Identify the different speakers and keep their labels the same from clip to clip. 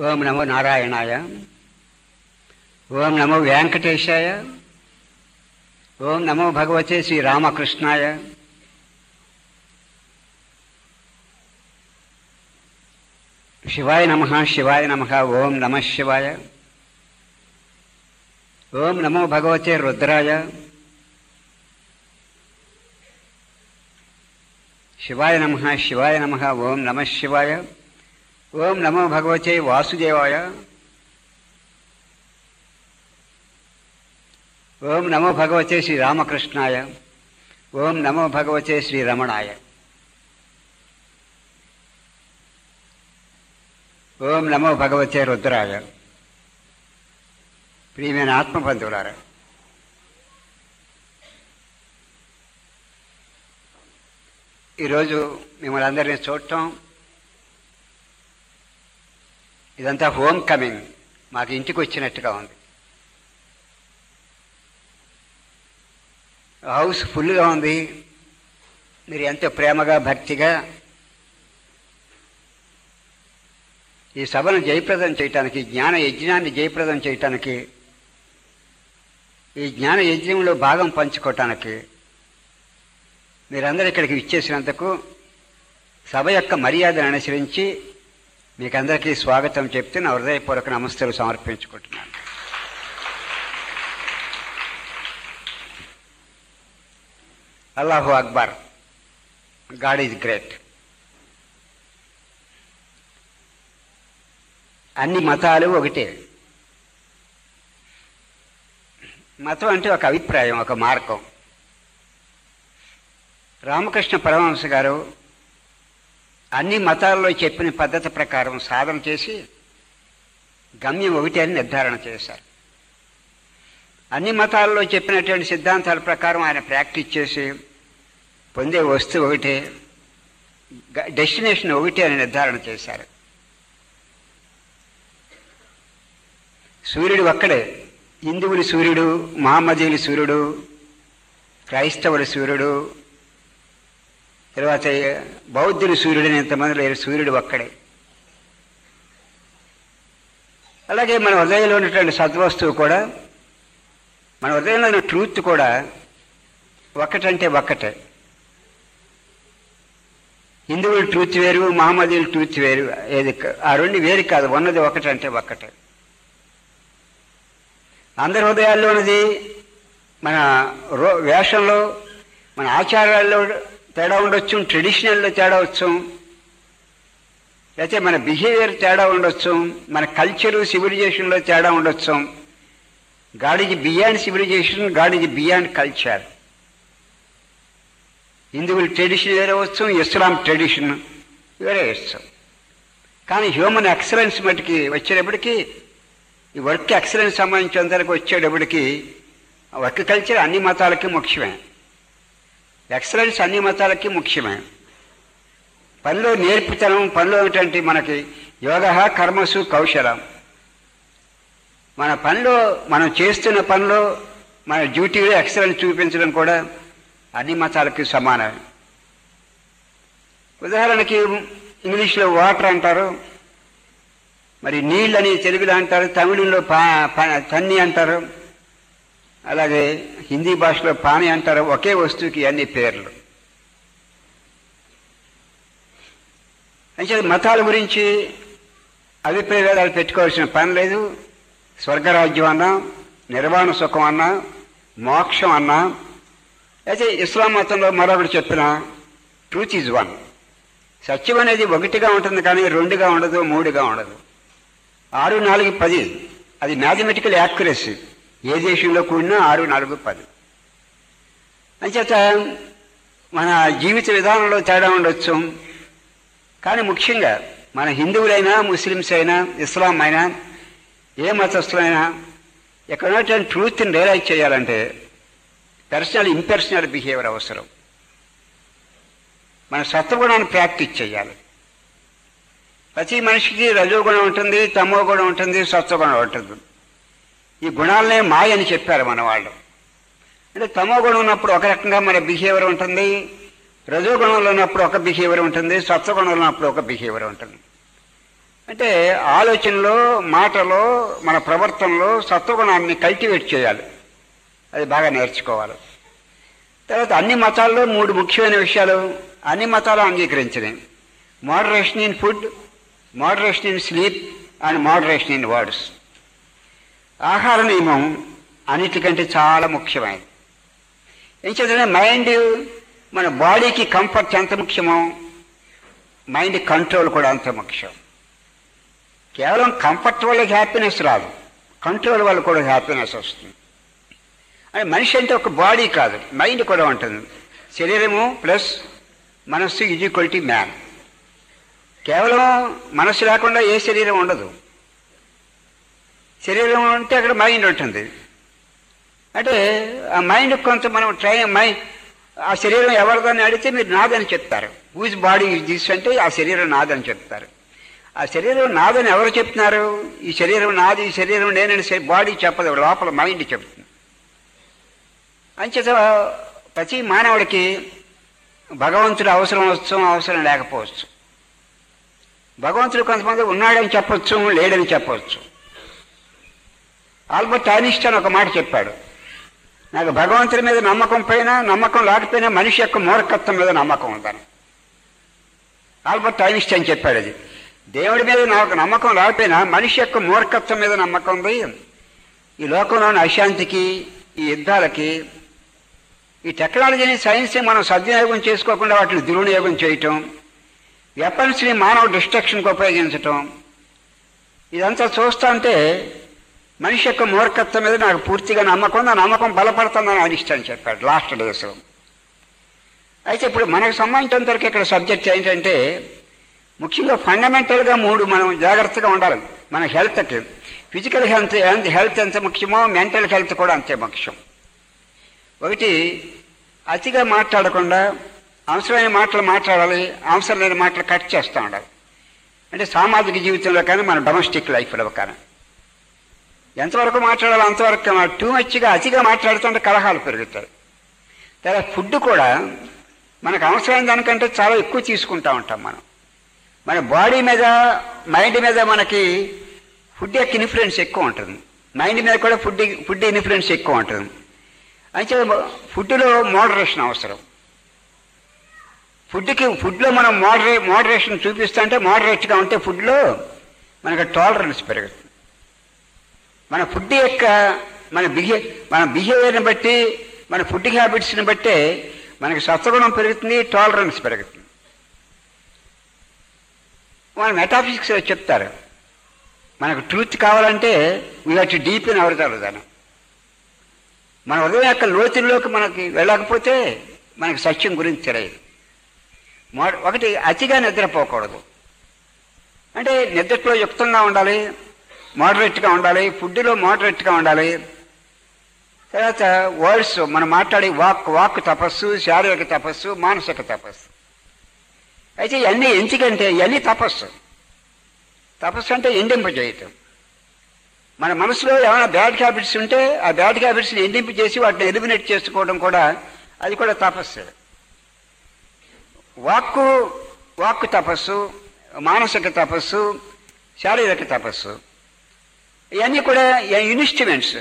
Speaker 1: ఓం నమో నారాయణాయ ఓం నమో వెంకటేశాయ ఓం నమో భగవతే శ్రీ రామకృష్ణాయ శివాయ నమ శివాయ నమ ఓం నమ శివాయ ఓం నమో భగవతే రుద్రాయ శివాయ నమ శివాయ నమ ఓం నమ శివాయ ఓం నమో భగవతే వాసుదేవాయ ఓం నమో భగవతే శ్రీ రామకృష్ణాయ ఓం నమో భగవతే శ్రీ రమణాయ ఓం నమో భగవతే రుద్రాయ ప్రియమైన ఆత్మబంధువులారా ఈరోజు మిమ్మల్ని అందరినీ చూడటం ఇదంతా హోమ్ కమింగ్ మాకు ఇంటికి వచ్చినట్టుగా ఉంది హౌస్ ఫుల్గా ఉంది మీరు ఎంతో ప్రేమగా భక్తిగా ఈ సభను జయప్రదం చేయటానికి జ్ఞాన యజ్ఞాన్ని జయప్రదం చేయటానికి ఈ జ్ఞాన యజ్ఞంలో భాగం పంచుకోవటానికి మీరందరూ ఇక్కడికి ఇచ్చేసినందుకు సభ యొక్క మర్యాదను అనుసరించి మీకందరికీ స్వాగతం చెప్తూ నా హృదయపూర్వక నమస్తలు సమర్పించుకుంటున్నాను అల్లాహు అక్బర్ గాడ్ ఈజ్ గ్రేట్ అన్ని మతాలు ఒకటే మతం అంటే ఒక అభిప్రాయం ఒక మార్గం రామకృష్ణ పరమహంస గారు అన్ని మతాల్లో చెప్పిన పద్ధతి ప్రకారం సాధన చేసి గమ్యం ఒకటి అని నిర్ధారణ చేశారు అన్ని మతాల్లో చెప్పినటువంటి సిద్ధాంతాల ప్రకారం ఆయన ప్రాక్టీస్ చేసి పొందే వస్తువు ఒకటే డెస్టినేషన్ ఒకటి అని నిర్ధారణ చేశారు సూర్యుడు ఒక్కడే హిందువులు సూర్యుడు మహమ్మదీయులు సూర్యుడు క్రైస్తవులు సూర్యుడు తర్వాత బౌద్ధులు సూర్యుడు ఎంతమంది లేరు సూర్యుడు ఒక్కడే అలాగే మన హృదయంలో ఉన్నటువంటి సద్వస్తువు కూడా మన హృదయంలో ఉన్న ట్రూత్ కూడా ఒక్కటంటే ఒక్కటే హిందువుల ట్రూత్ వేరు మహమ్మదీయుల ట్రూత్ వేరు ఏది ఆ రెండు వేరు కాదు ఉన్నది ఒకటంటే ఒక్కటే అందరి హృదయాల్లో ఉన్నది మన రో వేషంలో మన ఆచారాల్లో తేడా ఉండొచ్చు ట్రెడిషనల్లో తేడా వచ్చు లేకపోతే మన బిహేవియర్ తేడా ఉండొచ్చు మన కల్చరు సివిలైజేషన్లో తేడా ఉండొచ్చు God is beyond civilization God is beyond culture హిందువుల ట్రెడిషన్ వేరే వచ్చు ఇస్లాం ట్రెడిషన్ వేరే వచ్చు కానీ హ్యూమన్ ఎక్సలెన్స్ మటుకి వచ్చేటప్పటికి ఈ వర్క్ ఎక్సలెన్స్ సంబంధించినంతవరకు వచ్చేటప్పటికి వర్క్ కల్చర్ అన్ని మతాలకి ముఖ్యమే ఎక్సలెన్స్ అన్ని మతాలకి ముఖ్యమే పనిలో నేర్పుతనం పనిలో ఏంటంటే మనకి యోగ కర్మసు కౌశలం మన పనిలో మనం చేస్తున్న పనిలో మన డ్యూటీలో ఎక్సలెన్స్ చూపించడం కూడా అన్ని మతాలకి సమానమే ఉదాహరణకి ఇంగ్లీష్లో వాటర్ అంటారు మరి నీళ్ళని తెలుగులో అంటారు తమిళంలో పా తన్ని అంటారు అలాగే హిందీ భాషలో పాని అంటారు ఒకే వస్తువుకి అన్ని పేర్లు అంటే మతాల గురించి అభిప్రాయ భేదాలు పెట్టుకోవాల్సిన పని లేదు స్వర్గరాజ్యం అన్నా నిర్వాణ సుఖం అన్నా మోక్షం అన్నా అయితే ఇస్లాం మతంలో మరొకటి చెప్పిన ట్రూత్ ఈజ్ వన్ సత్యం అనేది ఒకటిగా ఉంటుంది కానీ రెండుగా ఉండదు మూడుగా ఉండదు ఆరు నాలుగు పది అది మ్యాథమెటికల్ యాక్యురసీ ఏ దేశంలో కూడినా ఆరు నాలుగు పది అంచేత మన జీవిత విధానంలో తేడా ఉండొచ్చు కానీ ముఖ్యంగా మన హిందువులైనా ముస్లిమ్స్ అయినా ఇస్లాం అయినా ఏ మతస్థులైనా ఇక్కడ ఉన్నటువంటి ట్రూత్ని రియలైజ్ చేయాలంటే పర్సనల్ ఇంపర్సనల్ బిహేవియర్ అవసరం మన సత్వగుణాన్ని ప్రాక్టీస్ చేయాలి ప్రతి మనిషికి రజోగుణం ఉంటుంది తమో గుణం ఉంటుంది సత్వగుణం ఉంటుంది ఈ గుణాలనే మాయ అని చెప్పారు మన వాళ్ళు అంటే తమో గుణం ఉన్నప్పుడు ఒక రకంగా మన బిహేవియర్ ఉంటుంది రజోగుణంలో ఉన్నప్పుడు ఒక బిహేవియర్ ఉంటుంది సత్వగుణంలో ఉన్నప్పుడు ఒక బిహేవియర్ ఉంటుంది అంటే ఆలోచనలో మాటలో మన ప్రవర్తనలో సత్వగుణాన్ని కల్టివేట్ చేయాలి అది బాగా నేర్చుకోవాలి తర్వాత అన్ని మతాల్లో మూడు ముఖ్యమైన విషయాలు అన్ని మతాలు అంగీకరించినాయి moderation in food moderation in sleep and moderation in words ఆహార నియమం అన్నిటికంటే చాలా ముఖ్యమైనది ఏం చేద్దాం మైండ్ మన బాడీకి కంఫర్ట్ ఎంత ముఖ్యమో మైండ్ కంట్రోల్ కూడా అంత ముఖ్యం కేవలం కంఫర్ట్ వల్ల హ్యాపీనెస్ రాదు కంట్రోల్ వల్ల కూడా హ్యాపీనెస్ వస్తుంది అంటే మనిషి అంటే ఒక బాడీ కాదు మైండ్ కూడా ఉంటుంది శరీరము ప్లస్ మనస్సు ఈజ్ ఈక్వల్ టు మ్యాన్ కేవలం మనస్సు లేకుండా ఏ శరీరం ఉండదు శరీరం ఉంటే అక్కడ మైండ్ ఉంటుంది అంటే ఆ మైండ్ కొంత మనం ట్రై మై ఆ శరీరం ఎవరిదని అడిగితే మీరు నాదని చెప్తారు హూజ్ బాడీ దిస్ అంటే ఆ శరీరం నాదని చెప్తారు ఆ శరీరం నాదని ఎవరు చెప్తున్నారు ఈ శరీరం నాది ఈ శరీరం నేనని బాడీ చెప్పదు లోపల మైండ్ చెప్తుంది అంచేత ప్రతి మానవుడికి భగవంతుడు అవసరం వచ్చు అవసరం లేకపోవచ్చు భగవంతుడు కొంతమంది ఉన్నాడని చెప్పొచ్చు లేడని చెప్పవచ్చు ఆల్బర్ట్ ఐనిస్టన్ ఒక మాట చెప్పాడు నాకు భగవంతుడి మీద నమ్మకం పైన నమ్మకం లేకపోయినా మనిషి యొక్క మూర్ఖత్వం మీద నమ్మకం ఉందని ఆల్బర్ట్ ఐనిస్టన్ చెప్పాడు అది దేవుడి మీద నాకు నమ్మకం లేకపోయినా మనిషి యొక్క మూర్ఖత్వం మీద నమ్మకం ఉంది ఈ లోకంలోని అశాంతికి ఈ యుద్ధాలకి ఈ టెక్నాలజీని సైన్స్ని మనం సద్వినియోగం చేసుకోకుండా వాటిని దుర్వినియోగం చేయటం వెపన్స్ని మానవ డిస్ట్రక్షన్కి ఉపయోగించటం ఇదంతా చూస్తుంటే మనిషి యొక్క మూర్ఖత్వం మీద నాకు పూర్తిగా నమ్మకం ఉంది. ఆ నమ్మకం బలపడుతుందని అనిష్టని చెప్పాడు లాస్ట్ డేస్లో అయితే ఇప్పుడు మనకు సంబంధించినంత వరకు ఇక్కడ సబ్జెక్ట్ ఏంటంటే ముఖ్యంగా ఫండమెంటల్గా మూడు మనం జాగ్రత్తగా ఉండాలి మన హెల్త్కి ఫిజికల్ హెల్త్ హెల్త్ ఎంత ముఖ్యమో మెంటల్ హెల్త్ కూడా అంతే ముఖ్యం ఒకటి అతిగా మాట్లాడకుండా అవసరమైన మాటలు మాట్లాడాలి అవసరం లేని మాటలు కట్ చేస్తూ ఉండాలి అంటే సామాజిక జీవితంలో కానీ మన డొమెస్టిక్ లైఫ్లో కానీ ఎంతవరకు మాట్లాడాలో అంతవరకు టూ మచ్గా అతిగా మాట్లాడుతుంటే కలహాలు పెరుగుతాయి తర్వాత ఫుడ్ కూడా మనకు అవసరమైన దానికంటే చాలా ఎక్కువ తీసుకుంటా ఉంటాం మనం మన బాడీ మీద మైండ్ మీద మనకి ఫుడ్ యొక్క ఇన్ఫ్లుయెన్స్ ఎక్కువ ఉంటుంది మైండ్ మీద కూడా ఫుడ్ ఫుడ్ ఇన్ఫ్లుయెన్స్ ఎక్కువ ఉంటుంది అయితే ఫుడ్లో మోడరేషన్ అవసరం ఫుడ్కి ఫుడ్లో మనం మోడరే మోడరేషన్ చూపిస్తుంటే మోడరేట్గా ఉంటే ఫుడ్లో మనకు టాలరెన్స్ పెరుగుతుంది మన ఫుడ్ యొక్క మన బిహే మన బిహేవియర్ని బట్టి మన ఫుడ్ హ్యాబిట్స్ని బట్టే మనకి సత్వగుణం పెరుగుతుంది టాలరెన్స్ పెరుగుతుంది మన మెటాఫిజిక్స్ చెప్తారు మనకు ట్రూత్ కావాలంటే వీ హెచ్ డీప్ ఇన్ అవర్ దానం మన హృదయం యొక్క లోతుల్లోకి మనకి వెళ్ళకపోతే మనకి సత్యం గురించి తెలియదు మో- ఒకటి అతిగా నిద్రపోకూడదు అంటే నిద్రలో యుక్తంగా ఉండాలి మోడరేట్గా ఉండాలి ఫుడ్లో మోడరేట్గా ఉండాలి తర్వాత వర్డ్స్ మనం మాట్లాడే వాక్ వాక్ తపస్సు శారీరక తపస్సు మానసిక తపస్సు అయితే ఇవన్నీ ఎందుకంటే ఇవన్నీ తపస్సు తపస్సు అంటే ఎండింప చేయటం మన మనసులో ఏమైనా బ్యాడ్ హ్యాబిట్స్ ఉంటే ఆ బ్యాడ్ హ్యాబిట్స్ని ఎండింపు చేసి వాటిని ఎలిమినేట్ చేసుకోవడం కూడా అది కూడా తపస్సు వాక్కు వాక్కు తపస్సు మానసిక తపస్సు శారీరక తపస్సు ఇవన్నీ కూడా ఇన్స్ట్రుమెంట్స్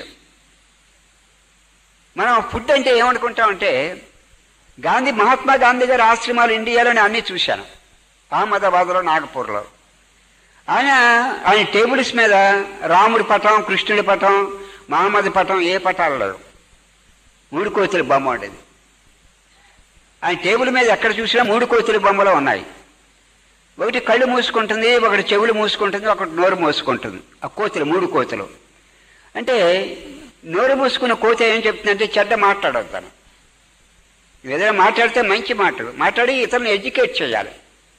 Speaker 1: మనం ఫుడ్ అంటే ఏమనుకుంటామంటే గాంధీ మహాత్మా గాంధీ గారి ఆశ్రమాలు ఇండియాలోనే అన్నీ చూశాను అహ్మదాబాద్లో నాగపూర్లో ఆయన ఆయన టేబుల్స్ మీద రాముడి పటం కృష్ణుడి పటం మహమ్మద్ పటం ఏ పటాలు లేవు మూడు కోతుల బొమ్మ ఉండేది ఆయన టేబుల్ మీద ఎక్కడ చూసినా మూడు కోతుల బొమ్మలు ఉన్నాయి ఒకటి కళ్ళు మూసుకుంటుంది ఒకటి చెవులు మూసుకుంటుంది ఒకటి నోరు మూసుకుంటుంది ఆ కోతులు మూడు కోతులు అంటే నోరు మూసుకున్న కోత ఏం చెప్తుందంటే చెడ్డ మాట్లాడొద్దు తను ఏదైనా మాట్లాడితే మంచి మాటలు మాట్లాడి ఇతరులను ఎడ్యుకేట్ చేయాలి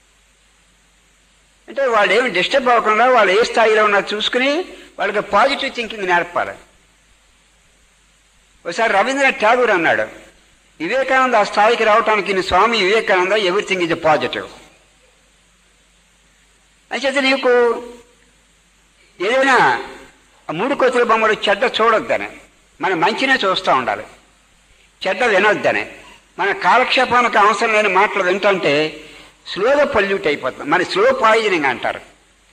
Speaker 1: అంటే వాళ్ళు ఏమి డిస్టర్బ్ అవ్వకుండా వాళ్ళు ఏ స్థాయిలో ఉన్నా చూసుకుని వాళ్ళకి పాజిటివ్ థింకింగ్ నేర్పాలి ఒకసారి రవీంద్రనాథ్ ఠాగూర్ అన్నాడు వివేకానంద ఆ స్థాయికి రావటానికి నీ Swami Vivekananda everything is positive అంచేత నీకు ఏదైనా ఆ మూడు కోతుల బొమ్మలు చెడ్డ చూడొద్దని మన మంచినే చూస్తూ ఉండాలి చెడ్డ వినొద్దని మన కాలక్షేపానికి అవసరం లేని మాటలు వింటుంటే స్లోగా పొల్యూట్ అయిపోతుంది మన స్లో పాయిజనింగ్ అంటారు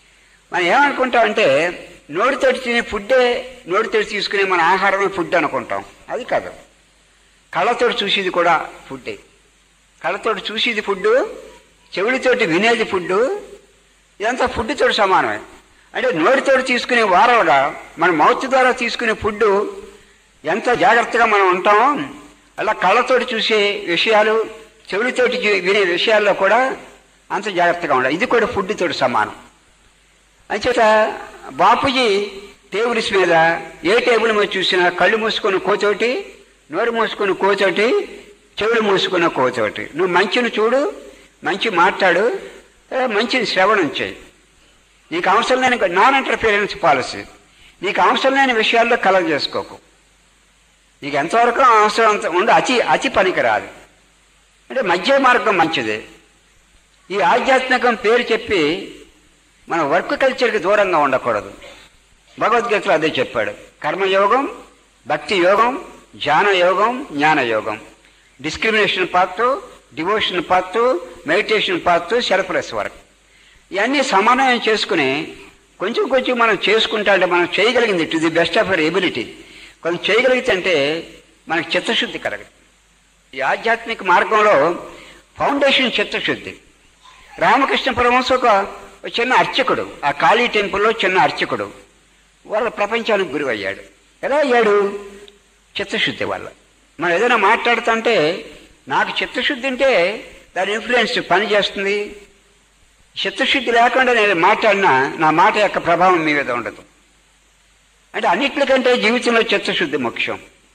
Speaker 1: మనం ఏమనుకుంటామంటే నోటితోటి తినే ఫుడ్డే నోటితోటి తీసుకునే మన ఆహారమే ఫుడ్ అనుకుంటాం అది కాదు కళ్ళతోటి చూసేది కూడా ఫుడ్డే కళ్ళతోటి చూసేది ఫుడ్ చెవులతోటి వినేది ఫుడ్ ఇదంతా ఫుడ్ తోటి సమానమే అంటే నోటితోటి తీసుకునే వారలుగా మన మౌత్ ద్వారా తీసుకునే ఫుడ్ ఎంత జాగ్రత్తగా మనం ఉంటామో అలా కళ్ళతోటి చూసే విషయాలు చెవులతోటి చూ- వినే విషయాల్లో కూడా అంత జాగ్రత్తగా ఉండాలి ఇది కూడా ఫుడ్ తోటి సమానం అంచేత బాపూజీ టేబుల్స్ మీద ఏ టేబుల్ మీద చూసినా కళ్ళు మూసుకున్న కోచోటి నోరు మూసుకున్న కోచోటి చెవులు మూసుకున్న కోచోటి నువ్వు మంచిని చూడు మంచి మాట్లాడు ఆ, మంచిని శ్రవణం చేయి నీకు అవసరం లేని నాన్ ఇంటర్ఫిరెన్స్ పాలసీ నీకు అవసరం లేని విషయాల్లో కలగ చేసుకోకు నీకు ఎంతవరకు అవసరం అంత ఉండి అతి అతి పనికి రాదు అంటే మధ్య మార్గం మంచిది ఈ ఆధ్యాత్మికం పేరు చెప్పి మన వర్క్ కల్చర్కి దూరంగా ఉండకూడదు భగవద్గీతలో అదే చెప్పాడు కర్మయోగం భక్తి యోగం ధ్యాన యోగం జ్ఞాన యోగం discrimination path devotion path meditation path selfless work ఇవన్నీ సమన్వయం చేసుకుని కొంచెం కొంచెం మనం చేసుకుంటా అంటే మనం చేయగలిగింది to the best of our ability కొంచెం చేయగలిగితే అంటే మనకు చిత్తశుద్ధి కలగదు ఈ ఆధ్యాత్మిక మార్గంలో ఫౌండేషన్ చిత్తశుద్ధి రామకృష్ణ పరమహంస ఒక ఒక చిన్న అర్చకుడు ఆ కాళీ టెంపుల్లో చిన్న అర్చకుడు వాళ్ళ ప్రపంచానికి గురువు అయ్యాడు ఎలా అయ్యాడు చిత్తశుద్ధి వల్ల మనం ఏదైనా మాట్లాడుతుంటే నాకు చిత్తశుద్ధి ఉంటే దాని ఇన్ఫ్లుయెన్స్ పని చేస్తుంది చిత్తశుద్ధి లేకుండా నేను మాట్లాడినా నా మాట యొక్క ప్రభావం మీ మీద ఉండదు అంటే అన్నిటికంటే జీవితంలో చిత్తశుద్ధి ముఖ్యం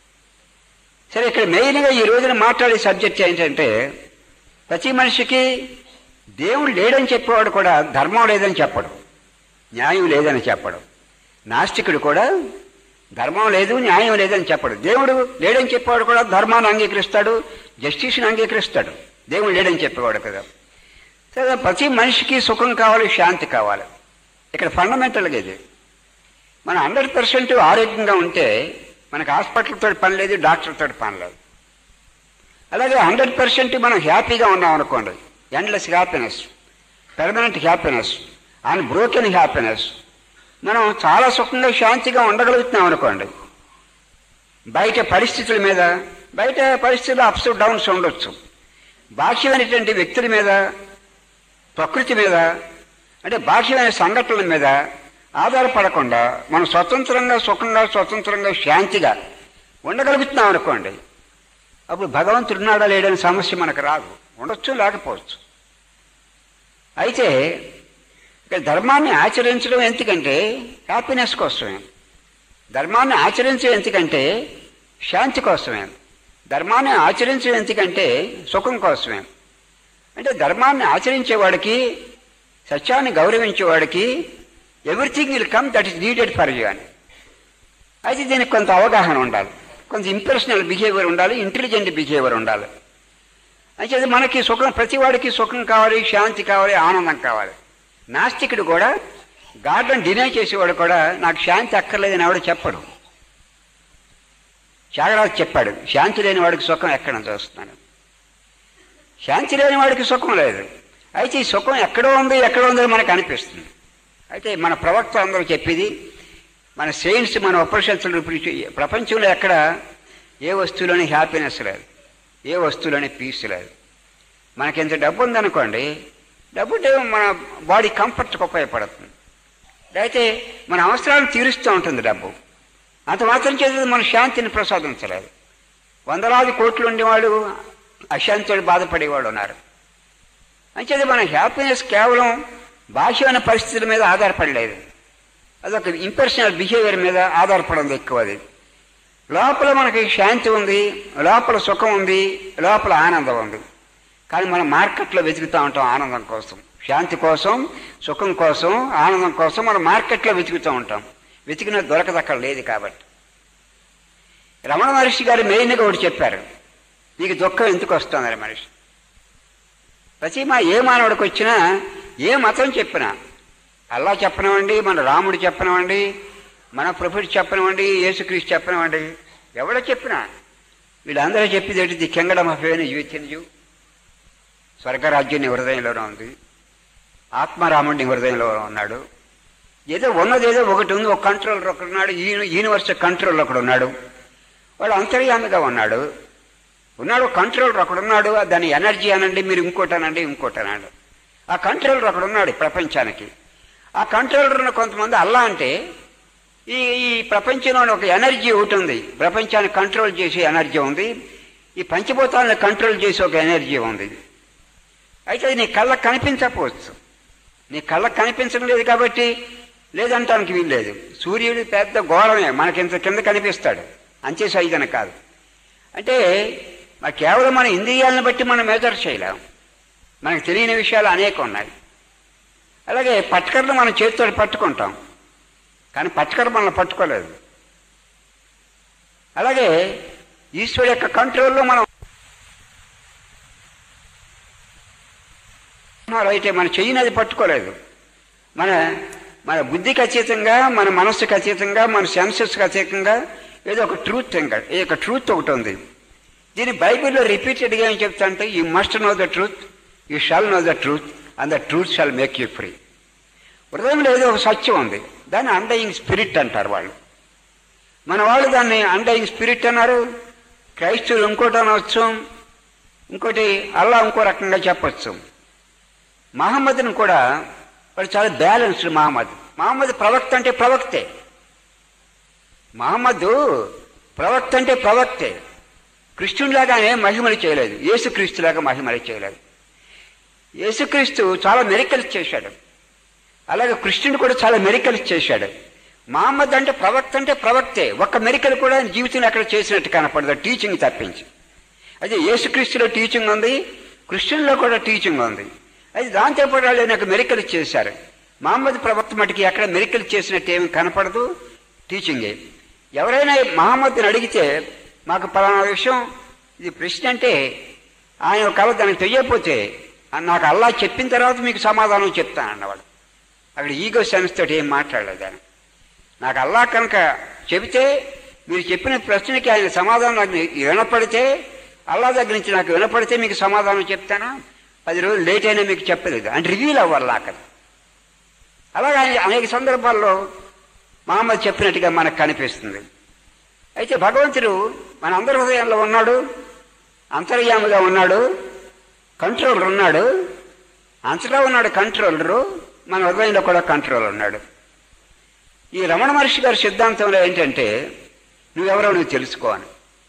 Speaker 1: సరే ఇక్కడ మెయిన్గా ఈ రోజున మాట్లాడే సబ్జెక్ట్ ఏంటంటే ప్రతి మనిషికి దేవుడు లేడని చెప్పేవాడు కూడా ధర్మం లేదని చెప్పడు న్యాయం లేదని చెప్పడు నాస్తికుడు కూడా ధర్మం లేదు న్యాయం లేదని చెప్పడు దేవుడు లేడని చెప్పేవాడు కూడా ధర్మాన్ని అంగీకరిస్తాడు జస్టిస్ని అంగీకరిస్తాడు దేవుడు లేడని చెప్పేవాడు కదా సరే ప్రతి మనిషికి సుఖం కావాలి శాంతి కావాలి ఇక్కడ ఫండమెంటల్గా ఇది మనం హండ్రెడ్ పర్సెంట్ ఆరోగ్యంగా ఉంటే మనకు హాస్పిటల్తో పని లేదు డాక్టర్తో పని లేదు అలాగే హండ్రెడ్ పర్సెంట్ మనం హ్యాపీగా ఉన్నాం అనుకోండి endless happiness permanent happiness and broken happiness మనం చాలా సుఖంగా శాంతిగా ఉండగలుగుతున్నాం అనుకోండి బయట పరిస్థితుల మీద బయట పరిస్థితులు అప్స్ డౌన్స్ ఉండొచ్చు బాహ్యమైనటువంటి వ్యక్తుల మీద ప్రకృతి మీద అంటే బాహ్యమైన సంఘటనల మీద ఆధారపడకుండా మనం స్వతంత్రంగా సుఖంగా స్వతంత్రంగా శాంతిగా ఉండగలుగుతున్నాం అనుకోండి అప్పుడు భగవంతుడు ఉన్నాడా లేడని సమస్య మనకు రాదు ఉండొచ్చు లేకపోవచ్చు అయితే ఇక్కడ ధర్మాన్ని ఆచరించడం ఎందుకంటే హ్యాపీనెస్ కోసమే ధర్మాన్ని ఆచరించడం ఎందుకంటే శాంతి కోసమే ధర్మాన్ని ఆచరించడం ఎందుకంటే సుఖం కోసమే అంటే ధర్మాన్ని ఆచరించేవాడికి సత్యాన్ని గౌరవించేవాడికి everything will come that is needed for you అని అయితే దీనికి కొంత అవగాహన ఉండాలి కొంత ఇంపర్సనల్ బిహేవియర్ ఉండాలి ఇంటెలిజెంట్ బిహేవియర్ ఉండాలి అయితే మనకి సుఖం ప్రతి వాడికి సుఖం కావాలి శాంతి కావాలి ఆనందం కావాలి నాస్తికుడు కూడా గార్డెన్ డినై చేసేవాడు కూడా నాకు శాంతి అక్కర్లేదని ఎవడు చెప్పడు త్యాగరాజు చెప్పాడు శాంతి లేని వాడికి సుఖం ఎక్కడ చూస్తున్నాను శాంతి లేని వాడికి సుఖం లేదు అయితే ఈ సుఖం ఎక్కడో ఉంది ఎక్కడో ఉందో మనకు అనిపిస్తుంది అయితే మన ప్రవక్త అందరూ చెప్పేది మన సైన్స్ మన ఉపనిషత్తులు ఇప్పుడు చే- ప్రపంచంలో ఎక్కడ ఏ వస్తువులోని హ్యాపీనెస్ లేదు ఏ వస్తువులోని పీస్ లేదు మనకి ఎంత డబ్బు ఉందనుకోండి డబ్బు ఉంటే మన బాడీ కంఫర్ట్కి ఉపయోగపడుతుంది అయితే మన అవసరాలను తీరుస్తూ ఉంటుంది డబ్బు అంత మాత్రం చేసేది మన శాంతిని ప్రసాదించలేదు వందలాది కోట్లు ఉండేవాళ్ళు అశాంతితో బాధపడేవాళ్ళు ఉన్నారు అంచేది మన హ్యాపీనెస్ కేవలం బాహ్యమైన పరిస్థితుల మీద ఆధారపడలేదు అదొక ఇంపర్సనల్ బిహేవియర్ మీద ఆధారపడింది ఎక్కువ అది లోపల మనకి శాంతి ఉంది లోపల సుఖం ఉంది లోపల ఆనందం ఉంది కానీ మనం మార్కెట్లో వెతుకుతూ ఉంటాం ఆనందం కోసం శాంతి కోసం సుఖం కోసం ఆనందం కోసం మనం మార్కెట్లో వెతుకుతూ ఉంటాం వెతికిన దొరకదు అక్కడ లేదు కాబట్టి రమణ మహర్షి గారు మెయిన్గా ఒకటి చెప్పారు నీకు దుఃఖం ఎందుకు వస్తుందని మనిషి ప్రతి మా ఏ మానవుడికి వచ్చినా ఏ మతం చెప్పినా అల్లా చెప్పనివ్వండి మన రాముడు చెప్పనివ్వండి మన ప్రభుడు చెప్పనివ్వండి యేసుక్రీస్తు చెప్పనివ్వండి ఎవడో చెప్పినా వీళ్ళందరూ చెప్పేది ఏంటి the kingdom of heaven you you స్వర్గరాజ్యం నీ హృదయంలోనే ఉంది ఆత్మరాముడిని హృదయంలో ఉన్నాడు ఏదో ఉన్నది ఏదో ఒకటి ఉంది ఒక కంట్రోలర్ ఒకడు ఉన్నాడు ఈ యూనివర్స్ కంట్రోలర్ ఒకడు ఉన్నాడు వాడు అంతర్యామిగా ఉన్నాడు ఉన్నాడు కంట్రోలర్ ఒకడు ఉన్నాడు దాని ఎనర్జీ అనండి మీరు ఇంకోటి అనండి ఇంకోటి అనండి ఆ కంట్రోలర్ ఒకడు ఉన్నాడు ఈ ప్రపంచానికి ఆ కంట్రోలర్ ఉన్న కొంతమంది అల్లా అంటే ఈ ఈ ప్రపంచంలో ఒక ఎనర్జీ ఒకటి ఉంది ప్రపంచాన్ని కంట్రోల్ చేసే ఎనర్జీ ఉంది ఈ పంచభూతాలను కంట్రోల్ చేసే ఒక ఎనర్జీ ఉంది అయితే అది నీ కళ్ళకు కనిపించకపోవచ్చు నీ కళ్ళకు కనిపించడం లేదు కాబట్టి లేదంటానికి వీల్లేదు సూర్యుడు పెద్ద ఘోరమే మనకింత కింద కనిపిస్తాడు అంచే సైజన కాదు అంటే మరి కేవలం మన ఇంద్రియాలను బట్టి మనం మెజర్ చేయలేం మనకు తెలియని విషయాలు అనేక ఉన్నాయి అలాగే పట్టుకర్లు మనం చేతితో పట్టుకుంటాం కానీ పట్టుకర మనల్ని పట్టుకోలేదు అలాగే ఈశ్వరు యొక్క కంట్రోల్లో మనం అయితే మన చెయ్యిని అది పట్టుకోలేదు మన మన బుద్ధికి అతీతంగా మన మనస్సుకి అతీతంగా మన సెన్సెస్కి అతీతంగా ఏదో ఒక ట్రూత్ ఇంకా ఈ యొక్క ట్రూత్ ఒకటి ఉంది దీన్ని బైబిల్లో రిపీటెడ్గా ఏం చెప్తా అంటే you must know the truth you shall know the truth and the truth shall make you free హృదయంలో ఏదో ఒక సత్యం ఉంది దాన్ని అండయింగ్ స్పిరిట్ అంటారు వాళ్ళు మన వాళ్ళు దాన్ని అండయింగ్ స్పిరిట్ అన్నారు క్రైస్తవులు ఇంకోటి అనవచ్చు ఇంకోటి అల్లా ఇంకో రకంగా చెప్పచ్చు మహమ్మద్ని కూడా వాడు చాలా బ్యాలెన్స్డ్ మహమ్మద్ మహమ్మద్ ప్రవక్త అంటే ప్రవక్తే మహమ్మద్ ప్రవక్త అంటే ప్రవక్తే కృష్ణుడిలాగానే మహిమలు చేయలేదు యేసుక్రీస్తులాగా మహిమలు చేయలేదు యేసుక్రీస్తు చాలా మెరికల్స్ చేశాడు అలాగే కృష్ణుడు కూడా చాలా మెరికల్స్ చేశాడు మహమ్మద్ అంటే ప్రవక్త అంటే ప్రవక్తే ఒక్క మెరికల్ కూడా ఆయన జీవితంలో అక్కడ చేసినట్టు కనపడదు టీచింగ్ తప్పించి అదే యేసుక్రీస్తులో టీచింగ్ ఉంది కృష్ణుల్లో కూడా టీచింగ్ ఉంది అది దాంతోపాటు వాళ్ళు నాకు మెరికల్ చేశారు మహమ్మద్ ప్రవక్త మటుకి ఎక్కడ మెరికల్ చేసినట్టు ఏమి కనపడదు టీచింగే ఎవరైనా మహమ్మద్ని అడిగితే మాకు పలానా విషయం ఇది ప్రశ్న అంటే ఆయన ఒకవేళ దానికి తెలియకపోతే నాకు అల్లా చెప్పిన తర్వాత మీకు సమాధానం చెప్తానన్నవాడు అక్కడ ఈగో సెన్స్ తోటి ఏం మాట్లాడలేదు ఆయన నాకు అల్లా కనుక చెబితే మీరు చెప్పిన ప్రశ్నకి ఆయన సమాధానం నాకు వినపడితే అల్లా దగ్గర నుంచి నాకు వినపడితే మీకు సమాధానం చెప్తానా పది రోజులు లేట్ అయినా మీకు చెప్పలేదు అంటే రివీల్ అవ్వాలి అక్కడ అలాగే ఆయన అనేక సందర్భాల్లో మహమ్మద్ చెప్పినట్టుగా మనకు కనిపిస్తుంది అయితే భగవంతుడు మన అందరి హృదయంలో ఉన్నాడు అంతర్యాముగా ఉన్నాడు కంట్రోలర్ ఉన్నాడు అంతటా ఉన్నాడు కంట్రోలరు మన హృదయంలో కూడా కంట్రోల్ ఉన్నాడు ఈ రమణ మహర్షి గారి సిద్ధాంతంలో ఏంటంటే నువ్వెవరో నువ్వు తెలుసుకో అని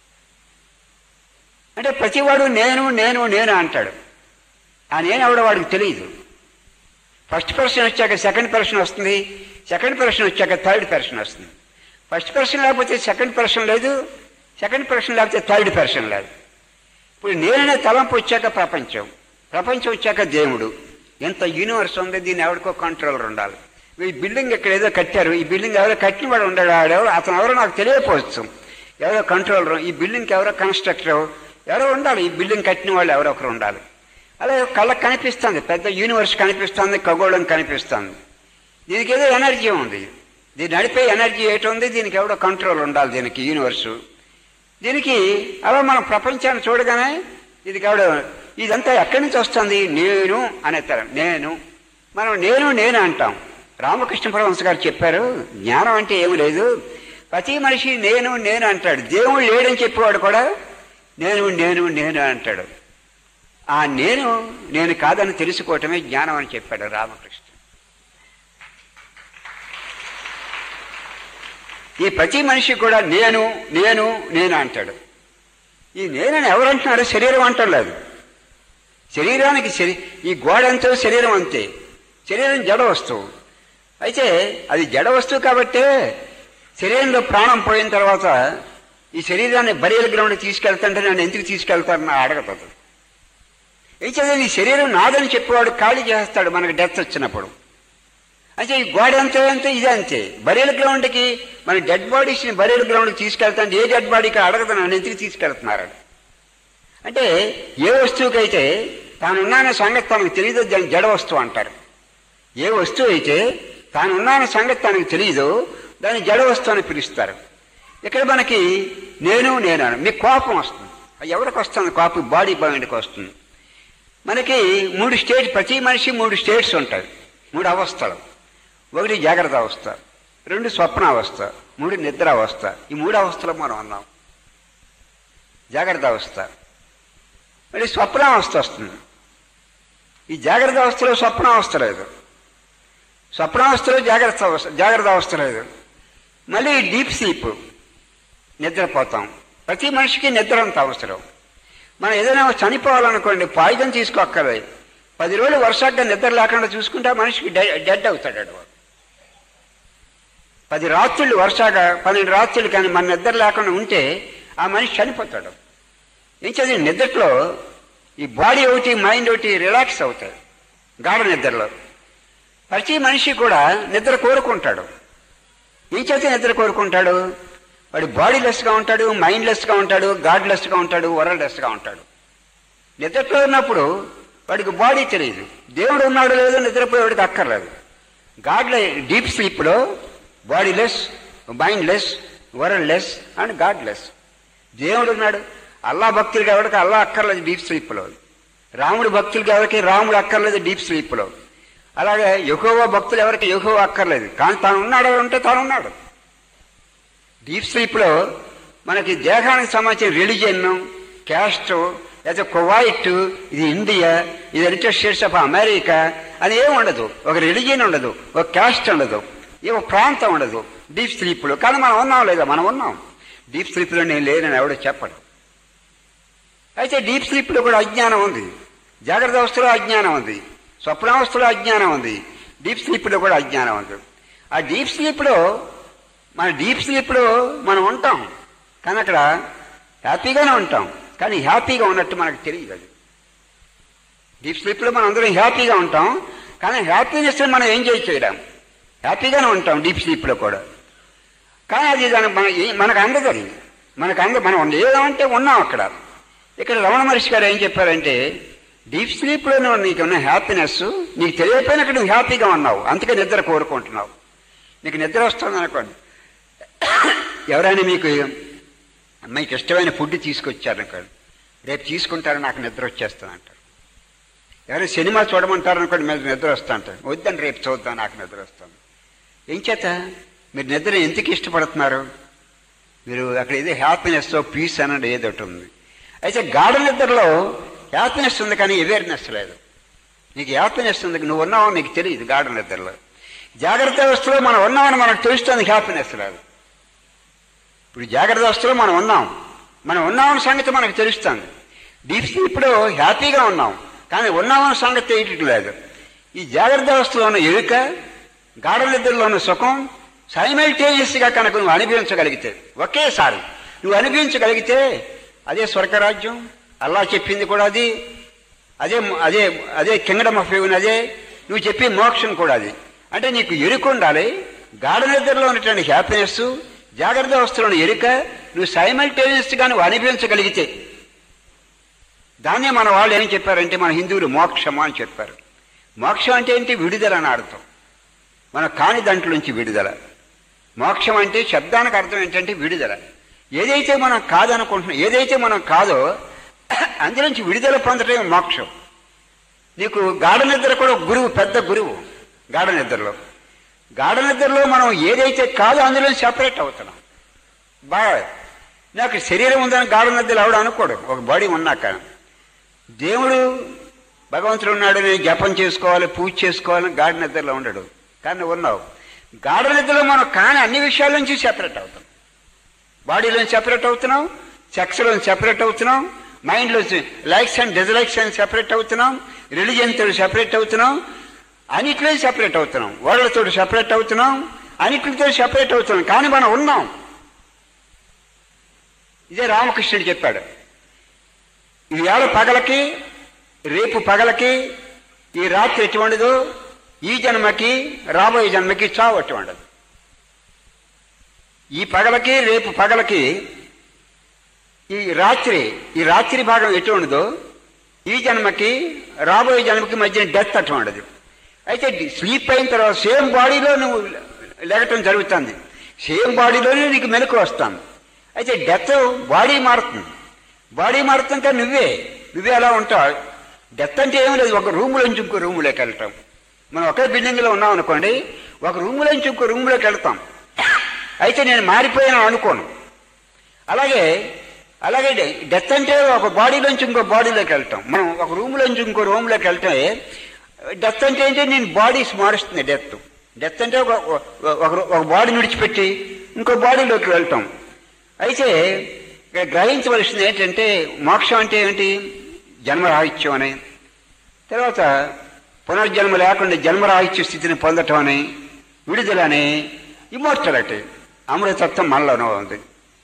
Speaker 1: అంటే ప్రతివాడు నేను నేను నేను అంటాడు ఆ నేను ఎవడో వాడికి తెలియదు ఫస్ట్ పర్సన్ వచ్చాక సెకండ్ పర్సన్ వస్తుంది సెకండ్ పర్సన్ వచ్చాక థర్డ్ పర్సన్ వస్తుంది ఫస్ట్ పర్సన్ లేకపోతే సెకండ్ పర్సన్ లేదు సెకండ్ పర్సన్ లేకపోతే థర్డ్ పర్సన్ లేదు ఇప్పుడు నేననే తలంపు వచ్చాక ప్రపంచం ప్రపంచం వచ్చాక దేవుడు ఎంత యూనివర్స్ ఉంది దీన్ని ఎవరికో కంట్రోలర్ ఉండాలి ఈ బిల్డింగ్ ఇక్కడ ఏదో కట్టారు ఈ బిల్డింగ్ ఎవరో కట్టిన వాడు ఉండాడు ఆడెవరో అతను ఎవరో నాకు తెలియకపోవచ్చు ఎవరో కంట్రోలర్ ఈ బిల్డింగ్కి ఎవరో కన్స్ట్రక్టర్ ఎవరో ఉండాలి ఈ బిల్డింగ్ కట్టిన వాళ్ళు ఎవరో ఒకరు ఉండాలి అలాగే కళ్ళకు కనిపిస్తుంది పెద్ద యూనివర్స్ కనిపిస్తుంది ఖగోళం కనిపిస్తుంది దీనికి ఏదో ఎనర్జీ ఉంది దీన్ని నడిపే ఎనర్జీ ఏటి ఉంది దీనికి ఎవడో కంట్రోల్ ఉండాలి దీనికి యూనివర్స్ దీనికి అలా మనం ప్రపంచాన్ని చూడగానే ఇది కావడ ఇదంతా ఎక్కడి నుంచి వస్తుంది నేను అనేస్తారు నేను మనం నేను నేను అంటాం రామకృష్ణ పరమహంస గారు చెప్పారు జ్ఞానం అంటే ఏమి లేదు ప్రతి మనిషి నేను నేను అంటాడు దేవుడు లేడని చెప్పేవాడు కూడా నేను నేను నేను అంటాడు ఆ నేను నేను కాదని తెలుసుకోవటమే జ్ఞానం అని చెప్పాడు రామకృష్ణ ఈ ప్రతి మనిషి కూడా నేను నేను నేను అంటాడు ఈ నేనని ఎవరంటున్నారు శరీరం అంటలేదు శరీరానికి శరీ ఈ గోడ ఎంతో శరీరం అంతే శరీరం జడ వస్తువు అయితే అది జడ వస్తువు కాబట్టే శరీరంలో ప్రాణం పోయిన తర్వాత ఈ శరీరాన్ని బరియల్ గ్రౌండ్ తీసుకెళ్తుంటే నన్ను ఎందుకు తీసుకెళ్తారని అడగదు అయితే నీ శరీరం నాదని చెప్పేవాడు ఖాళీ చేస్తాడు మనకు డెత్ వచ్చినప్పుడు అయితే ఈ గోడ అంతే అంతే ఇది అంతే బరియల్ గ్రౌండ్కి మన డెడ్ బాడీస్ని బరియల్ గ్రౌండ్కి తీసుకెళ్తాను ఏ డెడ్ బాడీకి అడగదు నన్ను ఎందుకు తీసుకెళ్తున్నారు అంటే ఏ వస్తువుకైతే తానున్నానే సంగతి తనకు తెలియదు దాన్ని జడ వస్తువు అంటారు ఏ వస్తువు అయితే తానున్నానే సంగతి తనకు తెలియదు దాన్ని జడ వస్తువు అని పిలుస్తారు ఇక్కడ మనకి నేను నేను మీకు కోపం వస్తుంది ఎవరికి వస్తుంది కోపం బాడీ మైండ్కి వస్తుంది మనకి మూడు స్టేట్ ప్రతి మనిషి మూడు స్టేట్స్ ఉంటాయి మూడు అవస్థలు ఒకటి జాగ్రత్త అవస్థ రెండు స్వప్న అవస్థ మూడు నిద్ర అవస్థ ఈ మూడు అవస్థలో మనం ఉన్నాం జాగ్రత్త అవస్థ మళ్ళీ స్వప్న అవస్థ వస్తుంది ఈ జాగ్రత్త అవస్థలో స్వప్న అవస్థ లేదు స్వప్నావస్థలో జాగ్రత్త అవస్థ జాగ్రత్త అవస్థ లేదు మళ్ళీ డీప్ స్లీప్ నిద్రపోతాం ప్రతి మనిషికి నిద్ర అంత అవసరం మనం ఏదైనా చనిపోవాలనుకోండి పాయిజన్ తీసుకోక్కర్లేదు పది రోజులు వర్షాగ్గా నిద్ర లేకుండా చూసుకుంటే ఆ మనిషికి డె- డెడ్ అవుతాడు వాడు. పది రాత్రులు వర్షాగా పన్నెండు రాత్రులు కానీ మన నిద్ర లేకుండా ఉంటే ఆ మనిషి చనిపోతాడు ఏం చదివి నిద్రలో ఈ బాడీ ఒకటి మైండ్ ఒకటి రిలాక్స్ అవుతాయి గాఢ నిద్రలో ప్రతి మనిషి కూడా నిద్ర కోరుకుంటాడు ఏం చేత నిద్ర కోరుకుంటాడు వాడు బాడీ లెస్గా ఉంటాడు మైండ్ లెస్గా ఉంటాడు గాడ్ లెస్గా ఉంటాడు వరల్డ్ లెస్గా ఉంటాడు నిద్రలో ఉన్నప్పుడు వాడికి బాడీ తెలియదు దేవుడు ఉన్నాడు లేదో నిద్రపోయేవాడికి అక్కర్లేదు గాడ్ డీప్ స్లీప్లో bodyless mindless worldless and godless దేవుడు ఉన్నాడు అల్లా భక్తులకి ఎవరికి అల్లా అక్కర్లేదు డీప్ స్లీప్లో రాముడు భక్తులకి ఎవరికి రాముడు అక్కర్లేదు డీప్ స్లీప్లో అలాగే యహోవా భక్తులు ఎవరికి యహోవా అక్కర్లేదు కానీ తాను ఉన్నాడు అంటే తాను ఉన్నాడు డీప్ స్లీప్లో మనకి దేహానికి సంబంధించిన రిలీజియన్ క్యాస్ట్ లేదా కువైట్ ఇది ఇండియా ఇది యునైటెడ్ స్టేట్స్ ఆఫ్ అమెరికా అని ఏం ఉండదు ఒక రిలీజియన్ ఉండదు ఒక క్యాస్ట్ ఉండదు ఏ ఒక ప్రాంతం ఉండదు డీప్ స్లీప్లో కానీ మనం ఉన్నాం లేదా మనం ఉన్నాం డీప్ స్లీప్లో నేను లేనని ఎవడో చెప్పడు అయితే డీప్ స్లీప్లో కూడా అజ్ఞానం ఉంది జాగ్రత్త అవస్థలో అజ్ఞానం ఉంది స్వప్నావస్థలో అజ్ఞానం ఉంది డీప్ స్లీప్లో కూడా అజ్ఞానం ఉంది ఆ డీప్ స్లీప్లో మన డీప్ స్లీప్లో మనం ఉంటాం కానీ అక్కడ హ్యాపీగానే ఉంటాం కానీ హ్యాపీగా ఉన్నట్టు మనకు తెలియదు అది డీప్ స్లీప్లో మనం అందరం హ్యాపీగా ఉంటాం కానీ హ్యాపీనెస్ మనం ఎంజాయ్ చేయడం హ్యాపీగానే ఉంటాం డీప్ స్లీప్లో కూడా కానీ అది దాని మన మనకు అందదు అది మనకు అంద మనం ఏదంటే ఉన్నాం అక్కడ ఇక్కడ రమణ మహర్షి గారు ఏం చెప్పారంటే డీప్ స్లీప్లో నువ్వు నీకు ఉన్న హ్యాపీనెస్ నీకు తెలియకపోయినా అక్కడ నువ్వు హ్యాపీగా ఉన్నావు అందుకే నిద్ర కోరుకుంటున్నావు నీకు నిద్ర వస్తుంది అనుకోండి ఎవరైనా మీకు మీకు ఇష్టమైన ఫుడ్ తీసుకొచ్చారనుకోండి రేపు తీసుకుంటారు నాకు నిద్ర వచ్చేస్తుంది అంటారు ఎవరైనా సినిమా చూడమంటారు అనుకోండి మీరు నిద్ర వస్తా అంటారు వద్దని రేపు చూద్దాం నాకు నిద్ర వస్తుంది ఏం చేత మీరు నిద్ర ఎందుకు ఇష్టపడుతున్నారు మీరు అక్కడ ఏదో హ్యాపీనెస్ పీస్ అన్నది ఏదో ఒకటి ఉంది అయితే గాఢ నిద్రలో హ్యాపీనెస్ ఉంది కానీ అవేర్నెస్ లేదు నీకు హ్యాపీనెస్ ఉంది నువ్వు ఉన్నావు నీకు తెలియదు గాఢ నిద్రలో జాగ్రత్త అవస్థలో మనం ఉన్నామని మనకు తెలుస్తుంది హ్యాపీనెస్ లేదు ఇప్పుడు జాగ్రత్త అవస్థలో మనం ఉన్నాం మనం ఉన్నామన్న సంగతి మనకు తెలుస్తుంది డీప్ స్లీప్లో హ్యాపీగా ఉన్నాం కానీ ఉన్నామన్న సంగతి తెలియటం లేదు ఈ జాగ్రత్త అవస్థలో ఉన్న ఎరుక గాఢ నిద్రలో ఉన్న సుఖం సైమల్టేనియస్గా కనుక నువ్వు అనుభవించగలిగితే ఒకేసారి నువ్వు అనుభవించగలిగితే అదే స్వర్గరాజ్యం అల్లా చెప్పింది కూడా అది అదే అదే అదే కింగడమ్ ఆఫ్ హెవెన్ అదే నువ్వు చెప్పే మోక్షం కూడా అది అంటే నీకు ఎరుక ఉండాలి గాఢ నిద్రలో ఉన్నటువంటి హ్యాపీనెస్ జాగ్రత్త అవస్థలోని ఎరుక నువ్వు సైమల్టేనియస్గా నువ్వు అనుభవించగలిగితే దాన్నే మన వాళ్ళు ఏం చెప్పారంటే మన హిందువులు మోక్షము అని చెప్పారు మోక్షం అంటే ఏంటి విడుదల అని అర్థం మన కాని దాంట్లోంచి విడుదల మోక్షం అంటే శబ్దానికి అర్థం ఏంటంటే విడుదల ఏదైతే మనం కాదనుకుంటున్నాం ఏదైతే మనం కాదో అందులోంచి విడుదల పొందటమే మోక్షం నీకు గాఢ నిద్ర కూడా ఒక గురువు పెద్ద గురువు గాఢ నిద్రలో గాఢ నిద్రలో మనం ఏదైతే కాదో అందులో సెపరేట్ అవుతున్నాం బాగా నాకు శరీరం ఉందని గాఢ నిద్రలు ఆవిడ అనుకోడు ఒక బాడీ ఉన్నాక దేవుడు భగవంతుడు ఉన్నాడు నేను జపం చేసుకోవాలి పూజ చేసుకోవాలని గాఢ నిద్రలో ఉండడు కానీ నువ్వు ఉన్నావు గాఢ నిద్రలో మనం కాని అన్ని విషయాల నుంచి సెపరేట్ అవుతాం బాడీలో సెపరేట్ అవుతున్నాం సెక్స్లో సెపరేట్ అవుతున్నాం మైండ్లో లైక్స్ అండ్ డిజలైక్స్ అని సెపరేట్ అవుతున్నాం రిలీజియన్తో సెపరేట్ అవుతున్నాం అన్నిట్లో సెపరేట్ అవుతున్నాం వాళ్ళతో సెపరేట్ అవుతున్నాం అన్నిటితో సెపరేట్ అవుతున్నాం కానీ మనం ఉన్నాం ఇదే రామకృష్ణుడు చెప్పాడు ఈవేళ పగలకి రేపు పగలకి ఈ రాత్రి ఎటువంటిదో ఈ జన్మకి రాబోయే జన్మకి చావు అటువంటిది ఈ పగలకి రేపు పగలకి ఈ రాత్రి ఈ రాత్రి భాగం ఎటు ఉండదో ఈ జన్మకి రాబోయే జన్మకి మధ్య డెత్ అటు ఉండదు అయితే స్లీప్ అయిన తర్వాత సేమ్ బాడీలో నువ్వు లెగటం జరుగుతుంది సేమ్ బాడీలోనే నీకు మెలకు వస్తాను అయితే డెత్ బాడీ మారుతుంది బాడీ మారుతుంటే నువ్వే నువ్వే అలా ఉంటావు డెత్ అంటే ఏం లేదు ఒక రూములోంచి ఇంకో రూములోకి వెళ్ళటం మనం ఒకే బిల్డింగ్లో ఉన్నాం అనుకోండి ఒక రూములోంచి ఇంకో రూమ్లోకి వెళ్తాం అయితే నేను మారిపోయాను అనుకోను అలాగే అలాగే డెత్ అంటే ఒక బాడీలోంచి ఇంకో బాడీలోకి వెళ్తాం మనం ఒక రూమ్లోంచి ఇంకో రూమ్లోకి వెళ్తే డెత్ అంటే ఏంటి నేను బాడీస్ మారుస్తుంది డెత్ డెత్ అంటే ఒక ఒక ఒక బాడీని విడిచిపెట్టి ఇంకో బాడీలోకి వెళ్తాం అయితే ఇక్కడ గ్రహించవలసింది ఏంటంటే మోక్షం అంటే ఏంటి జన్మరాహిత్యం అని తర్వాత పునర్జన్మ లేకుండా జన్మరాహిత్య స్థితిని పొందటం అని విడుదలని ఇమోర్టలిటీ అమృతత్వం మనలోనే ఉంది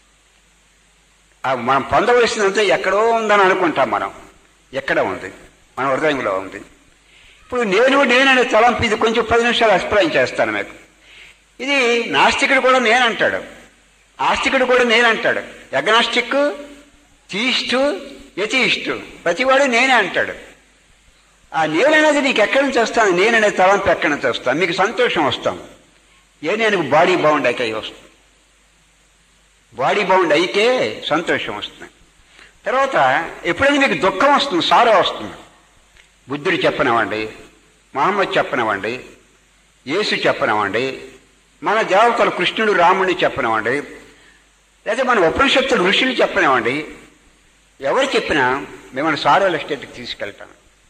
Speaker 1: ఆ మనం పొందవలసినంత ఎక్కడో ఉందని అనుకుంటాం మనం ఎక్కడ ఉంది మన హృదయంలో ఉంది ఇప్పుడు నేను నేననే తలంపు ఇది కొంచెం పది నిమిషాలు ఎక్స్ప్లెయిన్ చేస్తాను మీకు ఇది నాస్తికుడు కూడా నేనంటాడు ఆస్తికుడు కూడా నేనంటాడు అగ్నాస్టిక్ తీయిస్టు యతీయిస్టు ప్రతివాడు నేనే అంటాడు ఆ నేననేది నీకు ఎక్కడి నుంచి వస్తాను నేననే తలంపు ఎక్కడి నుంచి వస్తాను మీకు సంతోషం వస్తాం ఏ నేను బాడీ బౌండ్ అయితే వస్తుంది బాడీ బౌండ్ అయితే సంతోషం వస్తుంది తర్వాత ఎప్పుడైనా మీకు దుఃఖం వస్తుంది సారో వస్తుంది బుద్ధుడు చెప్పనివ్వండి మహమ్మద్ చెప్పనివ్వండి యేసు చెప్పనివ్వండి మన దేవతలు కృష్ణుడు రాముడిని చెప్పనివ్వండి లేదా మన ఉపనిషత్తులు ఋషులు చెప్పనివ్వండి ఎవరు చెప్పినా మిమ్మల్ని సారోల స్టేట్కి తీసుకెళ్తాం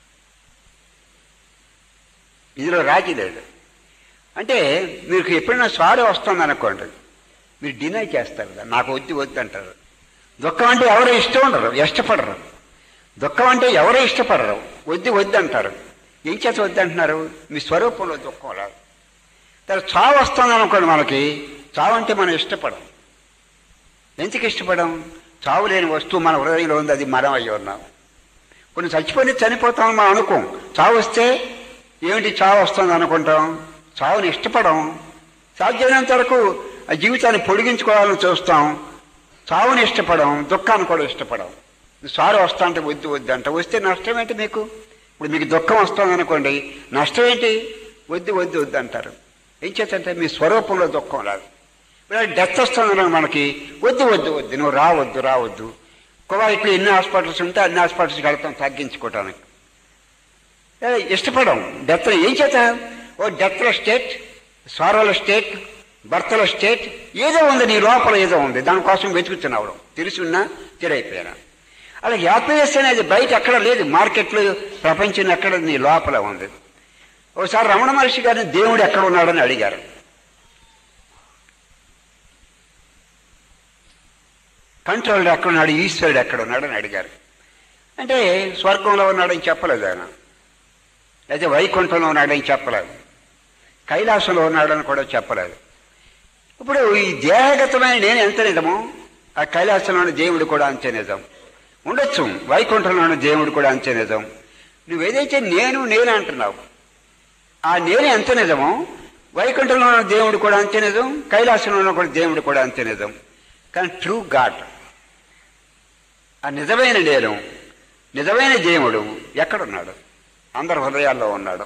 Speaker 1: ఇందులో రాజీ లేదు అంటే మీకు ఎప్పుడైనా సారీ వస్తుంది అనుకోండి మీరు డినై చేస్తారు కదా నాకు వద్దు వద్దు అంటారు దుఃఖం అంటే ఎవరో ఇష్టం ఉండరు ఇష్టపడరు దుఃఖం అంటే ఎవరో ఇష్టపడరు వద్దు వద్దు అంటారు ఏం చేత వద్దు అంటున్నారు మీ స్వరూపంలో దుఃఖం రాదు తర్వాత చావు వస్తుంది అనుకోండి మనకి చావు అంటే మనం ఇష్టపడం ఎందుకు ఇష్టపడం చావు లేని వస్తువు మన హృదయంలో ఉంది అది మరం అయ్యి ఉన్నాం కొన్ని చచ్చిపోయి చనిపోతామని మనం అనుకోం చావు వస్తే ఏమిటి చావు వస్తుంది అనుకుంటాం చావుని ఇష్టపడం సాధ్యమైనంత వరకు ఆ జీవితాన్ని పొడిగించుకోవాలని చూస్తాం చావుని ఇష్టపడం దుఃఖాన్ని కూడా ఇష్టపడం సారు వస్తా అంటే వద్దు వద్దు అంట వస్తే నష్టం ఏంటి మీకు ఇప్పుడు మీకు దుఃఖం వస్తుంది అనుకోండి నష్టం ఏంటి వద్దు వద్దు వద్దు అంటారు ఏం చేతంటే మీ స్వరూపంలో దుఃఖం రాదు ఇప్పుడు డెత్ వస్తుంది మనకి వద్దు వద్దు వద్దు నువ్వు రావద్దు రావద్దు కువైట్లో ఎన్ని హాస్పిటల్స్ ఉంటే అన్ని హాస్పిటల్స్కి వెళ్తాం తగ్గించుకోవటానికి ఏ, ఇష్టపడం డెత్ ఏం చేత ఓ డెత్ల స్టేట్ సారోల స్టేట్ భర్తల స్టేట్ ఏదో ఉంది నీ లోపల ఏదో ఉంది దానికోసం వెతుకుతున్నావు తెలిసి ఉన్నా తెరైపోయాను అలా హ్యాపీనెస్ అనేది బయట ఎక్కడ లేదు మార్కెట్లో ప్రపంచం ఎక్కడ నీ లోపల ఉంది ఒకసారి రమణ మహర్షి గారిని దేవుడు ఎక్కడ ఉన్నాడని అడిగారు కంట్రోల్డ్ ఎక్కడున్నాడు ఈశ్వరుడు ఎక్కడ ఉన్నాడని అడిగారు అంటే స్వర్గంలో ఉన్నాడని చెప్పలేదు ఆయన అయితే వైకుంఠంలో ఉన్నాడని చెప్పలేదు కైలాసంలో ఉన్నాడని కూడా చెప్పలేదు ఇప్పుడు ఈ దేహగతమైన నేను ఎంత నిజమో ఆ కైలాసంలోని దేవుడు కూడా అంతే నిజం ఉండొచ్చు వైకుంఠంలోని దేవుడు కూడా అంతే నిజం నువ్వేదైతే నేను నేను అంటున్నావు ఆ నేను ఎంత నిజమో వైకుంఠంలో ఉన్న దేవుడు కూడా అంతే నిజం కైలాసంలో ఉన్న కూడా దేవుడు కూడా అంతే నిజం కానీ ట్రూ గాడ్ ఆ నిజమైన నేను నిజమైన దేవుడు ఎక్కడున్నాడు అందరి హృదయాల్లో ఉన్నాడు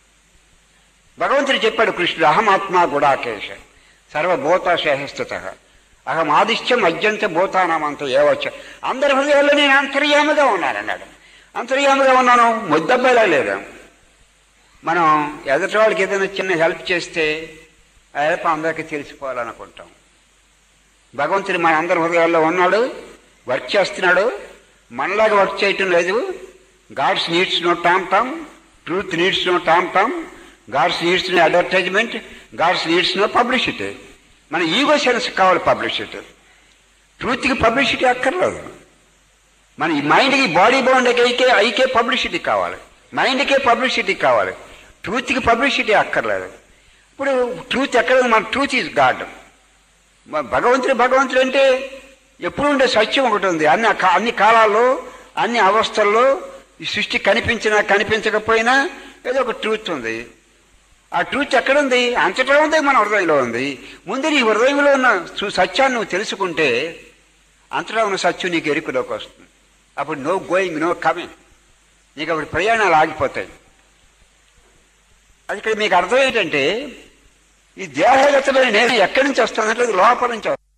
Speaker 1: భగవంతుడు చెప్పాడు కృష్ణుడు అహమాత్మ గుడాకేశ సర్వభూత శేషస్థిత అహం ఆదిత్యం అద్యంత భూతానామంత ఏవచ్చ అందరి హృదయాల్లో నేను అంతర్యామిగా ఉన్నానన్నాడు అంతర్యామిగా ఉన్నాను ముద్దబ్బాయిలా లేదా మనం ఎదుటి వాళ్ళకి ఏదైనా చిన్న హెల్ప్ చేస్తే ఆ హెల్ప్ అందరికీ తెలిసిపోవాలనుకుంటాం భగవంతుడు మన అందరి హృదయాల్లో ఉన్నాడు వర్క్ చేస్తున్నాడు మనలాగా వర్క్ చేయటం లేదు God's needs no tom tom truth needs no tom tom God's needs no advertisement God's needs no publicity మన ఈగో సెన్స్ కావాలి పబ్లిసిటీ ట్రూత్కి పబ్లిసిటీ అక్కర్లేదు మన ఈ మైండ్కి బాడీ బౌండ్కి అయితే అయికే పబ్లిసిటీ కావాలి మైండ్కే పబ్లిసిటీ కావాలి ట్రూత్కి పబ్లిసిటీ అక్కర్లేదు ఇప్పుడు ట్రూత్ ఎక్కడ ఉంది? మన ట్రూత్ ఈజ్ గాడ్ మ- భగవంతుడు భగవంతుడు అంటే ఎప్పుడు ఉండే సత్యం ఒకటి ఉంది అన్ని కా- అన్ని కాలాల్లో అన్ని అవస్థల్లో ఈ సృష్టి కనిపించినా కనిపించకపోయినా ఏదో ఒక ట్రూత్ ఉంది ఆ ట్రూత్ ఎక్కడుంది అంతటా ఉంది మన హృదయంలో ఉంది ముందు నీ హృదయంలో ఉన్న సు- సత్యాన్ని నువ్వు తెలుసుకుంటే అంతటా ఉన్న సత్యం నీకు ఎరుకులోకి వస్తుంది అప్పుడు నో గోయింగ్ నో కమింగ్ నీకు అప్పుడు ప్రయాణాలు ఆగిపోతాయి అది ఇక్కడ మీకు అర్థం ఏంటంటే ఈ దేహగతలో నేను ఎక్కడి నుంచి వస్తానంటే అది లోపల నుంచి వస్తుంది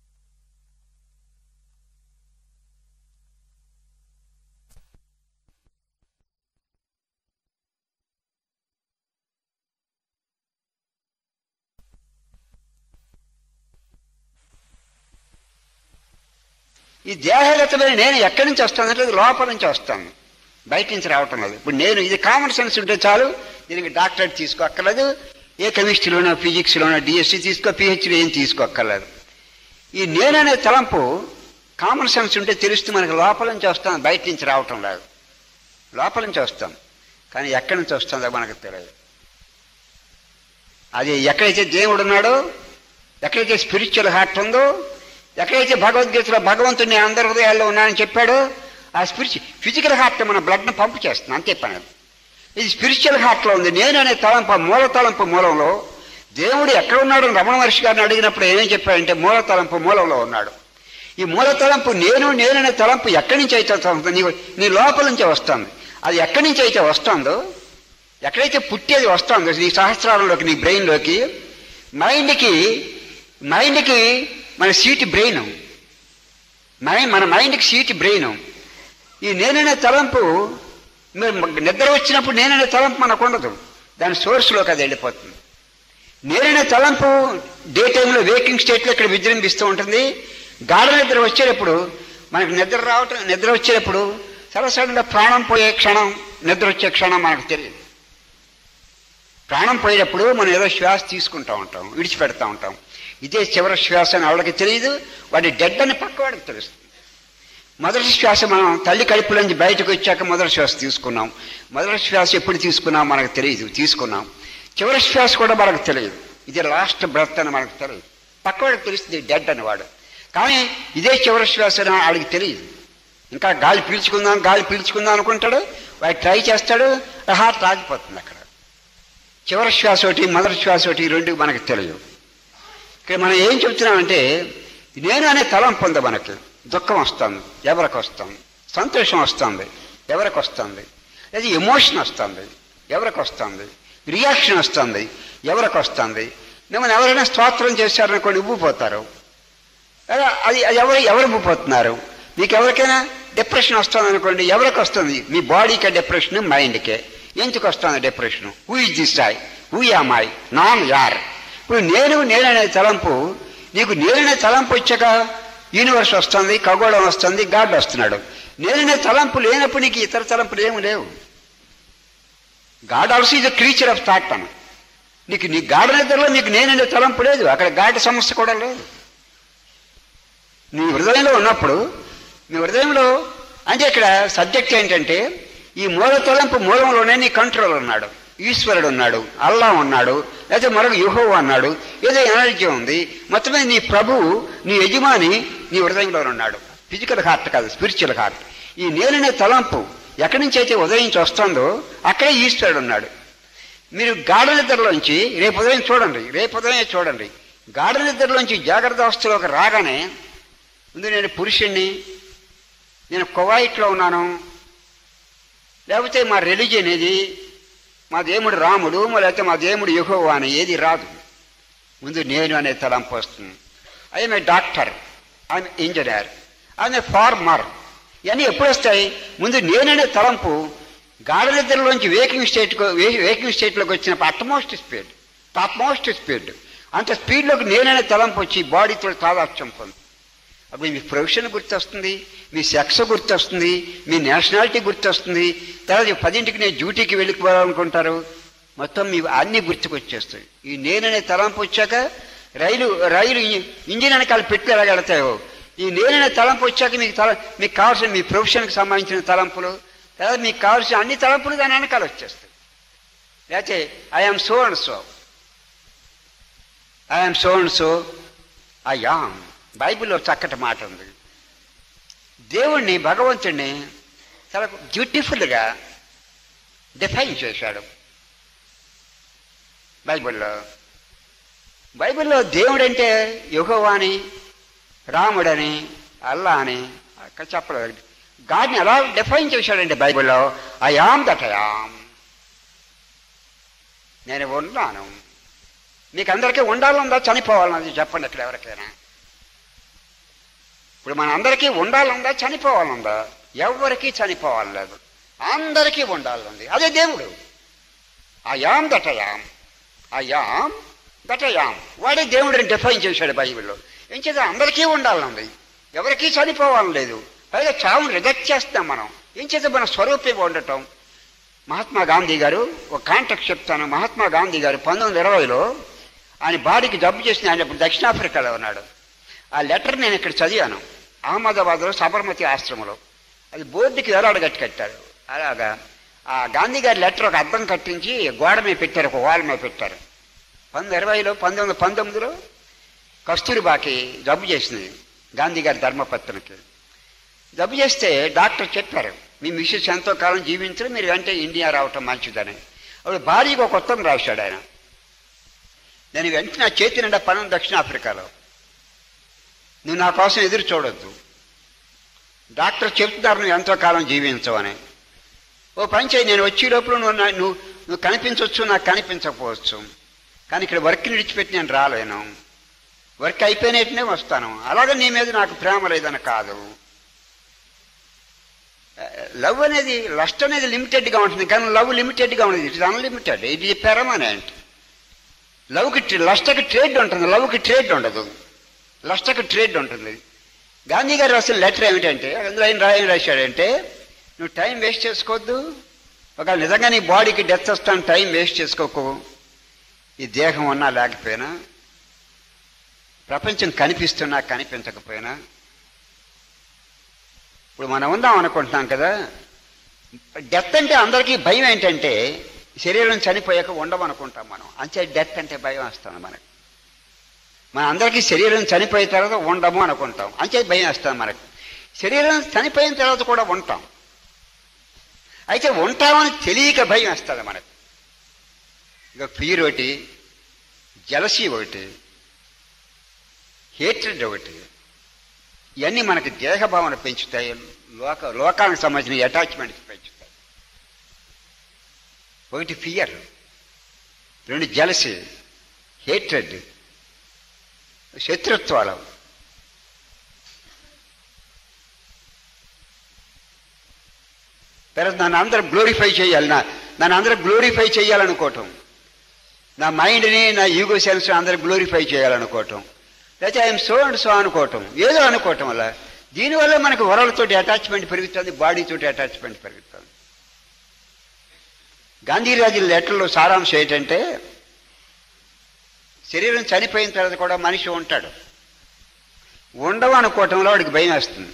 Speaker 1: ఈ దేహగతమైన నేను ఎక్కడి నుంచి వస్తానంటే అది లోపల నుంచి వస్తాను బయట నుంచి రావటం లేదు ఇప్పుడు నేను ఇది కామన్ సెన్స్ ఉంటే చాలు దీనికి డాక్టరేట్ తీసుకోక్కర్లేదు ఏ కెమిస్ట్రీలోనో ఫిజిక్స్లోనో డిఎస్సి తీసుకో పిహెచ్డీ ఏం తీసుకోక్కర్లేదు ఈ నేననే తలంపు కామన్ సెన్స్ ఉంటే తెలుస్తూ మనకి లోపల నుంచి వస్తాం బయట నుంచి రావటం లేదు లోపల నుంచి వస్తాం కానీ ఎక్కడి నుంచి వస్తుందో మనకు తెలియదు అది ఎక్కడైతే దేవుడు ఉన్నాడో ఎక్కడైతే స్పిరిచువల్ హార్ట్ ఉందో ఎక్కడైతే భగవద్గీతలో భగవంతుడిని అందరి హృదయాల్లో ఉన్నానని చెప్పాడో ఆ స్పిరిచు ఫిజికల్ హార్ట్ మన బ్లడ్ని పంపు చేస్తుంది అంతే పని అది. ఇది స్పిరిచువల్ హార్ట్లో ఉంది నేను అనే తలంపు మూల తలంపు మూలంలో దేవుడు ఎక్కడ ఉన్నాడు అని రమణ మహర్షి గారిని అడిగినప్పుడు ఏమేం చెప్పాడంటే మూల తలంపు మూలంలో ఉన్నాడు ఈ మూల తలంపు నేను నేననే తలంపు ఎక్కడి నుంచి అయితే వస్తుంది నీ నీ లోపల నుంచే వస్తుంది అది ఎక్కడి నుంచి అయితే వస్తుందో ఎక్కడైతే పుట్టేది వస్తుందో నీ సహస్రారంలోకి నీ బ్రెయిన్లోకి మైండ్కి మైండ్కి మన సీట్ బ్రెయిన్ మైండ్ మన మైండ్కి సీట్ బ్రెయిన్ ఈ నేననే తలంపు మీరు నిద్ర వచ్చినప్పుడు నేననే తలంపు మనకు ఉండదు దాని సోర్స్లోకి అది వెళ్ళిపోతుంది నేననే తలంపు డే టైంలో వేకింగ్ స్టేట్లో ఇక్కడ విజృంభిస్తూ ఉంటుంది గాఢ నిద్ర వచ్చేటప్పుడు మనకు నిద్ర రావటం నిద్ర వచ్చేటప్పుడు సరసంగా ప్రాణం పోయే క్షణం నిద్ర వచ్చే క్షణం మనకు తెలియదు ప్రాణం పోయేటప్పుడు మనం ఏదో శ్వాస తీసుకుంటూ ఉంటాం విడిచిపెడతా ఉంటాం ఇదే చివరి శ్వాస అని ఆవిడకి తెలియదు వాడి డెడ్ అని పక్కవాడికి తెలుస్తుంది మొదటి శ్వాస మనం తల్లి కడుపులోంచి బయటకు వచ్చాక మొదటి శ్వాస తీసుకున్నాం మొదటి శ్వాస ఎప్పుడు తీసుకున్నాం మనకు తెలియదు తీసుకున్నాం చివరి శ్వాస కూడా మనకు తెలియదు ఇది లాస్ట్ బ్రత్ అని మనకు తెలియదు పక్కవాడికి తెలుస్తుంది డెడ్ అని వాడు కానీ ఇదే చివరి శ్వాస అని వాడికి తెలియదు ఇంకా గాలి పీల్చుకుందాం గాలి పీల్చుకుందాం అనుకుంటాడు వాడు ట్రై చేస్తాడు హార్ట్ ఆగిపోతుంది అక్కడ చివరి శ్వాస ఒకటి మొదటి శ్వాస ఒకటి ఈ రెండు మనకు తెలియదు ఇక్కడ మనం ఏం చెప్తున్నామంటే నేను అనే తలంపు ఉంది మనకి దుఃఖం వస్తుంది ఎవరికి వస్తుంది సంతోషం వస్తుంది ఎవరికి వస్తుంది లేదా ఎమోషన్ వస్తుంది ఎవరికి వస్తుంది రియాక్షన్ వస్తుంది ఎవరికి వస్తుంది మిమ్మల్ని ఎవరైనా స్తోత్రం చేశారనుకోండి ఉబ్బిపోతారు లేదా అది అది ఎవరు ఎవరు ఉబ్బిపోతున్నారు మీకు ఎవరికైనా డిప్రెషన్ వస్తుంది అనుకోండి ఎవరికి వస్తుంది మీ బాడీకే డిప్రెషన్ మైండ్కే ఎందుకు వస్తుంది depression who is this I who am I నాన్ యార్ ఇప్పుడు నేను నేననే తలంపు నీకు నేననే తలంపు వచ్చాక యూనివర్స్ వస్తుంది ఖగోళం వస్తుంది గాడ్ వస్తున్నాడు నేననే తలంపు లేనప్పుడు నీకు ఇతర తలంపులు ఏమి లేవు గాడ్ ఆల్సో ఇది క్రీచర్ ఆఫ్ థాట్ అను నీకు నీ గాఢ నిద్రలో నీకు నేననే తలంపు లేదు అక్కడ గాఢ సమస్య కూడా లేదు నీ హృదయంలో ఉన్నప్పుడు నీ హృదయంలో అంటే ఇక్కడ సబ్జెక్ట్ ఏంటంటే ఈ మూల తలంపు మూలంలోనే నీ కంట్రోల్ ఉన్నాడు ఈశ్వరుడు ఉన్నాడు అల్లా ఉన్నాడు లేకపోతే మరొక యుహో అన్నాడు ఏదో ఎనర్జీ ఉంది మొత్తం మీద నీ ప్రభువు నీ యజమాని నీ హృదయంలో ఉన్నాడు ఫిజికల్ హార్ట్ కాదు స్పిరిచువల్ హార్ట్ ఈ నేననే తలంపు ఎక్కడి నుంచి అయితే ఉదయించి వస్తుందో అక్కడే ఈశ్వరుడు ఉన్నాడు మీరు గాఢ నిద్రలోంచి రేపు ఉదయం చూడండి రేపు ఉదయం చూడండి గాఢ నిద్రలోంచి జాగ్రత్త అవస్థలోకి రాగానే ముందు నేను పురుషుణ్ణి నేను కువైట్లో ఉన్నాను లేకపోతే మా రిలీజియన్ ఇది మా దేవుడు రాముడు లేకపోతే మా దేవుడు యహోవా అని ఏది రాదు ముందు నేను అనే తలంపు వస్తుంది I'm a doctor I'm engineer I'm a farmer ఇవన్నీ ఎప్పుడు వస్తాయి ముందు నేననే తలంపు గాఢ నిద్రలోంచి వేకింగ్ స్టేట్ వేకింగ్ స్టేట్లోకి వచ్చినప్పుడు అట్మోస్ట్ స్పీడ్ టాప్ స్పీడ్ అంత స్పీడ్లోకి నేననే తలంపు వచ్చి బాడీతో తాదాత్యం పొంది అప్పుడు మీ ప్రొఫెషన్ గుర్తొస్తుంది మీ సెక్స్ గుర్తొస్తుంది మీ నేషనాలిటీ గుర్తొస్తుంది తర్వాత పదింటికి నేను డ్యూటీకి వెళ్ళిపోవాలనుకుంటారు మొత్తం మీ అన్ని గుర్తుకొచ్చేస్తాయి ఈ నేననే తలంపు వచ్చాక రైలు రైలు ఇంజిన్ వెనకాల పెట్టి ఎలాగెడతాయో ఈ నేననే తలంపు వచ్చాక మీకు తల మీకు కావాల్సిన మీ ప్రొఫెషన్కి సంబంధించిన తలంపులు తర్వాత మీకు కావాల్సిన అన్ని తలంపులు దాని వెనకాల వచ్చేస్తాయి లేకపోతే I'm so and so I'm so and so I am బైబిల్లో చక్కటి మాట ఉంది దేవుణ్ణి భగవంతుణ్ణి చాలా బ్యూటిఫుల్గా డిఫైన్ చేశాడు బైబిల్లో బైబిల్లో దేవుడంటే యుహోవాని రాముడని అల్లా అని అక్కడ చెప్పలేదు గాడ్ని ఎలా డిఫైన్ చేశాడండి బైబిల్లో I am that I am నేను ఉన్నాను మీకు అందరికీ ఉండాలనుందా చనిపోవాలన్నది చెప్పండి ఇక్కడ ఎవరికైనా ఇప్పుడు మన అందరికీ ఉండాలనుందా చనిపోవాలనుందా ఎవరికి చనిపోవాలి లేదు అందరికీ ఉండాలనుంది అదే దేవుడు అయాం దటయాం అయాం దటయాం వాడే దేవుడిని డిఫైన్ చేశాడు బైబిల్లో ఏం చేద్దాం అందరికీ ఉండాలనుంది ఎవరికీ చనిపోవాలని లేదు పైగా చావును రిజెక్ట్ చేస్తాం మనం ఏం చేస్తే మన స్వరూపంగా ఉండటం మహాత్మా గాంధీ గారు ఒక కాంటాక్ట్ చెప్తాను మహాత్మా గాంధీ గారు పంతొమ్మిది వందల ఇరవైలో ఆయన బాడీకి జబ్బు చేసిన ఆయన ఇప్పుడు దక్షిణాఫ్రికాలో ఉన్నాడు ఆ లెటర్ నేను ఇక్కడ చదివాను అహ్మదాబాద్లో సబర్మతి ఆశ్రమంలో అది బోర్డుకి వేలాడ గట్టి కట్టారు అలాగా ఆ గాంధీ గారి లెటర్ ఒక అద్దం కట్టించి గోడ మీద పెట్టారు ఒక వాల్ మీద పెట్టారు పంతొమ్మిది ఇరవైలో పంతొమ్మిది వందల పంతొమ్మిదిలో కస్తూరిబాకి జబ్బు చేసింది గాంధీ గారి ధర్మపత్నికి జబ్బు చేస్తే డాక్టర్ చెప్పారు మీ మిస్సెస్ ఎంతో కాలం జీవించడం మీరు వెంటనే ఇండియా రావటం మంచిదని అప్పుడు భారీగా ఒక ఉత్తరం రాశాడు ఆయన నేను వెంటనే నా చేతి నిండా పనులు దక్షిణాఫ్రికాలో నువ్వు నా కోసం ఎదురు చూడొద్దు డాక్టర్ చెప్తున్నారు నువ్వు ఎంతో కాలం జీవించవని ఓ పని చేయి నేను వచ్చే లోపల నువ్వు నా- నువ్వు నువ్వు కనిపించవచ్చు నాకు కనిపించకపోవచ్చు కానీ ఇక్కడ వర్క్ విడిచిపెట్టి నేను రాలేను వర్క్ అయిపోయినట్టునే వస్తాను అలాగే నీ మీద నాకు ప్రేమ లేదని కాదు లవ్ అనేది లస్ట్ అనేది లిమిటెడ్గా ఉంటుంది కానీ లవ్ లిమిటెడ్గా ఉంటుంది ఇట్ ఇస్ అన్లిమిటెడ్ ఇది పెరమనెంట్ లవ్కి లస్ట్కి ట్రేడ్ ఉంటుంది లవ్కి ట్రేడ్ ఉండదు లస్ట్కి ట్రేడ్ ఉంటుంది గాంధీ గారు రాసిన లెటర్ ఏమిటంటే అందులో ఆయన రాయం రాశాడంటే నువ్వు టైం వేస్ట్ చేసుకోవద్దు ఒక నిజంగా నీ బాడీకి డెత్ వస్తాను టైం వేస్ట్ చేసుకోకు ఈ దేహం ఉన్నా లేకపోయినా ప్రపంచం కనిపిస్తున్నా కనిపించకపోయినా ఇప్పుడు మనం ఉందాం అనుకుంటున్నాం కదా డెత్ అంటే అందరికీ భయం ఏంటంటే శరీరం చనిపోయాక ఉండమనుకుంటాం మనం అంతే డెత్ అంటే భయం వస్తుంది మనకి మన అందరికీ శరీరం చనిపోయిన తర్వాత ఉండము అనుకుంటాం అంతే భయం వస్తుంది మనకి శరీరం చనిపోయిన తర్వాత కూడా ఉంటాం అయితే ఉంటామని తెలియక భయం వస్తుంది మనకి ఇక ఫీర్ ఒకటి జలసీ ఒకటి హేట్రెడ్ ఒకటి ఇవన్నీ మనకి దేహభావన పెంచుతాయి లోక లోకానికి సంబంధించిన అటాచ్మెంట్స్ పెంచుతాయి ఒకటి ఫియర్ రెండు జలసి హేట్రెడ్ శత్రుత్వాలు తర్వాత నన్ను అందరూ గ్లోరిఫై చేయాలి నా నన్ను అందరూ గ్లోరిఫై చేయాలనుకోవటం నా మైండ్ని నా ఈగో సెన్స్ అందరూ గ్లోరిఫై చేయాలనుకోవటం లేకపోతే ఐఎమ్ సో అండ్ సో అనుకోవటం ఏదో అనుకోవటం వల్ల దీనివల్ల మనకు వరలతోటి అటాచ్మెంట్ పెరుగుతుంది బాడీతోటి అటాచ్మెంట్ పెరుగుతుంది గాంధీరాజు లెటర్లో సారాంశం ఏంటంటే శరీరం చనిపోయిన తర్వాత కూడా మనిషి ఉంటాడు ఉండవు అనుకోవటంలో వాడికి భయం వేస్తుంది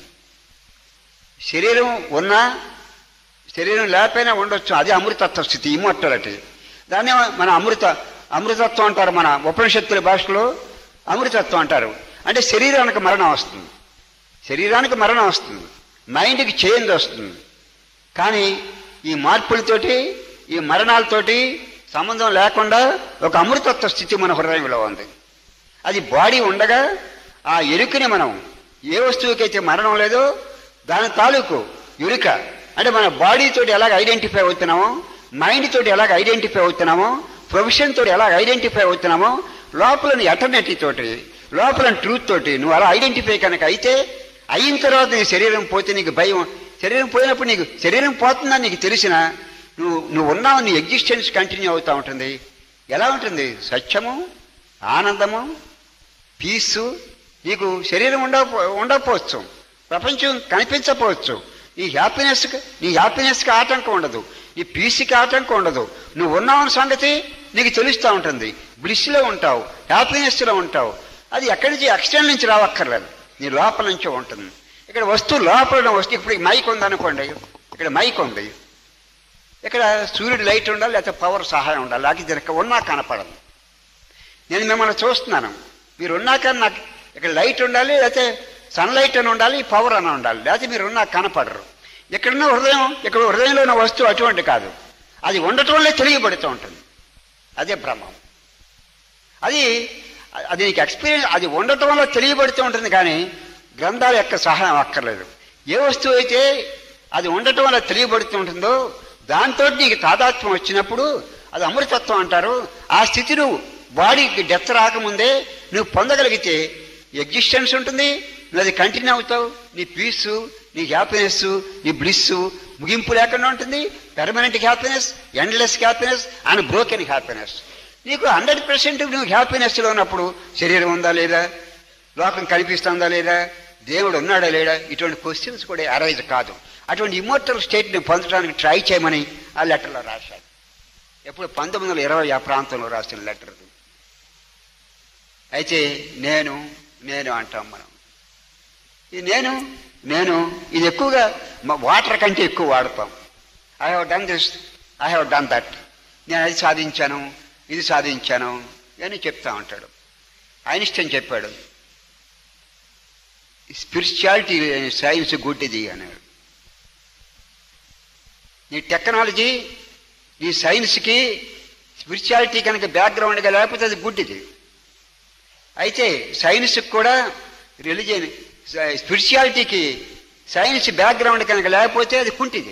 Speaker 1: శరీరం ఉన్నా శరీరం లేకపోయినా ఉండొచ్చు అది అమృతత్వ స్థితి ఇమ్మొట్టలటి దాన్ని మన అమృత అమృతత్వం అంటారు మన ఉపనిషత్తుల భాషలో అమృతత్వం అంటారు అంటే శరీరానికి మరణం వస్తుంది శరీరానికి మరణం వస్తుంది మైండ్కి చేంజ్ వస్తుంది కానీ ఈ మార్పులతోటి ఈ మరణాలతోటి సంబంధం లేకుండా ఒక అమృతత్వ స్థితి మన హృదయంలో ఉంది అది బాడీ ఉండగా ఆ ఎరుకని మనం ఏ వస్తువుకైతే మరణం లేదో దాని తాలూకు ఎరుక అంటే మన బాడీ తోటి ఎలాగ ఐడెంటిఫై అవుతున్నామో మైండ్ తోటి ఎలాగ ఐడెంటిఫై అవుతున్నామో ప్రొఫెషన్ తోటి ఎలాగ ఐడెంటిఫై అవుతున్నామో లోపలని ఎటర్నిటీ తోటి లోపల ట్రూత్ తోటి నువ్వు అలా ఐడెంటిఫై కనుక అయితే అయిన తర్వాత నీ శరీరం పోతే నీకు భయం శరీరం పోయినప్పుడు నీకు శరీరం పోతుందని నీకు తెలిసిన నువ్వు నువ్వు ఉన్నావు నీ ఎగ్జిస్టెన్స్ కంటిన్యూ అవుతూ ఉంటుంది ఎలా ఉంటుంది సత్యము ఆనందము పీసు నీకు శరీరం ఉండకపో ఉండకపోవచ్చు ప్రపంచం కనిపించకపోవచ్చు నీ హ్యాపీనెస్ నీ హ్యాపీనెస్కి ఆటంకం ఉండదు నీ పీస్కి ఆటంకం ఉండదు నువ్వు ఉన్నావన్న సంగతి నీకు తెలుస్తూ ఉంటుంది బ్లిస్లో ఉంటావు హ్యాపీనెస్లో ఉంటావు అది ఎక్కడి నుంచి ఎక్స్టర్నల్ నుంచి రావక్కర్లేదు నీ లోపల నుంచే ఉంటుంది ఇక్కడ వస్తువు లోపల వస్తువు ఇప్పుడు ఈ మైక్ ఉందనుకోండి ఇక్కడ మైక్ ఉంది ఇక్కడ సూర్యుడు లైట్ ఉండాలి లేకపోతే పవర్ సహాయం ఉండాలి లేకపోతే ఇక్కడ ఉన్నా కనపడదు నేను మిమ్మల్ని చూస్తున్నాను మీరు ఉన్నాక నాకు ఇక్కడ లైట్ ఉండాలి లేకపోతే సన్లైట్ అని ఉండాలి పవర్ అని ఉండాలి లేకపోతే మీరు ఉన్నా కనపడరు ఇక్కడున్న హృదయం ఇక్కడ హృదయంలో ఉన్న వస్తువు అటువంటి కాదు అది ఉండటం వల్లే తెలియబడుతూ ఉంటుంది అదే బ్రహ్మం అది అది నీకు ఎక్స్పీరియన్స్ అది ఉండటం వల్ల తెలియబడుతూ ఉంటుంది కానీ గ్రంథాల యొక్క సహాయం అక్కర్లేదు ఏ వస్తువు అయితే అది ఉండటం వల్ల తెలియబడుతూ ఉంటుందో దాంతో నీకు తాదాత్మ్యం వచ్చినప్పుడు అది అమృతత్వం అంటారు ఆ స్థితి నువ్వు బాడీకి డెత్ రాకముందే నువ్వు పొందగలిగితే ఎగ్జిస్టెన్స్ ఉంటుంది నువ్వు అది కంటిన్యూ అవుతావు నీ పీసు నీ హ్యాపీనెస్ నీ బ్లిస్ ముగింపు లేకుండా ఉంటుంది permanent happiness endless happiness and broken happiness నీకు హండ్రెడ్ పర్సెంట్ నువ్వు హ్యాపీనెస్లో ఉన్నప్పుడు శరీరం ఉందా లేదా లోకం కనిపిస్తుందా లేదా దేవుడు ఉన్నాడా లేడా ఇటువంటి క్వశ్చన్స్ కూడా అరైజ్ కాదు అటువంటి ఇమోర్టల్ స్టేట్ని పొందడానికి ట్రై చేయమని ఆ లెటర్లో రాశాడు ఎప్పుడు పంతొమ్మిది వందల ఇరవై ఆ ప్రాంతంలో రాసిన లెటర్ ఇది. అయితే నేను నేను అంటాం మనం ఈ నేను నేను ఇది ఎక్కువగా వాటర్ కంటే ఎక్కువ వాడతాం I have done this I have done that నేను అది సాధించాను ఇది సాధించాను అని చెప్తా ఉంటాడు ఐన్స్టైన్ చెప్పాడు స్పిరిచువాలిటీ సైన్స్ గుడ్డిది అన్నాడు నీ టెక్నాలజీ నీ సైన్స్కి స్పిరిచువాలిటీ కనుక బ్యాక్గ్రౌండ్గా లేకపోతే అది గుడ్డిది అయితే సైన్స్కి కూడా రిలీజియన్ స్పిరిచువాలిటీకి సైన్స్ బ్యాక్గ్రౌండ్ కనుక లేకపోతే అది కుంటిది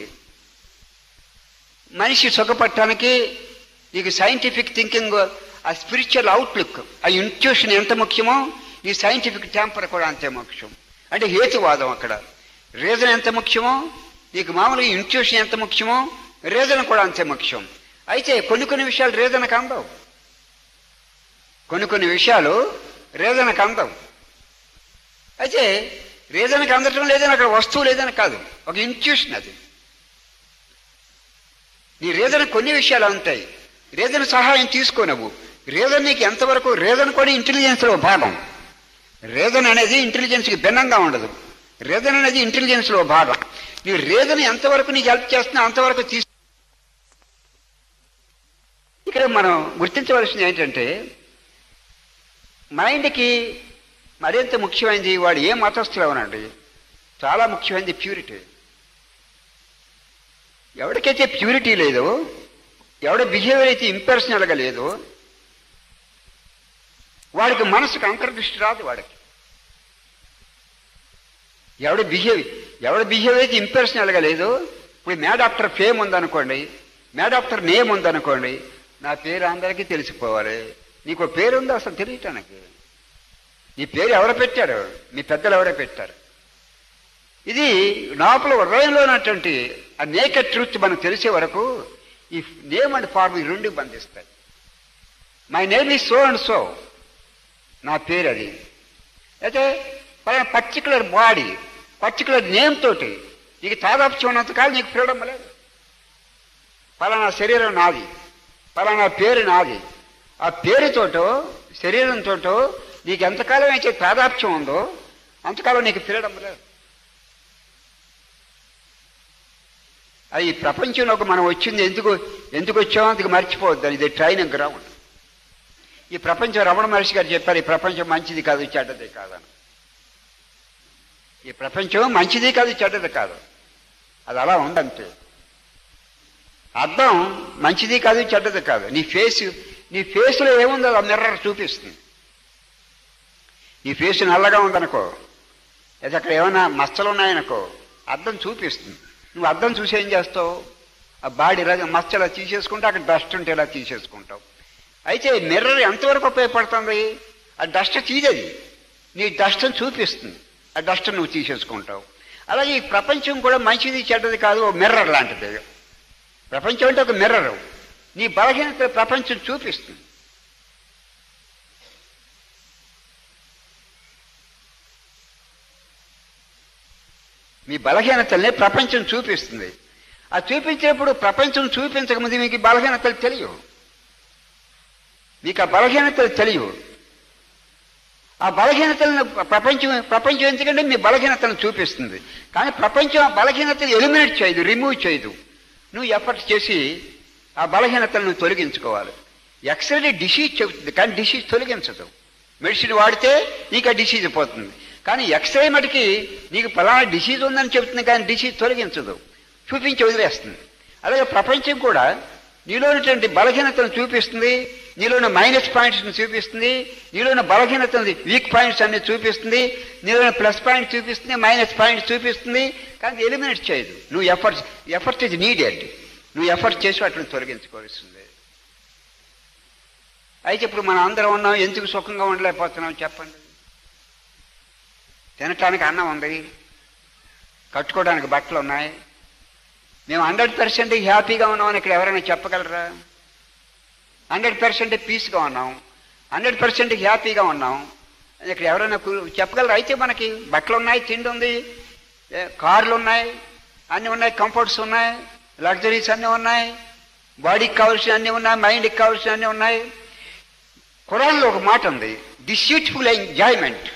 Speaker 1: మనిషి సుఖపడటానికి నీకు సైంటిఫిక్ థింకింగ్ ఆ స్పిరిచువల్ అవుట్లుక్ ఆ ఇంట్యూషన్ ఎంత ముఖ్యమో ఈ సైంటిఫిక్ టెంపర్ కూడా అంతే ముఖ్యం అంటే హేతువాదం అక్కడ రీజన్ ఎంత ముఖ్యమో నీకు మామూలుగా ఇంట్యూషన్ ఎంత ముఖ్యమో రీజన్ కూడా అంతే ముఖ్యం అయితే కొన్ని కొన్ని విషయాలు రీజన్కి అందవు కొన్ని కొన్ని విషయాలు రీజన్కి అందవు అయితే రీజన్కి అందటం లేదని అక్కడ వస్తువు లేదని కాదు ఒక ఇంట్యూషన్ అది నీ రీజన్ కొన్ని విషయాలు ఉంటాయి రీజన్ సహాయం తీసుకోనవు రీజన్ నీకు ఎంతవరకు రీజన్ కూడా ఇంటెలిజెన్స్లో భాగం రీజన్ అనేది ఇంటెలిజెన్స్కి భిన్నంగా ఉండదు రీజన్ అనేది ఇంటెలిజెన్స్లో భాగం నీ రీజన్ ఎంతవరకు నీకు హెల్ప్ చేస్తున్నా అంతవరకు తీసు ఇక్కడ మనం గుర్తించవలసింది ఏంటంటే మైండ్కి మరింత ముఖ్యమైనది వాడు ఏ మతస్థులు అవనండి చాలా ముఖ్యమైనది ప్యూరిటీ ఎవరికైతే ప్యూరిటీ లేదో ఎవడ బిహేవియర్ అయితే ఇంపర్సనల్గా లేదో వాడికి మనసుకు అంతర్దృష్టి రాదు వాడికి ఎవడ బిహేవ్ ఎవడ బిహేవియర్ అయితే ఇంపర్సనల్గా లేదో ఇప్పుడు మే డాక్టర్ ఫేమ్ ఉందనుకోండి మే డాక్టర్ నేమ్ ఉందనుకోండి నా పేరు అందరికీ తెలిసిపోవాలి నీకు ఓ పేరు ఉందో అసలు తెలియటానికి నీ పేరు ఎవరు పెట్టారు మీ పెద్దలు ఎవరో పెట్టారు ఇది లోపల హృదయంలో ఉన్నటువంటి ఆ నేకెడ్ ట్రూత్ మనకు తెలిసే వరకు ఈ నేమ్ అండ్ ఫార్మ్ ఈ రెండు బంధిస్తాయి మై నేమ్ ఈ సో అండ్ సో నా పేరు అది అయితే పర్టికులర్ బాడీ పర్టికులర్ నేమ్ తోటి నీకు తాదాప్యం ఉన్నంత కాలం నీకు ఫ్రీడమ్ లేదు పలానా శరీరం నాది పలానా పేరు నాది ఆ పేరుతోటో శరీరంతోటో నీకు ఎంతకాలం అయితే తాదాప్యం ఉందో అంతకాలం నీకు ఫ్రీడమ్ లేదు అది ఈ ప్రపంచంలోకి మనం వచ్చింది ఎందుకు ఎందుకు వచ్చామో అందుకు మర్చిపోవద్దు ఇది ట్రైనింగ్ గ్రౌండ్ ఈ ప్రపంచం రమణ మహర్షి గారు చెప్పారు ఈ ప్రపంచం మంచిది కాదు చెడ్డది కాదని ఈ ప్రపంచం మంచిది కాదు చెడ్డది కాదు అది అలా ఉందంతే అర్థం మంచిది కాదు చెడ్డది కాదు నీ ఫేస్ నీ ఫేస్లో ఏముందో ఆ మిర్రర్ చూపిస్తుంది నీ ఫేస్ నల్లగా ఉందనుకో లేదా అక్కడ ఏమైనా మచ్చలు ఉన్నాయనుకో అర్థం చూపిస్తుంది నువ్వు అర్థం చూసి ఏం చేస్తావు ఆ బాడీ ఇలా మచ్చ ఇలా తీసేసుకుంటే అక్కడ డస్ట్ ఉంటే ఇలా తీసేసుకుంటావు అయితే మిర్రర్ ఎంతవరకు ఉపయోగపడుతుంది ఆ డస్ట్ తీయది నీ డస్ట్ని చూపిస్తుంది ఆ డస్ట్ నువ్వు తీసేసుకుంటావు అలాగే ఈ ప్రపంచం కూడా మంచిది చెడ్డది కాదు ఓ మిర్రర్ లాంటిది ప్రపంచం అంటే ఒక మిర్రర్ నీ బలహీనత ప్రపంచం చూపిస్తుంది మీ బలహీనతల్ని ప్రపంచం చూపిస్తుంది ఆ చూపించేప్పుడు ప్రపంచం చూపించకముందు మీకు ఈ బలహీనతలు తెలియవు మీకు ఆ బలహీనతలు తెలియవు ఆ బలహీనతలను ప్రపంచం ప్రపంచం ఎందుకంటే మీ బలహీనతలను చూపిస్తుంది కానీ ప్రపంచం ఆ బలహీనతలు ఎలిమినేట్ చేయదు రిమూవ్ చేయదు నువ్వు ఎఫర్ట్ చేసి ఆ బలహీనతలను తొలగించుకోవాలి ఎక్స్రే డిసీజ్ చెబుతుంది కానీ డిసీజ్ తొలగించదు మెడిసిన్ వాడితే నీకు ఆ డిసీజ్ పోతుంది కానీ ఎక్స్రే మటుకి నీకు ఫలానా డిసీజ్ ఉందని చెబుతుంది కానీ డిసీజ్ తొలగించదు చూపించి వదిలేస్తుంది అలాగే ప్రపంచం కూడా నీలో ఉన్నటువంటి బలహీనతను చూపిస్తుంది నీలోని మైనస్ పాయింట్స్ని చూపిస్తుంది నీలోని బలహీనతను వీక్ పాయింట్స్ అన్ని చూపిస్తుంది నీలోని ప్లస్ పాయింట్ చూపిస్తుంది మైనస్ పాయింట్ చూపిస్తుంది కానీ ఎలిమినేట్ చేయదు నువ్వు ఎఫర్ట్ ఎఫర్ట్ ఇస్ నీడెడ్ నువ్వు ఎఫర్ట్ చేసి వాటిని తొలగించుకోవాల్సింది అయితే ఇప్పుడు మనం అందరం ఉన్నాం ఎందుకు సుఖంగా ఉండలేకపోతున్నాం చెప్పండి తినటానికి అన్నం ఉంది కట్టుకోవడానికి బట్టలు ఉన్నాయి మేము హండ్రెడ్ పర్సెంట్ హ్యాపీగా ఉన్నామని ఇక్కడ ఎవరైనా చెప్పగలరా హండ్రెడ్ పర్సెంట్ పీస్గా ఉన్నాం హండ్రెడ్ పర్సెంట్ హ్యాపీగా ఉన్నాం ఇక్కడ ఎవరైనా కు- చెప్పగలరు అయితే మనకి బట్టలు ఉన్నాయి తిండి ఉంది ఏ, కార్లు ఉన్నాయి అన్నీ ఉన్నాయి కంఫర్ట్స్ ఉన్నాయి లగ్జరీస్ అన్నీ ఉన్నాయి బాడీకి కావాల్సిన అన్నీ ఉన్నాయి మైండ్కి కావాల్సిన అన్నీ ఉన్నాయి ఖురాన్లో ఒక మాట ఉంది డిస్యూట్ఫుల్ ఎంజాయ్మెంట్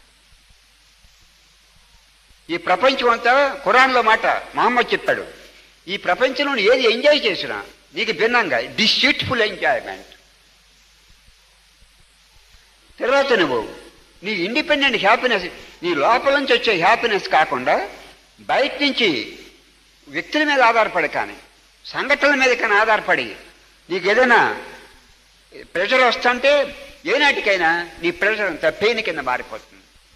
Speaker 1: ఈ ప్రపంచం అంతా ఖురాన్లో మాట మహమ్మద్ చెప్పాడు ఈ ప్రపంచంలో నువ్వు ఏది ఎంజాయ్ చేసినా నీకు భిన్నంగా డిస్యూట్ఫుల్ ఎంజాయ్మెంట్ తర్వాత నువ్వు నీ ఇండిపెండెంట్ హ్యాపీనెస్ నీ లోపల నుంచి వచ్చే హ్యాపీనెస్ కాకుండా బయట నుంచి వ్యక్తుల మీద ఆధారపడి కానీ సంఘటనల మీద కానీ ఆధారపడి నీకు ఏదైనా ప్రెషర్ వస్తుంటే ఏనాటికైనా నీ ప్రెషర్ అంతా పెయిన్ కింద మారిపోతుంది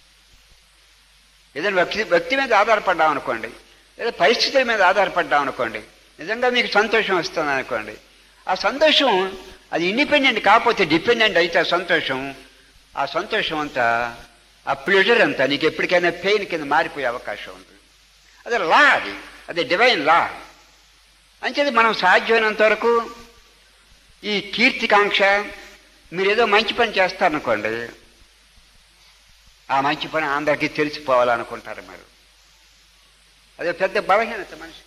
Speaker 1: ఏదైనా వ్యక్తి వ్యక్తి మీద ఆధారపడ్డాం అనుకోండి లేదా పరిస్థితుల మీద ఆధారపడ్డాం అనుకోండి నిజంగా మీకు సంతోషం వస్తుంది అనుకోండి ఆ సంతోషం అది ఇండిపెండెంట్ కాకపోతే డిపెండెంట్ అయితే ఆ సంతోషం ఆ సంతోషం అంతా ఆ ప్లెజర్ అంతా నీకు ఎప్పటికైనా పెయిన్ కింద మారిపోయే అవకాశం ఉంది అది లా అది అది డివైన్ లా అంచేది మనం సాధ్యమైనంత వరకు ఈ కీర్తికాంక్ష మీరు ఏదో మంచి పని చేస్తారనుకోండి ఆ మంచి పని అందరికీ తెలిసిపోవాలనుకుంటారు మీరు అదే పెద్ద బలహీనత మనిషికి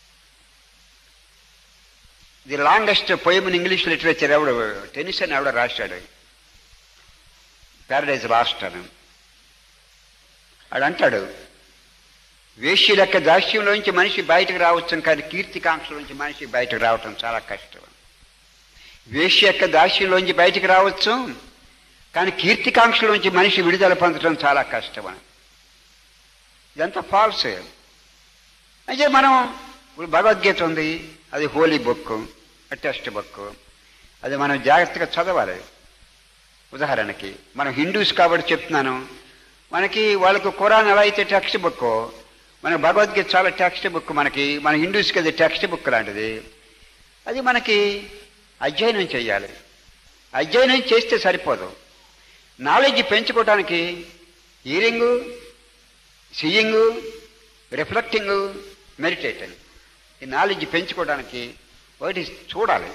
Speaker 1: the longest poem in English literature ఎవడు టెన్నిస్ అని ఎవడో రాశాడు ప్యారడైజ్ లాస్ట్ అని ఆడు అంటాడు వేష్య లెక్క దాస్యంలోంచి మనిషి బయటకు రావచ్చు కానీ కీర్తికాంక్షలోంచి మనిషి బయటకు రావటం చాలా కష్టం వేష్య యొక్క దాస్యంలోంచి బయటకు రావచ్చు కానీ కీర్తికాంక్షలోంచి మనిషి విడుదల పొందడం చాలా కష్టం అని ఇదంతా ఫాల్స్ అయితే మనం ఇప్పుడు భగవద్గీత ఉంది అది హోలీ బుక్ టెక్స్ట్ బుక్ అది మనం జాగ్రత్తగా చదవాలి ఉదాహరణకి మనం హిందూస్ కాబట్టి చెప్తున్నాను మనకి వాళ్ళకు ఖురాన్ ఎలా అయితే టెక్స్ట్ బుక్ మన భగవద్గీత చాలా టెక్స్ట్ బుక్ మనకి మన హిందూస్కి అది టెక్స్ట్ బుక్ లాంటిది అది మనకి అధ్యయనం చేయాలి అధ్యయనం చేస్తే సరిపోదు నాలెడ్జ్ పెంచుకోవడానికి హీరింగు సీయింగు రిఫ్లెక్టింగు మెడిటేటింగ్ ఈ నాలెడ్జ్ పెంచుకోవడానికి ఒకటి చూడాలి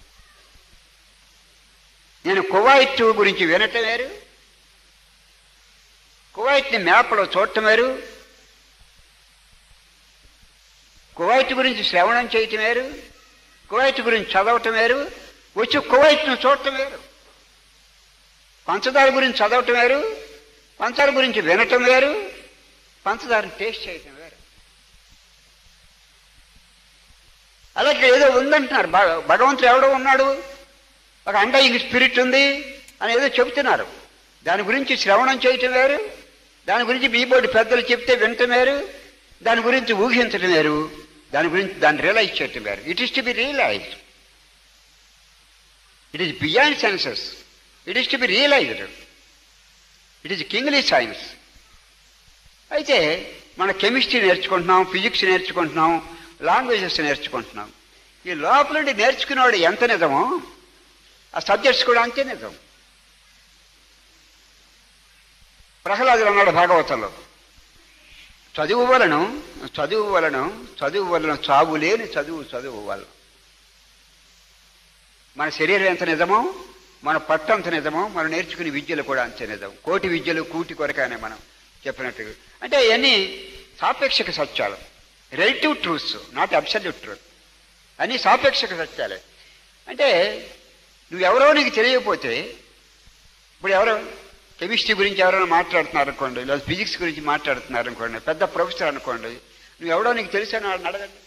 Speaker 1: నేను కువైట్ గురించి వినటం వేరు కువైట్ని మ్యాప్లో చూడటం వేరు కువైట్ గురించి శ్రవణం చేయటం వేరు కువైట్ గురించి చదవటం వేరు వచ్చి కువైట్ను చూడటం వేరు పంచదార గురించి చదవటం వేరు పంచదార గురించి వినటం వేరు పంచదారని టేస్ట్ చేయటం వేరు అలాగే ఏదో ఉందంటున్నారు భగ- భగవంతుడు ఎవడో ఉన్నాడు ఒక అండయింగ్ స్పిరిట్ ఉంది అని ఏదో చెబుతున్నారు దాని గురించి శ్రవణం చేయటం వేరు దాని గురించి బీబోర్డు పెద్దలు చెప్తే వినటం వేరు దాని గురించి ఊహించటం వేరు దాని గురించి దాన్ని రియలైజ్ చేయటం వేరు it is to be realised it is beyond senses it is to be realised it is kingly science అయితే మన కెమిస్ట్రీ నేర్చుకుంటున్నాం ఫిజిక్స్ నేర్చుకుంటున్నాం లాంగ్వేజెస్ నేర్చుకుంటున్నాం ఈ లోపల నుండి నేర్చుకునేవాడు ఎంత నిజమో ఆ సబ్జెక్ట్స్ కూడా అంతే నిజం ప్రహ్లాదుడు అన్నాడు భాగవతంలో చదువు వలను చదువు వలను చదువు వలన చావు లేని చదువు చదువు వలన మన శరీరం ఎంత నిజమో మన పట్టు అంత నిజమో మనం నేర్చుకునే విద్యలు కూడా అంతే నిజం కోటి విద్యలు కూటి కొరకనే మనం చెప్పినట్టు అంటే ఇవన్నీ సాపేక్షక సత్యాలు relative truths not absolute truth అన్నీ సాపేక్షక సత్యాలే అంటే నువ్వెవరో నీకు తెలియకపోతే ఇప్పుడు ఎవరో కెమిస్ట్రీ గురించి ఎవరైనా మాట్లాడుతున్నారు అనుకోండి లేదా ఫిజిక్స్ గురించి మాట్లాడుతున్నారు అనుకోండి పెద్ద ప్రొఫెసర్ అనుకోండి నువ్వు ఎవడో నీకు తెలిసాను వాళ్ళని అడగండి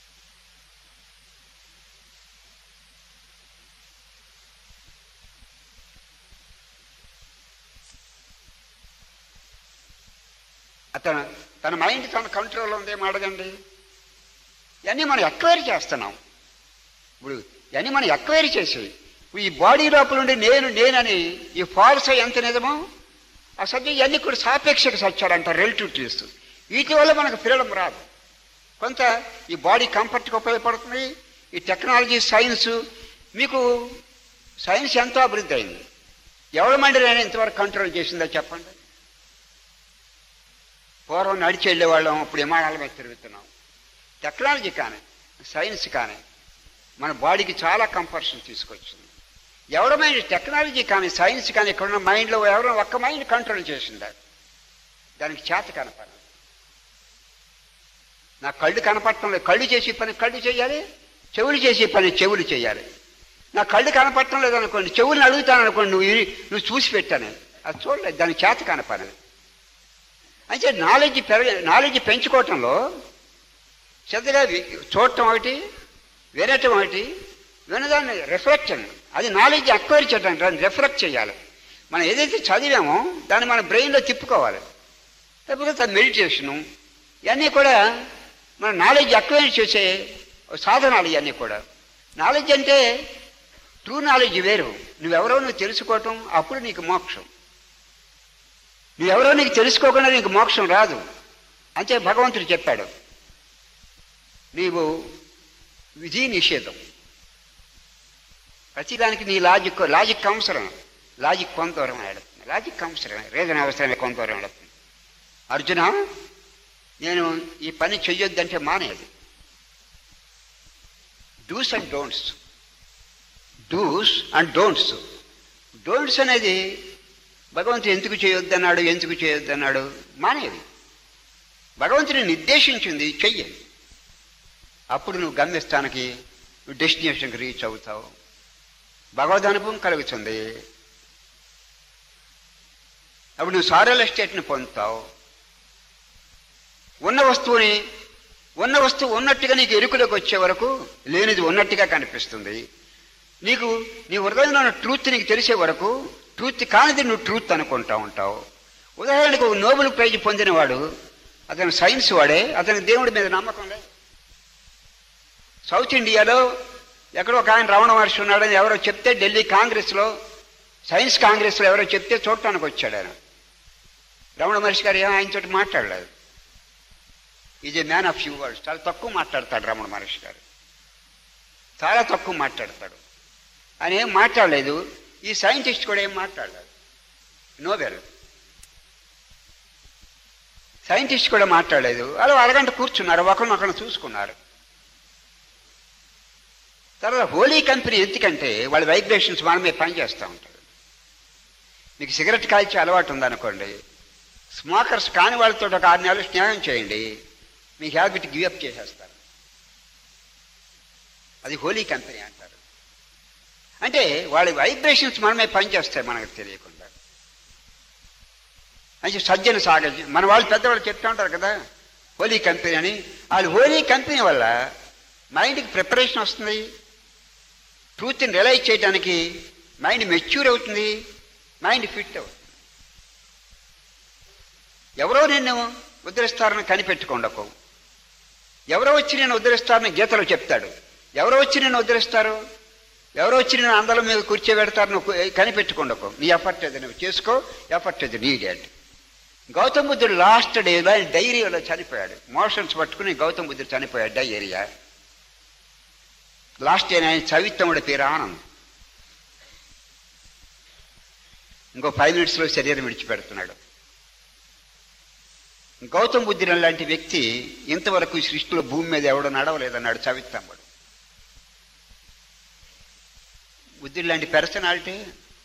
Speaker 1: అతను తన మైండ్ తన కంట్రోల్లో ఉందేమో అడగండి ఇవన్నీ మనం ఎక్వైరీ చేస్తున్నాం ఇప్పుడు ఇవన్నీ మనం ఎక్వైరీ చేసేవి ఇప్పుడు ఈ బాడీ లోపల ఉండి నేను నేనని ఈ ఫాల్స్ ఎంత నిజమో ఆ సబ్జెక్ట్ ఇవన్నీ కూడా సాపేక్షక సత్యాలు అంటారు రిలేటివ్ ట్రీస్ వీటి వల్ల మనకు ఫ్రీడమ్ రాదు కొంత ఈ బాడీ కంఫర్ట్కి ఉపయోగపడుతుంది ఈ టెక్నాలజీ సైన్స్ మీకు సైన్స్ ఎంతో అభివృద్ధి అయింది ఎవరి మైండ్ నేను ఇంతవరకు కంట్రోల్ చేసిందో చెప్పండి పూర్వం నడిచి వెళ్ళేవాళ్ళం ఇప్పుడు విమానాల మీద తిరుగుతున్నాం టెక్నాలజీ కానీ సైన్స్ కానీ మన బాడీకి చాలా కంఫర్షన్ తీసుకొచ్చింది ఎవడ మైండ్ టెక్నాలజీ కానీ సైన్స్ కానీ ఇక్కడ ఉన్న మైండ్లో ఎవరో ఒక్క మైండ్ కంట్రోల్ చేసిందా దానికి చేత కనపడ నా కళ్ళు కనపడటం లేదు కళ్ళు చేసే పని కళ్ళు చేయాలి చెవులు చేసే పని చెవులు చేయాలి నా కళ్ళు కనపడటం లేదు అనుకోండి చెవులను అడుగుతాను అనుకోండి నువ్వు ఇరి- నువ్వు చూసి పెట్టాను అది చూడలేదు దానికి చేత కనపడదు అయితే నాలెడ్జ్ పెరగ నాలెడ్జ్ పెంచుకోవటంలో శ్రద్ధగా వి- చూడటం ఒకటి వినటం ఒకటి వినదాన్ని రిఫ్లెక్షన్ అది నాలెడ్జ్ అక్వైర్ చేయడానికి దాన్ని రిఫ్లెక్ట్ చేయాలి మనం ఏదైతే చదివామో దాన్ని మన బ్రెయిన్లో తిప్పుకోవాలి లేకపోతే మెడిటేషను ఇవన్నీ కూడా మన నాలెడ్జ్ అక్వైర్ చేసే సాధనాలు ఇవన్నీ కూడా నాలెడ్జ్ అంటే ట్రూ నాలెడ్జ్ వేరు నువ్వెవరో నువ్వు తెలుసుకోవటం అప్పుడు నీకు మోక్షం నువ్వెవరో నీకు తెలుసుకోకుండా నీకు మోక్షం రాదు అంతే భగవంతుడు చెప్పాడు నీవు విధి నిషేధం ప్రతిదానికి నీ లాజిక్ లాజిక్ అవసరం లాజిక్ కొంత దూరం వెళుతుంది లాజిక్ అవసరమే రీజన్ అవసరమే కొంత దూరం వెళుతుంది అర్జున నేను ఈ పని చెయ్యొద్దంటే మానేది do's and don'ts do's and don'ts don'ts అనేది భగవంతుడు ఎందుకు చేయొద్దన్నాడు ఎందుకు చేయొద్దన్నాడు మానేది భగవంతుని నిర్దేశించింది చెయ్యి అప్పుడు నువ్వు గమ్యస్థానికి నువ్వు డెస్టినేషన్కి రీచ్ అవుతావు భగవద్ అనుభవం కలుగుతుంది అప్పుడు నువ్వు సారల్ ఎస్టేట్ని పొందుతావు ఉన్న వస్తువుని ఉన్న వస్తువు ఉన్నట్టుగా నీకు ఎరుకులోకి వచ్చే వరకు లేనిది ఉన్నట్టుగా కనిపిస్తుంది నీకు నీ హృదయంలో ఉన్న ట్రూత్ నీకు తెలిసే వరకు ట్రూత్ కానిది నువ్వు ట్రూత్ అనుకుంటా ఉంటావు ఉదాహరణకు ఒక నోబెల్ ప్రైజ్ పొందినవాడు అతను సైన్స్ వాడే అతని దేవుడి మీద నమ్మకం లేదు సౌత్ ఇండియాలో ఎక్కడో ఒక ఆయన రమణ మహర్షి ఉన్నాడని ఎవరో చెప్తే ఢిల్లీ కాంగ్రెస్లో సైన్స్ కాంగ్రెస్లో ఎవరో చెప్తే చూడటానికి వచ్చాడు ఆయన రమణ మహర్షి గారు ఏం ఆయనతోటి మాట్లాడలేదు is a man of few words చాలా తక్కువ మాట్లాడతాడు రమణ మహర్షి గారు చాలా తక్కువ మాట్లాడతాడు ఆయన ఏం మాట్లాడలేదు ఈ సైంటిస్ట్ కూడా ఏం మాట్లాడలేదు నోబెల్ సైంటిస్ట్ కూడా మాట్లాడలేదు అలా అరగంట కూర్చున్నారు ఒకరినొకరిని చూసుకున్నారు తర్వాత హోలీ కంపెనీ ఎందుకంటే వాళ్ళ వైబ్రేషన్స్ మన మీద పనిచేస్తూ ఉంటారు మీకు సిగరెట్ కాల్చే అలవాటు ఉందనుకోండి స్మోకర్స్ కాని వాళ్ళతో ఒక ఆరు నెలలు స్నేహం చేయండి మీ హ్యాబిట్ గివప్ చేసేస్తారు అది హోలీ కంపెనీ అంటారు అంటే వాళ్ళ వైబ్రేషన్స్ మనమే పనిచేస్తాయి మనకు తెలియకుండా అంటే సజ్జన సాగ మన వాళ్ళు పెద్దవాళ్ళు చెప్తూ ఉంటారు కదా హోలీ కంపెనీ అని వాళ్ళు హోలీ కంపెనీ వల్ల మైండ్కి ప్రిపరేషన్ వస్తుంది ట్రూత్ని రియలైజ్ చేయడానికి మైండ్ మెచ్యూర్ అవుతుంది మైండ్ ఫిట్ అవుతుంది ఎవరో నిన్ను ఉద్ధరిస్తారని కనిపెట్టుకోండకు ఎవరో వచ్చి నేను ఉద్ధరిస్తారని గీతలో చెప్తాడు ఎవరో వచ్చి నేను ఉద్ధరిస్తారు ఎవరో వచ్చి నేను అందరం మీద కూర్చోబెడతారు నువ్వు కనిపెట్టుకోండకు నీ ఎఫర్ట్ అది నువ్వు చేసుకో ఎఫర్ట్ అది నీడెడ్ గౌతమ్ బుద్ధుడు లాస్ట్ డేలో ఆయన డైరీలో చనిపోయాడు మోషన్స్ పట్టుకుని గౌతమ్ బుద్ధుడు చనిపోయాడు డైరియా లాస్ట్ డే ఆయన చవిత్తముడి పేరు ఆనంద్ ఇంకో ఫైవ్ మినిట్స్లో శరీరం విడిచిపెడుతున్నాడు గౌతమ్ బుద్ధుడు లాంటి వ్యక్తి ఇంతవరకు ఈ సృష్టిలో భూమి మీద ఎవడో నడవలేదన్నాడు చవిత్తమ్ముడు బుద్ధుడు లాంటి పర్సనాలిటీ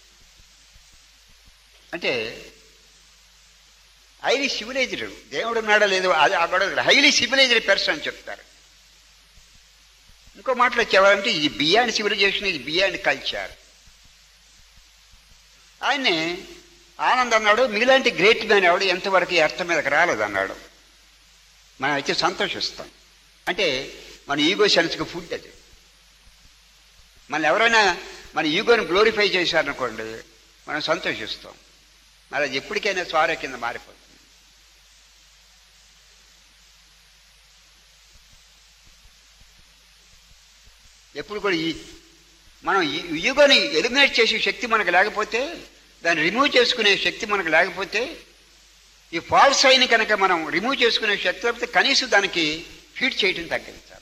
Speaker 1: అంటే హైలీ సివిలైజ్డ్ దేవుడు ఉన్నాడో లేదో అది అక్కడ హైలీ సివిలైజ్డ్ పర్సన్ అని చెప్తారు ఇంకో మాటలో చెప్పాలంటే ఇది బియాండ్ సివిలైజేషన్ ఇది బియాండ్ కల్చర్ ఆయన్ని ఆనంద్ అన్నాడు మీలాంటి గ్రేట్ మ్యాన్ ఎవడు ఎంతవరకు ఈ అర్థం మీదకి రాలేదన్నాడు మనం అయితే సంతోషిస్తాం అంటే మన ఈగో సెన్స్కి ఫుడ్ అది మన ఎవరైనా మన ఈగోని గ్లోరిఫై చేశారనుకోండి మనం సంతోషిస్తాం మరి అది ఎప్పటికైనా స్వార కింద మారిపోతుంది ఎప్పుడు కూడా ఈ మనం ఈ ఈగోని ఎలిమినేట్ చేసే శక్తి మనకు లేకపోతే దాన్ని రిమూవ్ చేసుకునే శక్తి మనకు లేకపోతే ఈ ఫాల్స్ అయిన కనుక మనం రిమూవ్ చేసుకునే శక్తి లేకపోతే కనీసం దానికి ఫీడ్ చేయటం తగ్గించాలి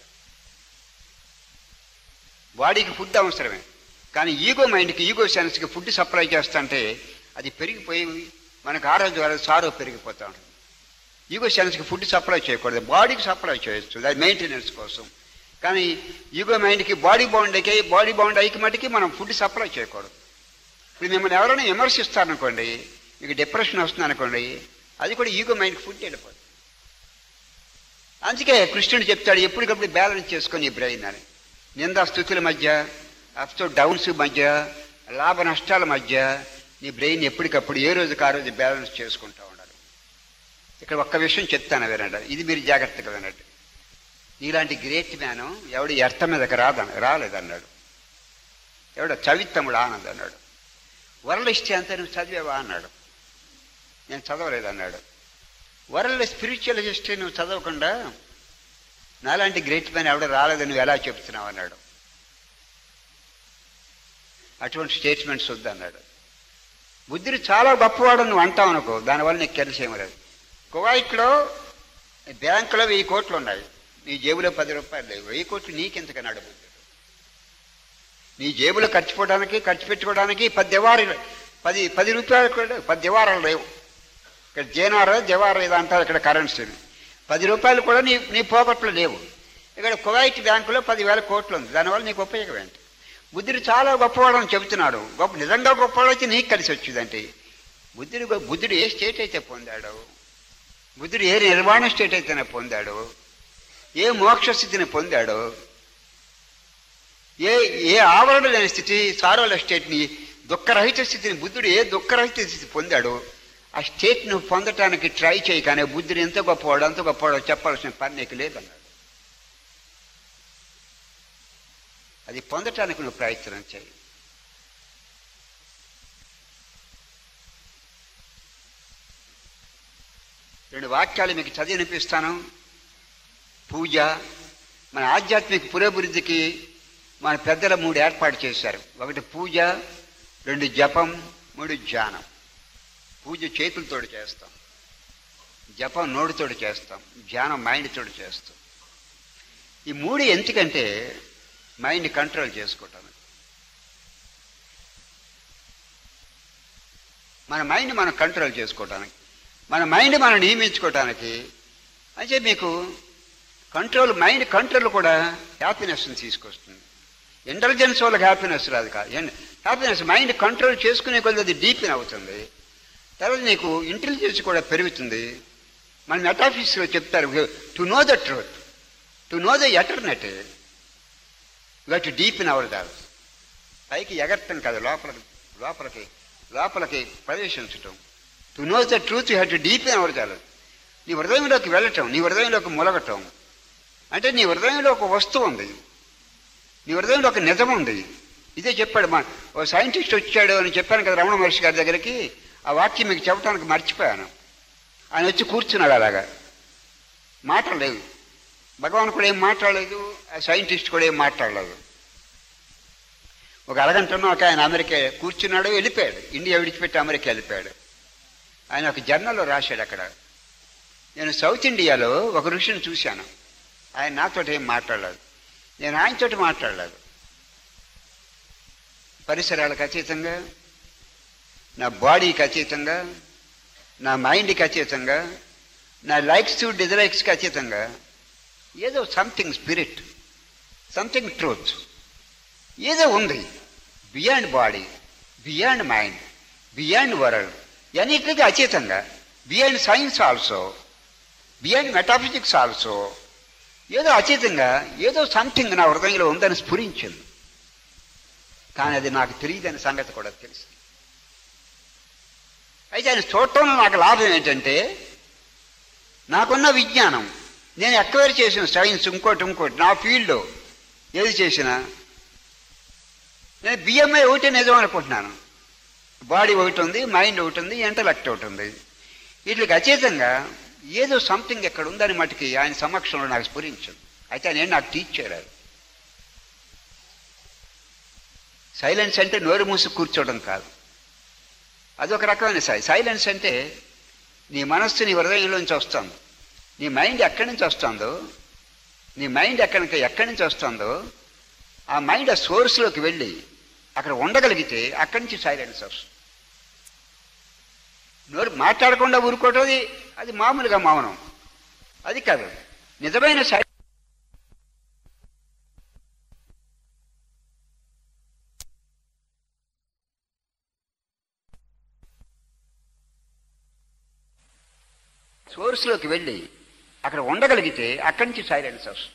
Speaker 1: బాడీకి ఫుడ్ అవసరమే కానీ ఈగో మైండ్కి ఈగో సెన్స్కి ఫుడ్ సప్లై చేస్తుంటే అది పెరిగిపోయి మనకు ఆరోగ్య సారో పెరిగిపోతూ ఉంటుంది ఈగో సెన్స్కి ఫుడ్ సప్లై చేయకూడదు బాడీకి సప్లై చేయొచ్చు అది మెయింటెనెన్స్ కోసం కానీ ఈగో మైండ్కి బాడీ బౌండ్కి బాడీ బౌండ్ అయ్యి మటుకి మనం ఫుడ్ సప్లై చేయకూడదు ఇప్పుడు మిమ్మల్ని ఎవరైనా విమర్శిస్తారనుకోండి మీకు డిప్రెషన్ వస్తుంది అనుకోండి అది కూడా ఈగో మైండ్కి ఫుడ్ వెళ్ళిపోతుంది అందుకే కృష్ణుడు చెప్తాడు ఎప్పటికప్పుడు బ్యాలెన్స్ చేసుకొని ఈ బ్రెయిన్ అని నిందా స్థుతుల మధ్య అప్స్ డౌన్స్ మధ్య లాభ నష్టాల మధ్య నీ బ్రెయిన్ ఎప్పటికప్పుడు ఏ రోజుకి ఆ రోజు బ్యాలెన్స్ చేసుకుంటూ ఉండాలి ఇక్కడ ఒక్క విషయం చెప్తాను వినండి ఇది మీరు జాగ్రత్తగా వినండి నీలాంటి గ్రేట్ మ్యాన్ ఎవడు ఎర్త మీదకి రాదని రాలేదన్నాడు ఎవడో చవిత్తముడు ఆనంద్ అన్నాడు వరల్డ్ హిస్టరీ అంతా నువ్వు చదివేవా అన్నాడు నేను చదవలేదన్నాడు వరల్డ్ స్పిరిచువల్ హిస్టరీ నువ్వు చదవకుండా నాలాంటి గ్రేట్ మ్యాన్ ఎవడ రాలేదని నువ్వు ఎలా చెప్తున్నావు అన్నాడు అటువంటి స్టేట్మెంట్స్ వద్దన్నాడు బుద్ధుడు చాలా గొప్పవాడు నువ్వు అంటావు అనుకో దానివల్ల నీకు తెలిసేమో లేదు కువైట్లో బ్యాంకులో వెయ్యి కోట్లు ఉన్నాయి నీ జేబులో పది రూపాయలు లేవు వెయ్యి కోట్లు నీకెంతకన్నాడు బుద్ధుడు నీ జేబులో ఖర్చు పోవడానికి ఖర్చు పెట్టుకోవడానికి పది దివారాలు పది పది రూపాయలు కూడా పది దివారాలు లేవు ఇక్కడ జేనారా జవారా ఇది అంటారు ఇక్కడ కరెన్సీని పది రూపాయలు కూడా నీ నీ పోగొట్లు లేవు ఇక్కడ కువైట్ బ్యాంకులో పదివేల కోట్లు ఉంది దానివల్ల నీకు ఉపయోగం ఏంటి బుద్ధుడు చాలా గొప్పవాడని చెబుతున్నాడు గొప్ప నిజంగా గొప్పవాడు అయితే నీకు కలిసి వచ్చిందంటే బుద్ధుడు గొ- బుద్ధుడు ఏ స్టేట్ అయితే పొందాడు బుద్ధుడు ఏ నిర్మాణ స్టేట్ అయితేనే పొందాడు ఏ మోక్ష స్థితిని పొందాడు ఏ ఏ ఆవరణ లేని స్థితి సారోల స్టేట్ని దుఃఖరహిత స్థితిని బుద్ధుడు ఏ దుఃఖరహిత స్థితి పొందాడో ఆ స్టేట్ నువ్వు పొందటానికి ట్రై చేయి కానీ బుద్ధుడు ఎంత గొప్పవాడు అంత గొప్పవాడో చెప్పాల్సిన పని నీకు లేదన్నాడు అది పొందటానికి నువ్వు ప్రయత్నం చేయి రెండు వాక్యాలు మీకు చదివి వినిపిస్తాను పూజ మన ఆధ్యాత్మిక పురోభివృద్ధికి మన పెద్దల మూడు ఏర్పాటు చేశారు ఒకటి పూజ రెండు జపం మూడు ధ్యానం పూజ చేతులతోటి చేస్తాం జపం నోటితోటి చేస్తాం ధ్యానం మైండ్ తోటి చేస్తాం ఈ మూడు ఎందుకంటే మైండ్ కంట్రోల్ చేసుకోవటానికి మన మైండ్ మనం కంట్రోల్ చేసుకోవటానికి మన మైండ్ మనం నియమించుకోవటానికి అయితే మీకు కంట్రోల్ మైండ్ కంట్రోల్ కూడా హ్యాపీనెస్ని తీసుకొస్తుంది ఇంటెలిజెన్స్ వాళ్ళకి హ్యాపీనెస్ రాదు కాదు హ్యాపీనెస్ మైండ్ కంట్రోల్ చేసుకునే కొద్ది అది డీపిన్ అవుతుంది తర్వాత నీకు ఇంటెలిజెన్స్ కూడా పెరుగుతుంది మన మెటాఫిజిక్స్లో చెప్తారు to know the truth to know the eternal to deep in our dolls పైకి ఎగరటం కాదు లోపలికి లోపలికి లోపలికి ప్రవేశించటం to know the truth you have to deep in our dolls నీ హృదయంలోకి వెళ్ళటం నీ హృదయంలోకి మొలగటం అంటే నీ హృదయంలో ఒక వస్తువు ఉంది నీ హృదయంలో ఒక నిజం ఉంది ఇదే చెప్పాడు మా ఓ సైంటిస్ట్ వచ్చాడు అని చెప్పాను కదా రమణ మహర్షి గారి దగ్గరికి ఆ వాక్యం మీకు చెప్పడానికి మర్చిపోయాను ఆయన వచ్చి కూర్చున్నాడు అలాగా మాట్లాడలేదు భగవాన్ కూడా ఏం మాట్లాడలేదు ఆ సైంటిస్ట్ కూడా ఏం మాట్లాడలేదు ఒక అరగంటలో ఒక ఆయన అమెరికా కూర్చున్నాడు వెళ్ళిపోయాడు ఇండియా విడిచిపెట్టి అమెరికా వెళ్ళిపోయాడు ఆయన ఒక జర్నల్లో రాశాడు అక్కడ నేను సౌత్ ఇండియాలో ఒక ఋషిని చూశాను ఆయన నాతో ఏం మాట్లాడలేదు నేను ఆయనతోటి మాట్లాడలేదు పరిసరాలకు అతీతంగా నా బాడీకి అతీతంగా నా మైండ్కి అతీతంగా నా లైక్స్ డిజలైక్స్కి అతీతంగా ఏదో సంథింగ్ స్పిరిట్ సంథింగ్ ట్రూత్ ఏదో ఉంది beyond body beyond mind beyond world అన్నిటికీ అతీతంగా beyond science also beyond metaphysics also ఏదో అతీతంగా ఏదో సంథింగ్ నా హృదయంలో ఉందని స్ఫురించింది కానీ అది నాకు తెలియదని సంగతి కూడా తెలుసు అయితే ఆయన చూడటంలో నాకు లాభం ఏంటంటే నాకున్న విజ్ఞానం నేను ఎక్వైర్ చేసిన సైన్స్ ఇంకోటి ఇంకోటి నా ఫీల్డ్లో ఏది చేసినా నేను బిఎంఐ ఒకటి నిజం అనుకుంటున్నాను బాడీ ఒకటి ఉంది మైండ్ ఒకటి ఉంది ఇంటలెక్ట్ ఒకటి ఉంది వీటికి అచేతంగా ఏదో సంథింగ్ ఎక్కడ ఉందని మటుకి ఆయన సమక్షంలో నాకు స్ఫురించింది అయితే ఆయన ఏం నాకు టీచ్ చేయలేదు సైలెన్స్ అంటే నోరు మూసి కూర్చోవడం కాదు అదొక రకమైన సై సైలెన్స్ అంటే నీ మనస్సు నీ హృదయంలోంచి వస్తుంది నీ మైండ్ ఎక్కడి నుంచి వస్తుందో నీ మైండ్ ఎక్కడికి ఎక్కడి నుంచి వస్తుందో ఆ మైండ్ ఆ సోర్స్లోకి వెళ్ళి అక్కడ ఉండగలిగితే అక్కడి నుంచి సైలెన్స్ వస్తుంది నోరు మాట్లాడకుండా ఊరుకోవటం అది అది మామూలుగా మౌనం అది కాదు నిజమైన సై సోర్స్లోకి వెళ్ళి అక్కడ ఉండగలిగితే అక్కడి నుంచి సైలెన్స్ వస్తుంది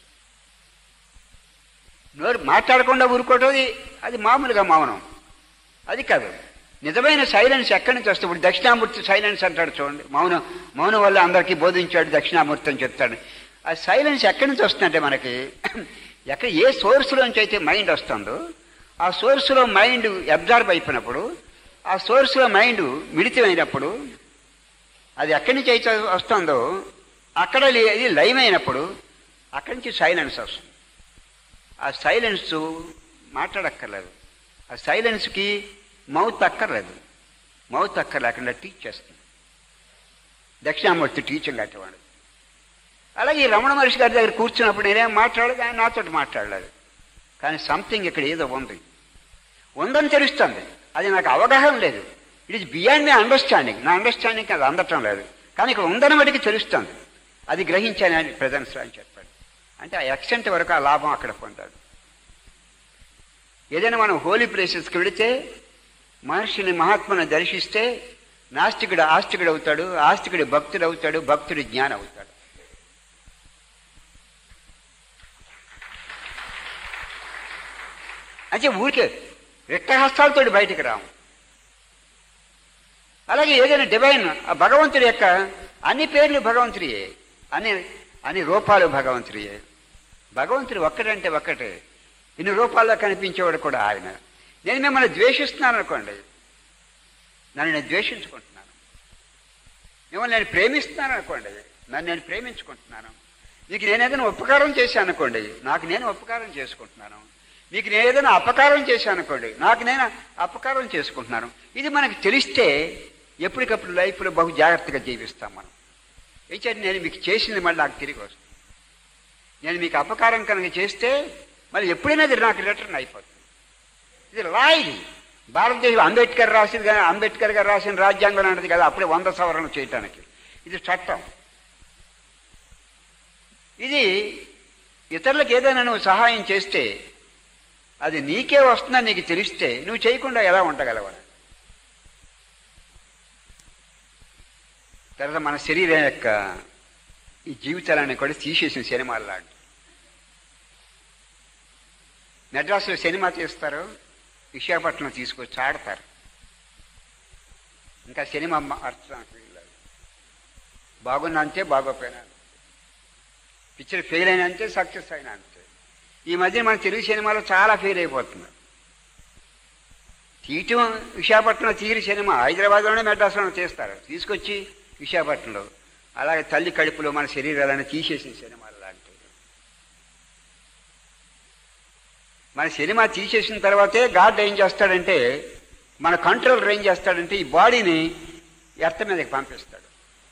Speaker 1: నోరు మాట్లాడకుండా ఊరుకోవటం అది మామూలుగా మౌనం అది కాదు నిజమైన సైలెన్స్ ఎక్కడి నుంచి వస్తుంది ఇప్పుడు దక్షిణామూర్తి సైలెన్స్ అంటాడు చూడండి మౌనం మౌనం వల్ల అందరికీ బోధించాడు దక్షిణామూర్తి అని చెప్తాడు ఆ సైలెన్స్ ఎక్కడి నుంచి వస్తుందంటే మనకి ఎక్కడ ఏ సోర్స్లోంచి అయితే మైండ్ వస్తుందో ఆ సోర్స్లో మైండ్ అబ్జర్వ్ అయిపోయినప్పుడు ఆ సోర్స్లో మైండ్ మిళితమైనప్పుడు అది ఎక్కడి నుంచి అయితే వస్తుందో అక్కడ లే- అది లైవ్ అయినప్పుడు అక్కడి నుంచి సైలెన్స్ వస్తుంది ఆ సైలెన్స్ మాట్లాడక్కర్లేదు ఆ సైలెన్స్కి మౌత్ అక్కర్లేదు మౌత్ అక్కర్లేకుండా టీచ్ చేస్తుంది దక్షిణామూర్తి టీచింగ్ అట్టేవాడు అలాగే ఈ రమణ మహర్షి గారి దగ్గర కూర్చున్నప్పుడు నేనేం మాట్లాడలేదు ఆయన నాతో మాట్లాడలేదు కానీ సంథింగ్ ఇక్కడ ఏదో ఉంది ఉందని తెలుస్తుంది అది నాకు అవగాహన లేదు it is beyond my understanding నా అండర్స్టాండింగ్ అది అందటం లేదు కానీ ఇక్కడ ఉందని మటుకు తెలుస్తుంది అది గ్రహించాను అని ప్రజెన్స్ అని చెప్పాడు అంటే ఆ ఎక్సెంట్ వరకు ఆ లాభం అక్కడ పొందాడు ఏదైనా మనం హోలీ ప్లేసెస్కి వెళితే మహర్షిని మహాత్మను దర్శిస్తే నాస్తికుడు ఆస్తికుడు అవుతాడు ఆస్తికుడు భక్తుడు అవుతాడు భక్తుడు జ్ఞానం అవుతాడు అంటే ఊరికే రెట్టహస్తాలతో బయటికి రాము అలాగే ఏదైనా డివైన్ ఆ భగవంతుడి యొక్క అన్ని పేర్లు భగవంతుడియే అన్ని అన్ని రూపాలు భగవంతుడియే భగవంతుడు ఒక్కడంటే ఒక్కటే ఇన్ని రూపాల్లో కనిపించేవాడు కూడా ఆయన నేను మిమ్మల్ని ద్వేషిస్తున్నాను అనుకోండి నన్ను నేను ద్వేషించుకుంటున్నాను మిమ్మల్ని నేను ప్రేమిస్తున్నాను అనుకోండి నన్ను నేను ప్రేమించుకుంటున్నాను మీకు నేను ఏదైనా ఉపకారం చేశాను అనుకోండి నాకు నేను ఉపకారం చేసుకుంటున్నాను మీకు నేను ఏదైనా అపకారం చేశాను అనుకోండి నాకు నేను అపకారం చేసుకుంటున్నాను ఇది మనకు తెలిస్తే ఎప్పటికప్పుడు లైఫ్లో బహు జాగ్రత్తగా జీవిస్తాం మనం ఏంటంటే నేను మీకు చేసింది మళ్ళీ నాకు తిరిగి వస్తుంది నేను మీకు అపకారం కనుక చేస్తే మళ్ళీ ఎప్పుడైనా అది నాకు రిటర్న్ అయిపోతుంది ఇది లా ఇది భారతదేశం అంబేద్కర్ రాసింది కానీ అంబేద్కర్ గారు రాసిన రాజ్యాంగం అన్నది కదా అప్పుడే వంద సవరణ చేయటానికి ఇది చట్టం ఇది ఇతరులకు ఏదైనా నువ్వు సహాయం చేస్తే అది నీకే వస్తుందని నీకు తెలిస్తే నువ్వు చేయకుండా ఎలా ఉండగలవా తర్వాత మన శరీరం యొక్క ఈ జీవితాలన్నీ కూడా తీసేసిన సినిమాలు లాంటి మెడ్రాస్లో సినిమా తీస్తారు విశాఖపట్నం తీసుకొచ్చి ఆడతారు ఇంకా సినిమా అర్థానికి వీల్లేదు బాగున్నా అంతే బాగోపోయినా అంతే. పిక్చర్ ఫెయిల్ అయినా అంతే సక్సెస్ అయినా అంతే ఈ మధ్య మన తెలుగు సినిమాలో చాలా ఫెయిల్ అయిపోతుంది తీయటం విశాఖపట్నంలో తీరి సినిమా హైదరాబాద్లోనే మెడ్రాస్లోనే తీస్తారు తీసుకొచ్చి విశాఖపట్నంలో అలాగే తల్లి కడుపులో మన శరీరాలను తీసేసిన సినిమాలు లాంటివి మన సినిమా తీసేసిన తర్వాతే గాడ్ ఏం చేస్తాడంటే మన కంట్రోల్ ఏం చేస్తాడంటే ఈ బాడీని ఎర్త మీదకి పంపిస్తాడు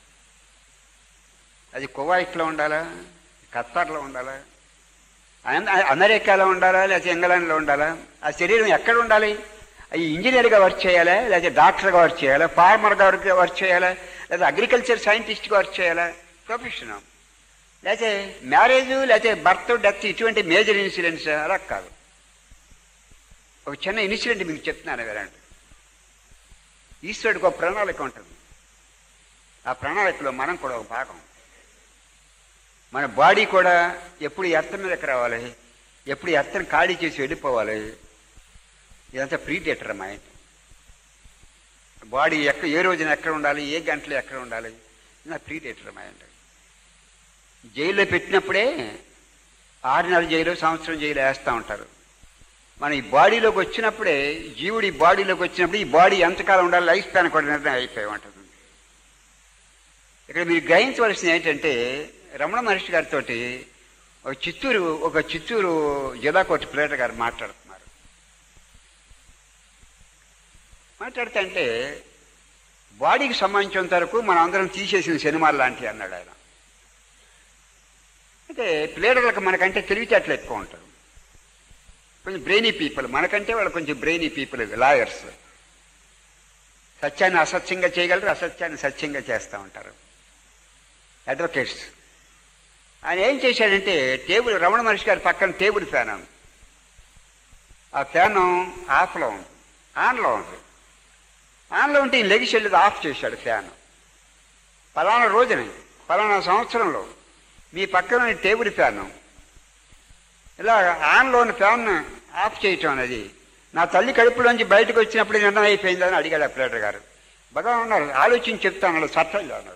Speaker 1: అది కువైట్లో ఉండాలా ఖత్తర్లో ఉండాలా అమె- అమెరికాలో ఉండాలా లేకపోతే ఇంగ్లాండ్లో ఉండాలా ఆ శరీరం ఎక్కడ ఉండాలి ఈ ఇంజనీర్గా వర్క్ చేయాలా లేకపోతే డాక్టర్గా వర్క్ చేయాలా ఫార్మర్గా వర్క్ వర్క్ చేయాలా లేదా అగ్రికల్చర్ సైంటిస్ట్గా వర్క్ చేయాలా ప్రొఫెషన్ లేకపోతే మ్యారేజ్ లేకపోతే బర్త్ డెత్ ఇటువంటి మేజర్ ఇన్సిడెంట్స్ అలా కాదు ఒక చిన్న ఇన్సిడెంట్ మీకు చెప్తున్నాను వినండి ఈశ్వరుడికి ఒక ప్రణాళిక ఉంటుంది ఆ ప్రణాళికలో మనం కూడా ఒక భాగం మన బాడీ కూడా ఎప్పుడు ఎర్త మీదకి రావాలి ఎప్పుడు ఎర్తను ఖాళీ చేసి వెళ్ళిపోవాలి ఇదంతా ప్రీడేటర్ మైండ్ బాడీ ఎక్కడ ఏ రోజున ఎక్కడ ఉండాలి ఏ గంటలో ఎక్కడ ఉండాలి ఇది ప్రీడేటర్ మైండ్ జైల్లో పెట్టినప్పుడే ఆరు నెలల జైలు సంవత్సరం జైలు వేస్తూ ఉంటారు మన ఈ బాడీలోకి వచ్చినప్పుడే జీవుడు ఈ బాడీలోకి వచ్చినప్పుడు ఈ బాడీ ఎంతకాలం ఉండాలి లైఫ్ స్పాన్ కూడా నిర్ణయం అయిపోయి ఉంటుంది ఇక్కడ మీరు గ్రహించవలసింది ఏంటంటే రమణ మహర్షి గారితో ఒక చిత్తూరు ఒక చిత్తూరు జిల్లా కోర్టు ప్లేటర్ గారు మాట్లాడుతున్నారు మాట్లాడితే అంటే బాడీకి సంబంధించినంత వరకు మనం అందరం తీసేసిన సినిమాలు లాంటివి అన్నాడు ఆయన అయితే ప్లేడర్లకు మనకంటే తెలివితేటలు ఎక్కువ ఉంటారు కొంచెం బ్రెయినీ పీపుల్ మనకంటే వాళ్ళు కొంచెం బ్రెయినీ పీపుల్ లాయర్స్ సత్యాన్ని అసత్యంగా చేయగలరు అసత్యాన్ని సత్యంగా చేస్తూ ఉంటారు అడ్వకేట్స్ ఆయన ఏం చేశాడంటే టేబుల్ రమణ మహర్షి గారి పక్కన టేబుల్ ఫ్యాన్ ఉంది ఆ ఫ్యాన్ ఆఫ్లో ఉంది ఆన్లో ఉంది ఆన్లో ఉంటే ఈయన లెగిసి వెళ్ళి ఆఫ్ చేశాడు ఫ్యాన్ పలానా రోజున పలానా సంవత్సరంలో మీ పక్కన టేబుల్ ఫ్యాన్ ఇలా ఆన్లోని ఫ్యాన్ ఆఫ్ చేయటం అనేది నా తల్లి కడుపులోంచి బయటకు వచ్చినప్పుడు నిర్ణయం అయిపోయిందని అడిగాడు అప్లేటర్ గారు బాగా ఉన్నారు ఆలోచించి చెప్తాను సత్యంలో అన్నాడు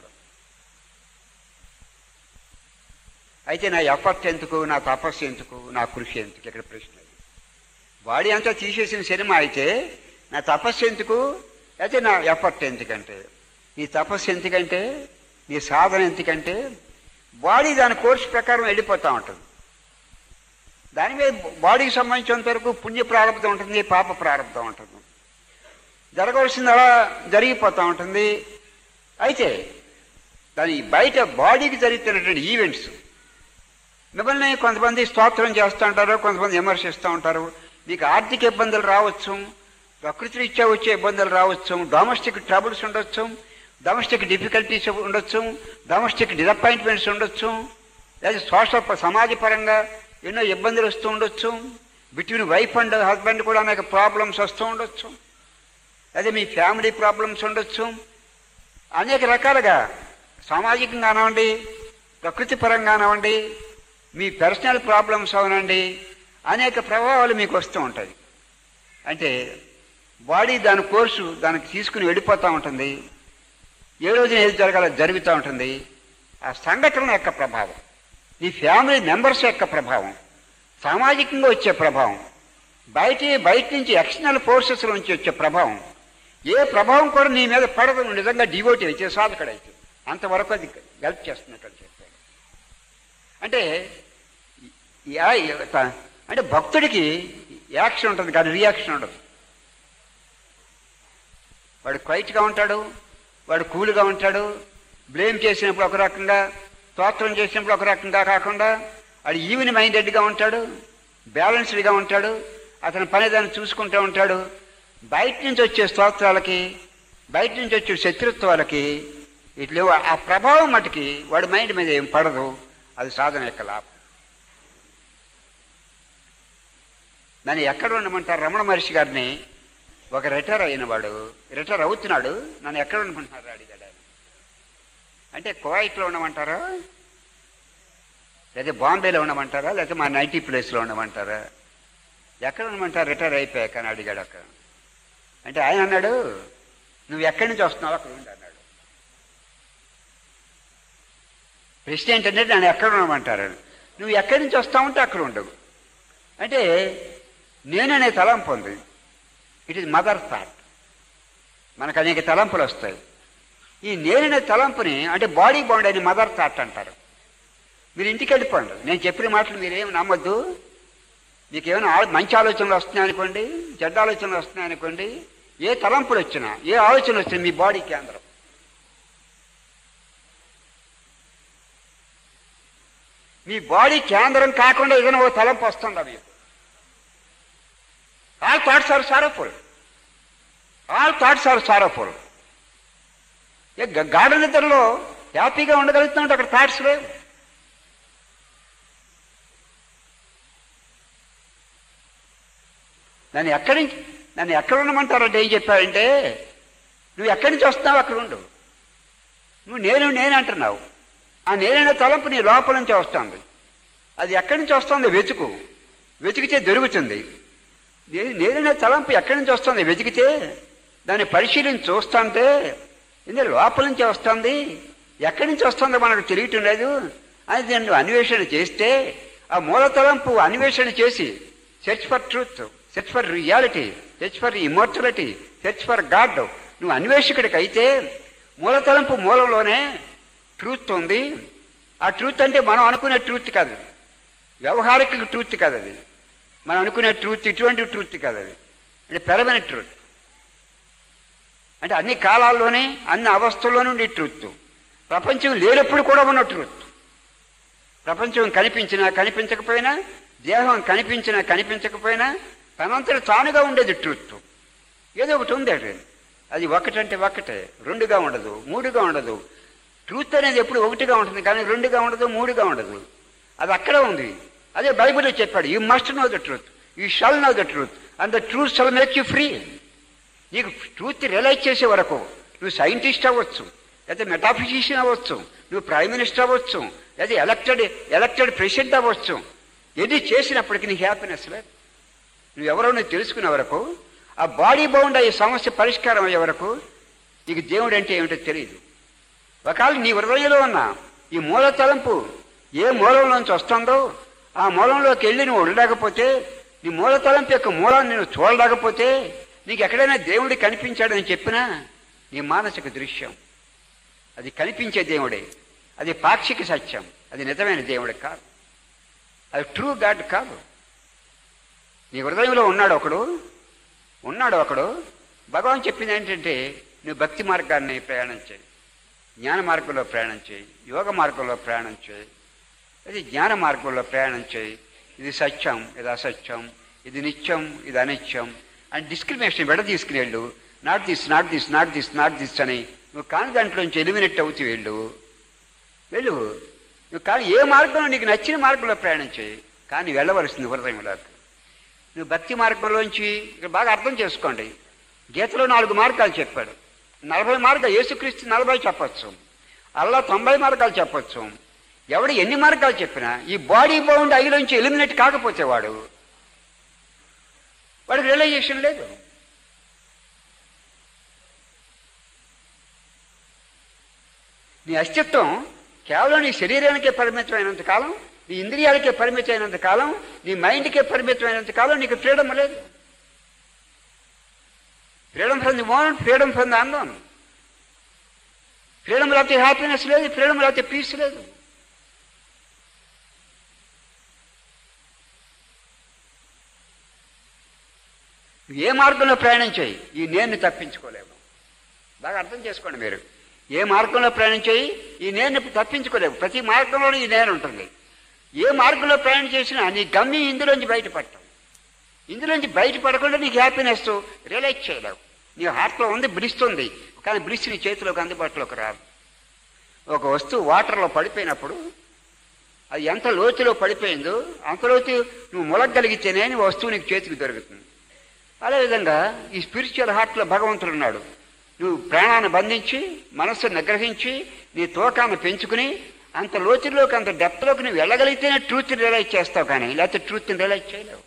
Speaker 1: అయితే నా ఎఫర్ట్ ఎందుకు నా తపస్సు ఎందుకు నా కృషి ఎందుకు ఇక్కడ ప్రశ్న అది. బాడీ అంతా తీసేసిన సినిమా అయితే నా తపస్సు ఎందుకు అయితే నా ఎఫర్ట్ ఎందుకంటే నీ తపస్సు ఎందుకంటే నీ సాధన ఎందుకంటే బాడీ దాని కోర్సు ప్రకారం వెళ్ళిపోతూ ఉంటుంది దాని మీద బాడీకి సంబంధించినంత వరకు పుణ్య ప్రారంభం ఉంటుంది పాప ప్రారంభం ఉంటుంది జరగవలసింది అలా జరిగిపోతూ ఉంటుంది అయితే దాని బయట బాడీకి జరుగుతున్నటువంటి ఈవెంట్స్ మిమ్మల్ని కొంతమంది స్తోత్రం చేస్తూ ఉంటారు కొంతమంది విమర్శిస్తూ ఉంటారు మీకు ఆర్థిక ఇబ్బందులు రావచ్చు ప్రకృతి రీత్యా వచ్చే ఇబ్బందులు రావచ్చు డొమెస్టిక్ ట్రబుల్స్ ఉండొచ్చు డొమెస్టిక్ డిఫికల్టీస్ ఉండొచ్చు డొమెస్టిక్ డిసప్పాయింట్మెంట్స్ ఉండొచ్చు లేదా సోషల్ సమాజ పరంగా ఎన్నో ఇబ్బందులు వస్తూ ఉండొచ్చు బిట్వీన్ వైఫ్ అండ్ హస్బెండ్ కూడా అనేక ప్రాబ్లమ్స్ వస్తూ ఉండొచ్చు అదే మీ ఫ్యామిలీ ప్రాబ్లమ్స్ ఉండొచ్చు అనేక రకాలుగా సామాజికంగా కానివ్వండి ప్రకృతి పరంగా కానివ్వండి మీ పర్సనల్ ప్రాబ్లమ్స్ అవనండి అనేక ప్రభావాలు మీకు వస్తూ ఉంటాయి అంటే బాడీ దాని కోర్సు దానికి తీసుకుని వెళ్ళిపోతూ ఉంటుంది ఏ రోజున ఏది జరగాలో జరుగుతూ ఉంటుంది ఆ సంఘటన యొక్క ప్రభావం నీ ఫ్యామిలీ మెంబర్స్ యొక్క ప్రభావం సామాజికంగా వచ్చే ప్రభావం బయట బయట నుంచి ఎక్స్టర్నల్ ఫోర్సెస్ నుంచి వచ్చే ప్రభావం ఏ ప్రభావం కూడా నీ మీద పడదు నువ్వు నిజంగా డివోటీ అయితే సాధకుడైతే అంతవరకు అది హెల్ప్ చేస్తున్నట్టు అని చెప్పాడు అంటే యా- త- అంటే భక్తుడికి యాక్షన్ ఉంటుంది కానీ రియాక్షన్ ఉండదు వాడు క్వైట్గా ఉంటాడు వాడు కూల్గా ఉంటాడు బ్లేమ్ చేసినప్పుడు ఒక రకంగా స్తోత్రం చేసినప్పుడు ఒక రకంగా కాకుండా వాడు ఈవెన్ మైండెడ్గా ఉంటాడు బ్యాలెన్స్డ్గా ఉంటాడు అతని పని దాన్ని చూసుకుంటూ ఉంటాడు బయట నుంచి వచ్చే స్తోత్రాలకి బయట నుంచి వచ్చే శత్రుత్వాలకి ఇట్లా ఆ ప్రభావం మటుకి వాడి మైండ్ మీద ఏం పడదు అది సాధన యొక్క లాభం నన్ను ఎక్కడ ఉండమంటారు రమణ మహర్షి గారిని ఒక రిటైర్ అయిన వాడు రిటైర్ అవుతున్నాడు నన్ను ఎక్కడ ఉండమంటున్నారు అడిగాడు ఆయన. అంటే కువైట్లో ఉండమంటారా లేదా బాంబేలో ఉండమంటారా లేకపోతే మా నైటీ ప్లేస్లో ఉండమంటారా ఎక్కడ ఉండమంటారు రిటైర్ అయిపోయాక అని అడిగాడు అక్కడ అంటే ఆయన అన్నాడు నువ్వు ఎక్కడి నుంచి వస్తున్నావు అక్కడ ఉండి అన్నాడు ప్రశ్న ఏంటంటే నన్ను ఎక్కడ ఉండమంటారు నువ్వు ఎక్కడి నుంచి వస్తావంటే అక్కడ ఉండవు అంటే నేననే తలంపు ఉంది ఇట్ ఇస్ మదర్ థాట్ మనకు అనేక తలంపులు వస్తాయి ఈ నేననే తలంపుని అంటే బాడీ బాండ్ అని మదర్ థాట్ అంటారు మీరు ఇంటికి వెళ్ళిపోండి నేను చెప్పిన మాటలు మీరేం నమ్మొద్దు మీకు ఏమైనా ఆ- మంచి ఆలోచనలు వస్తున్నాయి అనుకోండి చెడ్డ ఆలోచనలు వస్తున్నాయి అనుకోండి ఏ తలంపులు వచ్చినా ఏ ఆలోచన వచ్చినా మీ బాడీ కేంద్రం మీ బాడీ కేంద్రం కాకుండా ఏదైనా ఓ తలంపు వస్తుందా మీకు all thoughts are sorrowful all thoughts are sorrowful ఏ గ- గాఢ నిద్రలో హ్యాపీగా ఉండగలుగుతున్నాడు అక్కడ థాట్స్ లేవు నన్ను ఎక్కడి నుంచి నన్ను ఎక్కడ ఉండమంటారంటే ఏం చెప్పారంటే నువ్వు ఎక్కడి నుంచి వస్తున్నావు అక్కడ ఉండు నువ్వు నేను నేను అంటున్నావు ఆ నేనైన తలంపు నీ లోపల నుంచి వస్తుంది అది ఎక్కడి నుంచి వస్తుంది వెతుకు వెతికితే దొరుకుతుంది నే- నేనైన తలంపు ఎక్కడి నుంచి వస్తుంది వెతికితే దాన్ని పరిశీలించి చూస్తుంటే ఇది లోపల నుంచి వస్తుంది ఎక్కడి నుంచి వస్తుందో మనకు తెలియటం లేదు అని దాన్ని నువ్వు అన్వేషణ చేస్తే ఆ మూల తలంపు అన్వేషణ చేసి search for truth search for reality search for immortality search for God నువ్వు అన్వేషకుడికి అయితే మూల తలంపు మూలంలోనే ట్రూత్ ఉంది ఆ ట్రూత్ అంటే మనం అనుకునే ట్రూత్ కాదు వ్యవహారిక ట్రూత్ కాదు అది మనం అనుకునే ట్రూత్ ఇటువంటి ట్రూత్ కాదు అది అంటే పెరమైన ట్రూత్ అంటే అన్ని కాలాల్లోనే అన్ని అవస్థల్లోనూ ఉండే ట్రూత్ ప్రపంచం లేనప్పుడు కూడా ఉన్న ట్రూత్ ప్రపంచం కనిపించినా కనిపించకపోయినా దేహం కనిపించినా కనిపించకపోయినా తనంతట తానుగా ఉండేది ట్రూత్ ఏదో ఒకటి ఉంది అది అది ఒకటంటే ఒకటే రెండుగా ఉండదు మూడుగా ఉండదు ట్రూత్ అనేది ఎప్పుడు ఒకటిగా ఉంటుంది కానీ రెండుగా ఉండదు మూడుగా ఉండదు అది అక్కడ ఉంది అదే బైబిల్లో చెప్పాడు you must know the truth you shall know the truth and the truth shall make you free నీకు ట్రూత్ రియలైజ్ చేసే వరకు నువ్వు సైంటిస్ట్ అవ్వచ్చు లేకపోతే మెటాఫిజిషియన్ అవ్వచ్చు నువ్వు ప్రైమ్ మినిస్టర్ అవ్వచ్చు లేదా ఎలక్టెడ్ ఎలక్టెడ్ ప్రెసిడెంట్ అవ్వచ్చు ఏది చేసినప్పటికీ నీకు హ్యాపీనెస్ లేదు నువ్వెవరో నువ్వు తెలుసుకునే వరకు ఆ బాడీ బౌండ్ అయ్యే సమస్య పరిష్కారం అయ్యే వరకు నీకు దేవుడు అంటే ఏమిటో తెలియదు ఒకవేళ నీ హృదయంలో ఉన్న ఈ మూల తలంపు ఏ మూలంలోంచి వస్తుందో ఆ మూలంలోకి వెళ్ళి నువ్వు ఉండలేకపోతే నీ మూల తలంపు యొక్క మూలాన్ని నువ్వు చూడలేకపోతే నీకు ఎక్కడైనా దేవుడు కనిపించాడని చెప్పినా నీ మానసిక దృశ్యం అది కనిపించే దేవుడే అది పాక్షిక సత్యం అది నిజమైన దేవుడే కాదు అది ట్రూ గాడ్ కాదు నీ హృదయంలో ఉన్నాడు ఒకడు ఉన్నాడు ఒకడు భగవాన్ చెప్పింది ఏంటంటే నువ్వు భక్తి మార్గాన్ని ప్రయాణం చేయి జ్ఞాన మార్గంలో ప్రయాణం చేయి యోగ మార్గంలో ప్రయాణం చేయి అది జ్ఞాన మార్గంలో ప్రయాణం చేయి ఇది సత్యం ఇది అసత్యం ఇది నిత్యం ఇది అనిత్యం అని డిస్క్రిమినేషన్ విడ తీసుకుని వెళ్ళు not this not this not this not this అని నువ్వు కాని దాంట్లోంచి ఎలిమినేట్ అవుతూ వెళ్ళు వెళ్ళు నువ్వు కానీ ఏ మార్గంలో నీకు నచ్చిన మార్గంలో ప్రయాణం చేయి కానీ వెళ్ళవలసింది హృదయంలోకి నువ్వు భక్తి మార్గంలోంచి ఇక్కడ బాగా అర్థం చేసుకోండి గీతలో నాలుగు మార్గాలు చెప్పాడు నలభై మార్గాలు యేసుక్రీస్తు నలభై చెప్పచ్చు అల్లా తొంభై మార్గాలు చెప్పచ్చు ఎవడు ఎన్ని మార్గాలు చెప్పినా ఈ బాడీ బౌండ్ ఐలోంచి ఎలిమినేట్ కాకపోతే వాడు వాడికి రియలైజేషన్ లేదు నీ అస్తిత్వం కేవలం నీ శరీరానికే పరిమితమైనంత కాలం నీ ఇంద్రియాలకే పరిమితమైనంత కాలం నీ మైండ్కే పరిమితమైనంత కాలం నీకు ఫ్రీడమ్ లేదు freedom from the moment freedom from the అందం ఫ్రీడమ్ లేకపోతే హ్యాపీనెస్ లేదు ఫ్రీడమ్ లేకపోతే పీస్ లేదు నువ్వు ఏ మార్గంలో ప్రయాణం చేయి ఈ నేను తప్పించుకోలేవు బాగా అర్థం చేసుకోండి మీరు ఏ మార్గంలో ప్రయాణం చేయి ఈ నేను తప్పించుకోలేవు ప్రతి మార్గంలోనూ ఈ నేను ఉంటుంది ఏ మార్గంలో ప్రయాణం చేసినా నీ గమ్యం ఇందులోంచి బయటపడటం ఇందులోంచి బయటపడకుండా నీకు హ్యాపీనెస్ రియలైజ్ చేయలేవు నీ హార్ట్లో ఉంది బ్లిస్తుంది కానీ బ్లిస్ నీ చేతిలోకి అందుబాటులోకి రాదు ఒక వస్తువు వాటర్లో పడిపోయినప్పుడు అది ఎంత లోతులో పడిపోయిందో అంత లోతు నువ్వు మొలగలిగితేనే నీ వస్తువు నీకు చేతికి దొరుకుతుంది అదేవిధంగా ఈ స్పిరిచువల్ హార్ట్లో భగవంతుడు ఉన్నాడు నువ్వు ప్రాణాన్ని బంధించి మనస్సును నిగ్రహించి నీ తోకాన్ని పెంచుకుని అంత లోతుల్లోకి అంత డెప్త్లోకి నువ్వు వెళ్ళగలిగితేనే ట్రూత్ని రియలైజ్ చేస్తావు కానీ లేకపోతే ట్రూత్ని రియలైజ్ చేయలేవు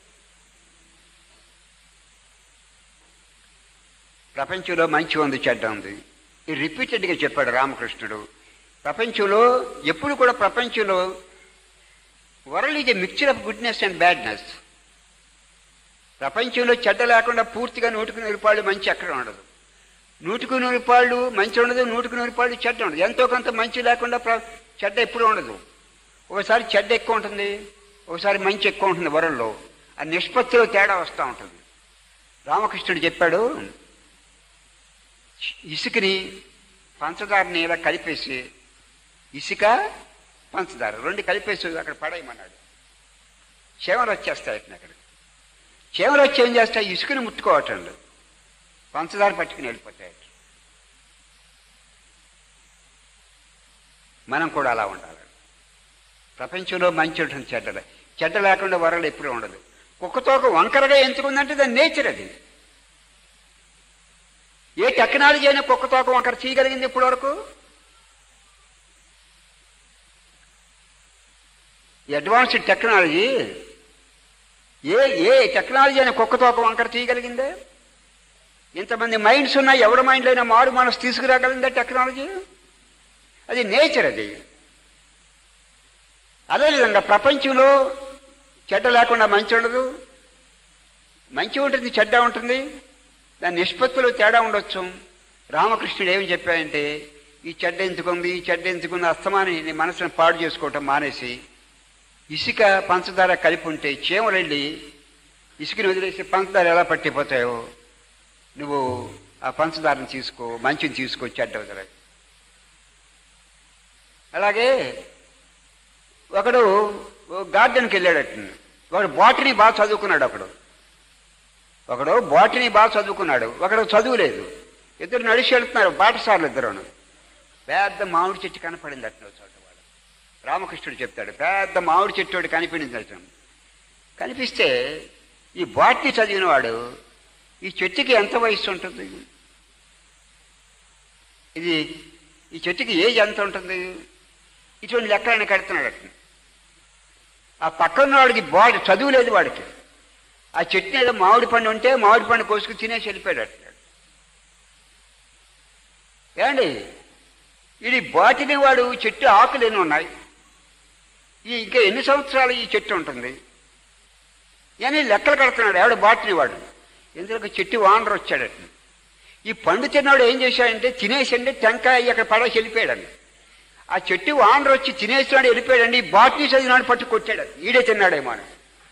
Speaker 1: ప్రపంచంలో మంచి ఉంది చెడ్డ ఉంది ఇది రిపీటెడ్గా చెప్పాడు రామకృష్ణుడు ప్రపంచంలో ఎప్పుడు కూడా ప్రపంచంలో world is a mixture of goodness and badness ప్రపంచంలో చెడ్డ లేకుండా పూర్తిగా నూటికి నూరు రూపాయలు మంచి ఎక్కడ ఉండదు నూటికి నూరు రూపాయలు మంచి ఉండదు నూటికి నూరు రూపాయలు చెడ్డ ఉండదు ఎంతో కొంత మంచి లేకుండా ప్ర- చెడ్డ ఎప్పుడు ఉండదు ఒకసారి చెడ్డ ఎక్కువ ఉంటుంది ఒకసారి మంచి ఎక్కువ ఉంటుంది వరల్లో ఆ నిష్పత్తిలో తేడా వస్తూ ఉంటుంది రామకృష్ణుడు చెప్పాడు ఇసుకని పంచదారని ఇలా కలిపేసి ఇసుక పంచదార రెండు కలిపేసి అక్కడ పడేయమన్నాడు చీమలు వచ్చేస్తాయి అక్కడ చీమలు వచ్చి ఏం చేస్తాయి ఇసుకని ముట్టుకోవటం లేదు పంచదార పట్టుకుని వెళ్ళిపోతాయి మనం కూడా అలా ఉండాలి ప్రపంచంలో మంచి ఉంటుంది చెడ్డ చెడ్డ లేకుండా వరలు ఎప్పుడూ ఉండదు కుక్కతోక వంకరగా ఎంచుకుందంటే దాని నేచర్ అది ఏ టెక్నాలజీ అయినా కుక్కతోక వంకర చేయగలిగింది ఇప్పటి వరకు అడ్వాన్స్డ్ టెక్నాలజీ ఏ ఏ టెక్నాలజీ అయినా కుక్కతోక వంకర చేయగలిగిందే ఇంతమంది మైండ్స్ ఉన్నా ఎవరి మైండ్లో అయినా మారు మనసు తీసుకురాగలిగిందా టెక్నాలజీ అది నేచర్ అది అదేవిధంగా ప్రపంచంలో చెడ్డ లేకుండా మంచి ఉండదు మంచి ఉంటుంది చెడ్డ ఉంటుంది దాని నిష్పత్తిలో తేడా ఉండొచ్చు రామకృష్ణుడు ఏమి చెప్పాడంటే ఈ చెడ్డ ఎందుకుంది ఈ చెడ్డ ఎందుకుంది అస్తమాని నీ మనసును పాడు చేసుకోవటం మానేసి ఇసుక పంచదార కలిపి ఉంటే చీమలు వెళ్ళి ఇసుకని వదిలేసి పంచదార ఎలా పట్టిపోతాయో నువ్వు ఆ పంచదారని తీసుకో మంచిని తీసుకో చెడ్డ వదిలే అలాగే ఒకడు ఓ గార్డెన్కి వెళ్ళాడట వాడు బాటనీ బాగా చదువుకున్నాడు ఒకడు ఒకడు బాటనీ బాగా చదువుకున్నాడు ఒకడు చదువు లేదు ఇద్దరు నడిచి వెళ్తున్నారు బాటసార్లు ఇద్దరును పెద్ద మామిడి చెట్టు కనపడింది అట్లా చోట వాడు రామకృష్ణుడు చెప్తాడు పెద్ద మామిడి చెట్టు ఒకటి కనిపించింది అతను కనిపిస్తే ఈ బాటనీ చదివిన వాడు ఈ చెట్టుకి ఎంత వయసు ఉంటుంది ఇది ఈ చెట్టుకి ఏజ్ ఎంత ఉంటుంది ఇటువంటి లెక్కలను కడుతున్నాడు అతను ఆ పక్కన వాడికి బాడీ చదువు లేదు వాడికి ఆ చెట్టు ఏదో మామిడి పండు ఉంటే మామిడి పండు కోసుకు తినేసి వెళ్ళిపోయాడు అంటున్నాడు ఏమండి ఇది బాటిని వాడు చెట్టు ఆకులు ఎన్ని ఉన్నాయి ఈ ఇంకా ఎన్ని సంవత్సరాలు ఈ చెట్టు ఉంటుంది అని లెక్కలు కడుతున్నాడు ఎవడు బాటిని వాడు ఎందుకంటే చెట్టు వానరు వచ్చాడట ఈ పండు తిన్నాడు ఏం చేశాడంటే తినేసండి టెంకాయ అక్కడ పడేసి వెళ్ళిపోయాడండి ఆ చెట్టు వానరు వచ్చి తినేసినాడు వెళ్ళిపోయాడండి ఈ బాటిని చదివినాడు పట్టు కొట్టాడు ఈడే తిన్నాడేమో అని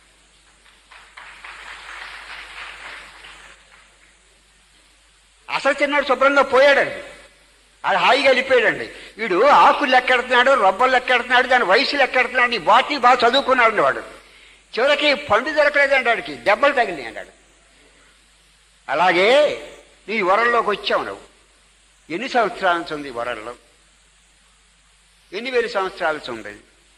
Speaker 1: అసలు తిన్నాడు శుభ్రంగా పోయాడండి అది హాయిగా వెళ్ళిపోయాడండి వీడు ఆకులు లెక్కెడుతున్నాడు రబ్బలు లెక్కెడుతున్నాడు దాని వయసు లెక్కెడుతున్నాడు ఈ బాటిని బాగా చదువుకున్నాడు వాడు చివరికి పండు దొరకలేదండి వాడికి దెబ్బలు తగిలినాయి అన్నాడు అలాగే నీ వరల్లోకి వచ్చావు నువ్వు ఎన్ని సంవత్సరాల నుంచి ఉంది ఈ వరల్లో ఎన్ని వేల సంవత్సరాల నుంచి ఉంది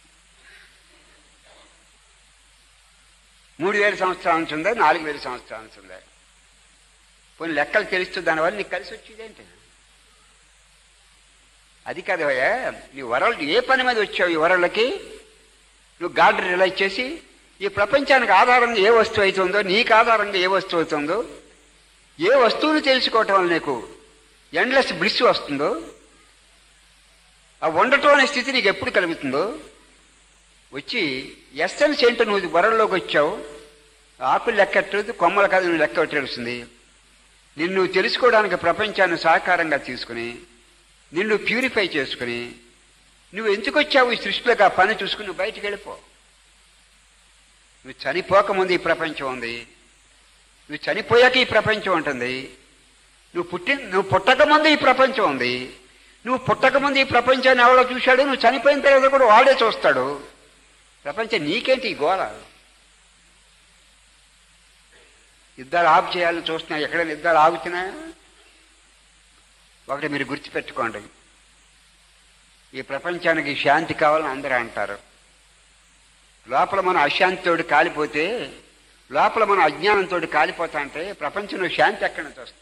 Speaker 1: మూడు వేల సంవత్సరాల నుంచి ఉందా నాలుగు వేల సంవత్సరాల నుంచి ఉందా కొన్ని లెక్కలు తెలుస్తూ దానివల్ల నీకు కలిసి వచ్చేదేంటి అది కాదయ్యా నీ వరల్డ్ ఏ పని మీద వచ్చావు ఈ వరల్డ్కి నువ్వు గాడ్ రిలైజ్ చేసి ఈ ప్రపంచానికి ఆధారంగా ఏ వస్తువు అవుతుందో నీకు ఆధారంగా ఏ వస్తువు అవుతుందో ఏ వస్తువును తెలుసుకోవటం వల్ల నీకు ఎండ్లెస్ బ్లిస్ వస్తుందో ఆ ఉండటం అనే స్థితి నీకు ఎప్పుడు కలుగుతుందో వచ్చి ఎస్ఎన్స్ ఏంటో నువ్వు వరల్లోకి వచ్చావు ఆకులు లెక్కట్లేదు కొమ్మల కాదు నువ్వు లెక్క తెలుస్తుంది నిన్ను తెలుసుకోవడానికి ప్రపంచాన్ని సహకారంగా తీసుకుని నిన్ను ప్యూరిఫై చేసుకుని నువ్వు ఎందుకు వచ్చావు ఈ సృష్టిలోకి ఆ పని చూసుకుని నువ్వు బయటికి వెళ్ళిపో నువ్వు చనిపోకముందు ఈ ప్రపంచం ఉంది నువ్వు చనిపోయాక ఈ ప్రపంచం ఉంటుంది నువ్వు పుట్టి నువ్వు పుట్టకముందు ఈ ప్రపంచం ఉంది నువ్వు పుట్టకముందు ఈ ప్రపంచాన్ని ఎవరో చూశాడు నువ్వు చనిపోయిన తర్వాత కూడా వాడే చూస్తాడు ప్రపంచం నీకేంటి ఈ గోళ యుద్ధాలు ఆపు చేయాలని చూస్తున్నా ఎక్కడైనా యుద్ధాలు ఆగుతున్నాయా ఒకటి మీరు గుర్తుపెట్టుకోండి ఈ ప్రపంచానికి శాంతి కావాలని అందరూ అంటారు లోపల మనం అశాంతితోటి కాలిపోతే లోపల మనం అజ్ఞానంతో కాలిపోతా అంటే ప్రపంచంలో శాంతి ఎక్కడి నుంచి వస్తుంది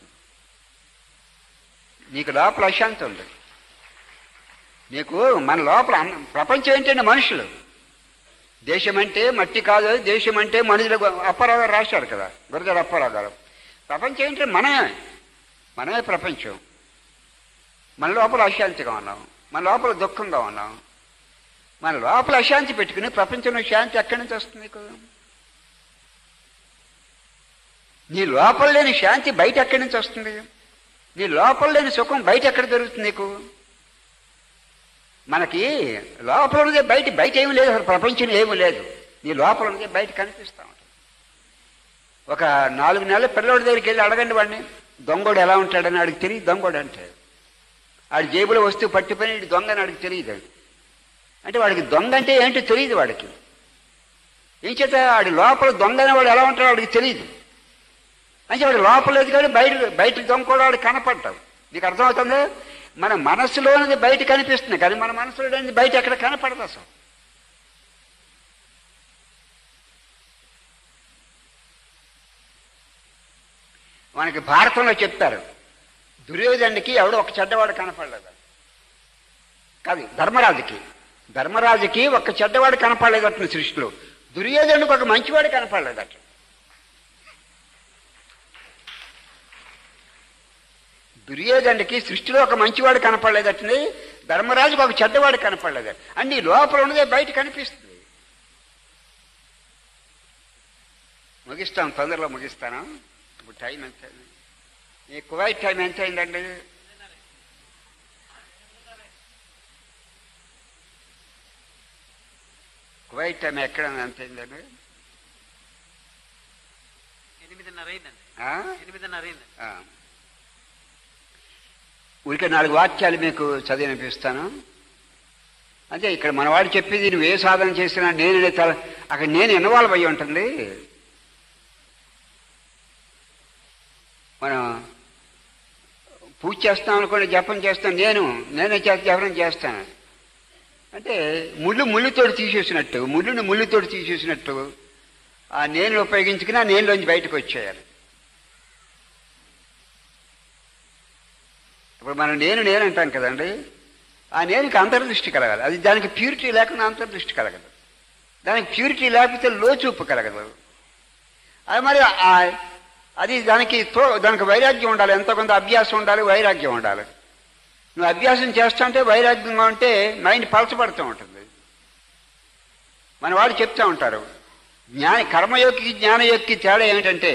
Speaker 1: నీకు లోపల అశాంతి ఉంది నీకు మన లోపల అన్న- ప్రపంచం ఏంటంటే మనుషులు దేశం అంటే మట్టి కాదు దేశం అంటే మనుషులు అప్పారావు గారు రాశారు కదా గురజాడ అప్పారావు గారు ప్రపంచం ఏంటంటే మనమే మనమే ప్రపంచం మన లోపల అశాంతిగా ఉన్నాం మన లోపల దుఃఖంగా ఉన్నాం మన లోపల అశాంతి పెట్టుకుని ప్రపంచంలో శాంతి ఎక్కడి నుంచి వస్తుంది నీకు నీ లోపల లేని శాంతి బయట ఎక్కడి నుంచి వస్తుంది నీ లోపల లేని సుఖం బయట ఎక్కడ దొరుకుతుంది నీకు మనకి లోపల ఉన్నదే బయట బయట ఏమీ లేదు అసలు ప్రపంచం ఏమీ లేదు నీ లోపల ఉన్నదే బయట కనిపిస్తా ఉంటుంది ఒక నాలుగు నెలల పిల్లవాడి దగ్గరికి వెళ్ళి అడగండి వాడిని దొంగోడు ఎలా ఉంటాడని ఆడికి తెలియదు దొంగోడు అంటే ఆడి జేబులో వస్తువు పట్టిపోయిన ఇటు దొంగ అని ఆడికి తెలియదు అంటే వాడికి దొంగ అంటే ఏంటో తెలియదు వాడికి ఏం చేత ఆడి లోపల దొంగ అనేవాడు ఎలా ఉంటాడో వాడికి తెలియదు అంటే వాడు లోపల లేదు కానీ బయట బయట దొంగ కూడా వాడు కనపడ్డావు నీకు అర్థమవుతుంది మన మనసులోనిది బయట కనిపిస్తుంది కానీ మన మనసులో లేనిది బయట ఎక్కడ కనపడదు అసలు మనకి భారతంలో చెప్తారు దుర్యోధనుడికి ఎవడో ఒక చెడ్డవాడు కనపడలేదు కాదు ధర్మరాజుకి ధర్మరాజుకి ఒక చెడ్డవాడు కనపడలేదట సృష్టిలో దుర్యోధనుడికి ఒక మంచివాడు కనపడలేదట దుర్యోధనుడికి సృష్టిలో ఒక మంచివాడు కనపడలేదటండి ధర్మరాజుకి ఒక చెడ్డవాడు కనపడలేదు అండి లోపల ఉన్నదే బయట కనిపిస్తుంది ముగిస్తాను తొందరలో ముగిస్తాను ఇప్పుడు టైం ఎంత అయింది? ఈ కువైట్ టైం ఎంత అయిందండి కువైట్ టైం ఎక్కడ ఎంత అయిందండి
Speaker 2: ఎనిమిదిన్నర అయిందండి
Speaker 1: ఆ?
Speaker 2: ఎనిమిదిన్నర అయిందండి
Speaker 1: ఆ. ఊరికే నాలుగు వాక్యాలు మీకు చదివి అనిపిస్తాను అంటే ఇక్కడ మనవాడు చెప్పేది నువ్వు ఏ సాధన చేసినా నేను తల అక్కడ నేను ఇన్వాల్వ్ అయ్యి ఉంటుంది మనం పూజ చేస్తాం అనుకోండి జపం చేస్తాను నేను నేనే చేత జపం చేస్తాను అంటే ముళ్ళు ముళ్ళుతోటి తీసేసినట్టు ముళ్ళుని ముళ్ళుతోటి తీసేసినట్టు ఆ నేను ఉపయోగించుకుని ఆ నేనులోంచి బయటకు వచ్చేయాలి ఇప్పుడు మనం నేను నేను అంటాం కదండి ఆ నేనుకి అంతర్దృష్టి కలగాలి అది దానికి ప్యూరిటీ లేకుండా అంతర్దృష్టి కలగదు దానికి ప్యూరిటీ లేకపోతే లోచూపు కలగదు అది మరి ఆ- అది దానికి తో దానికి వైరాగ్యం ఉండాలి ఎంతో కొంత అభ్యాసం ఉండాలి వైరాగ్యం ఉండాలి నువ్వు అభ్యాసం చేస్తుంటే వైరాగ్యంగా ఉంటే మైండ్ పలచబడుతూ ఉంటుంది మన వాళ్ళు చెప్తూ ఉంటారు జ్ఞాన కర్మయోగి జ్ఞానయోగ్కి తేడా ఏమిటంటే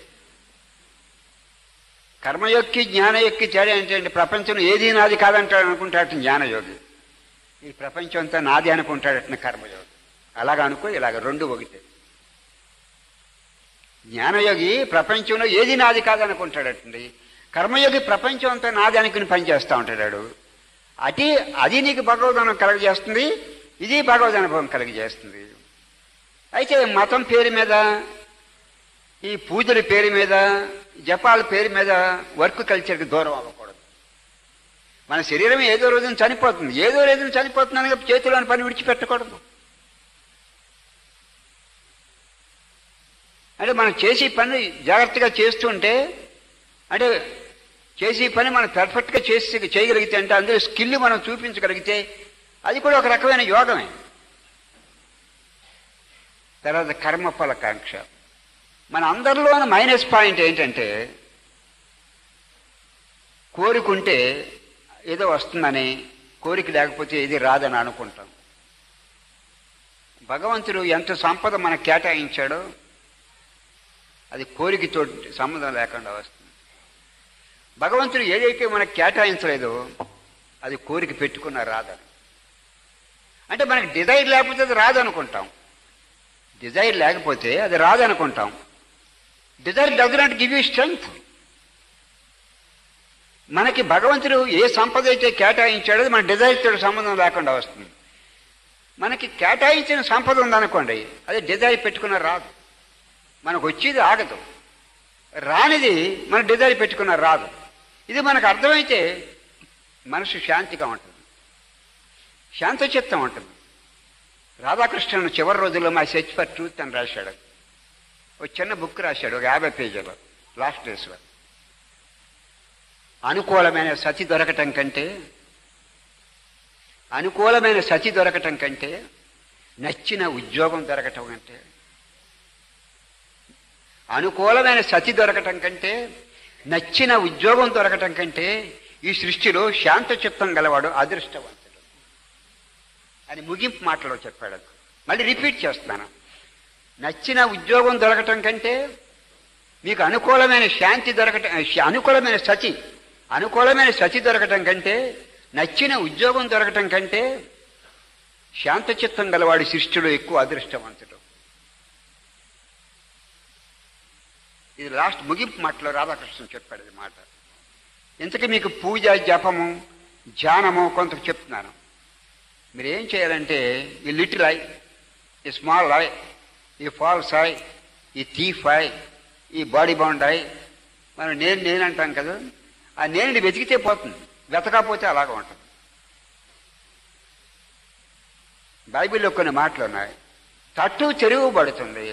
Speaker 1: కర్మయోగ్కి జ్ఞానయోగ్కి తేడా ఏంటంటే ప్రపంచంలో ఏది నాది కాదంటాడు అనుకుంటాడు జ్ఞానయోగి ఈ ప్రపంచం అంతా నాది అనుకుంటాడట కర్మయోగి అలాగ అనుకో ఇలాగ రెండు ఒకటే జ్ఞానయోగి ప్రపంచంలో ఏది నాది కాదనుకుంటాడటండి కర్మయోగి ప్రపంచం అంతా నాది అనుకుని పనిచేస్తూ ఉంటాడు అతి అది నీకు భగవదనం కలగజేస్తుంది ఇది భగవద్ అనుభవం కలగజేస్తుంది అయితే మతం పేరు మీద ఈ పూజల పేరు మీద జపాల పేరు మీద వర్క్ కల్చర్కి దూరం అవ్వకూడదు మన శరీరం ఏదో రోజున చనిపోతుంది ఏదో రోజున చనిపోతుందని చేతిలోని పని విడిచిపెట్టకూడదు అంటే మనం చేసే పని జాగ్రత్తగా చేస్తుంటే అంటే చేసే పని మనం పర్ఫెక్ట్గా చేసి చేయగలిగితే అంటే అందులో స్కిల్ మనం చూపించగలిగితే అది కూడా ఒక రకమైన యోగమే తర్వాత కర్మఫల కాంక్ష మన అందరిలోని మైనస్ పాయింట్ ఏంటంటే కోరికుంటే ఏదో వస్తుందని కోరిక లేకపోతే ఏది రాదని అనుకుంటాం భగవంతుడు ఎంత సంపద మనకు కేటాయించాడో అది కోరికతో సంబంధం లేకుండా వస్తుంది భగవంతుడు ఏదైతే మనకు కేటాయించలేదో అది కోరిక పెట్టుకున్న రాదని అంటే మనకి డిజైర్ లేకపోతే అది రాదనుకుంటాం డిజైర్ లేకపోతే అది రాదనుకుంటాం desire does not give you strength మనకి భగవంతుడు ఏ సంపద అయితే కేటాయించాడో అది మన డిజైర్తో సంబంధం లేకుండా వస్తుంది మనకి కేటాయించిన సంపద ఉందనుకోండి అది డిజైర్ పెట్టుకున్న రాదు మనకు వచ్చేది ఆగదు రానిది మన డిజైర్ పెట్టుకున్న రాదు ఇది మనకు అర్థమైతే మనసు శాంతిగా ఉంటుంది శాంత చిత్తం ఉంటుంది రాధాకృష్ణన్ చివరి రోజుల్లో మా సెర్చ్ ఫర్ ట్రూత్ అని రాశాడు ఒక చిన్న బుక్ రాశాడు ఒక యాభై పేజీలో లాస్ట్ డేస్లో అనుకూలమైన సతి దొరకటం కంటే అనుకూలమైన సతి దొరకటం కంటే నచ్చిన ఉద్యోగం దొరకటం కంటే అనుకూలమైన సతి దొరకటం కంటే నచ్చిన ఉద్యోగం దొరకటం కంటే ఈ సృష్టిలో శాంత చిత్తం గలవాడు అదృష్టవంతుడు అని ముగింపు మాటలో చెప్పాడు మళ్ళీ రిపీట్ చేస్తున్నాను నచ్చిన ఉద్యోగం దొరకటం కంటే మీకు అనుకూలమైన శాంతి దొరకటం అనుకూలమైన సతి అనుకూలమైన సతి దొరకటం కంటే నచ్చిన ఉద్యోగం దొరకటం కంటే శాంత చిత్తం గలవాడి సృష్టిలో ఎక్కువ అదృష్టవంతుడు ఇది లాస్ట్ ముగింపు మాటలో రాధాకృష్ణ చెప్పాడు ఇది మాట ఇంతకీ మీకు పూజ జపము ధ్యానము కొంత చెప్తున్నాను మీరు ఏం చేయాలంటే ఈ లిటిల్ ఐ ఈ స్మాల్ ఐ ఈ ఫాల్స్ ఐ ఈ థీఫ్ ఐ ఈ బాడీ బౌండ్ ఐ మనం నేను నేను అంటాం కదా ఆ నేను వెతికితే పోతుంది వెతకపోతే అలాగ ఉంటుంది బైబిల్లో కొన్ని మాటలు ఉన్నాయి తట్టు తెరుగుబడుతుంది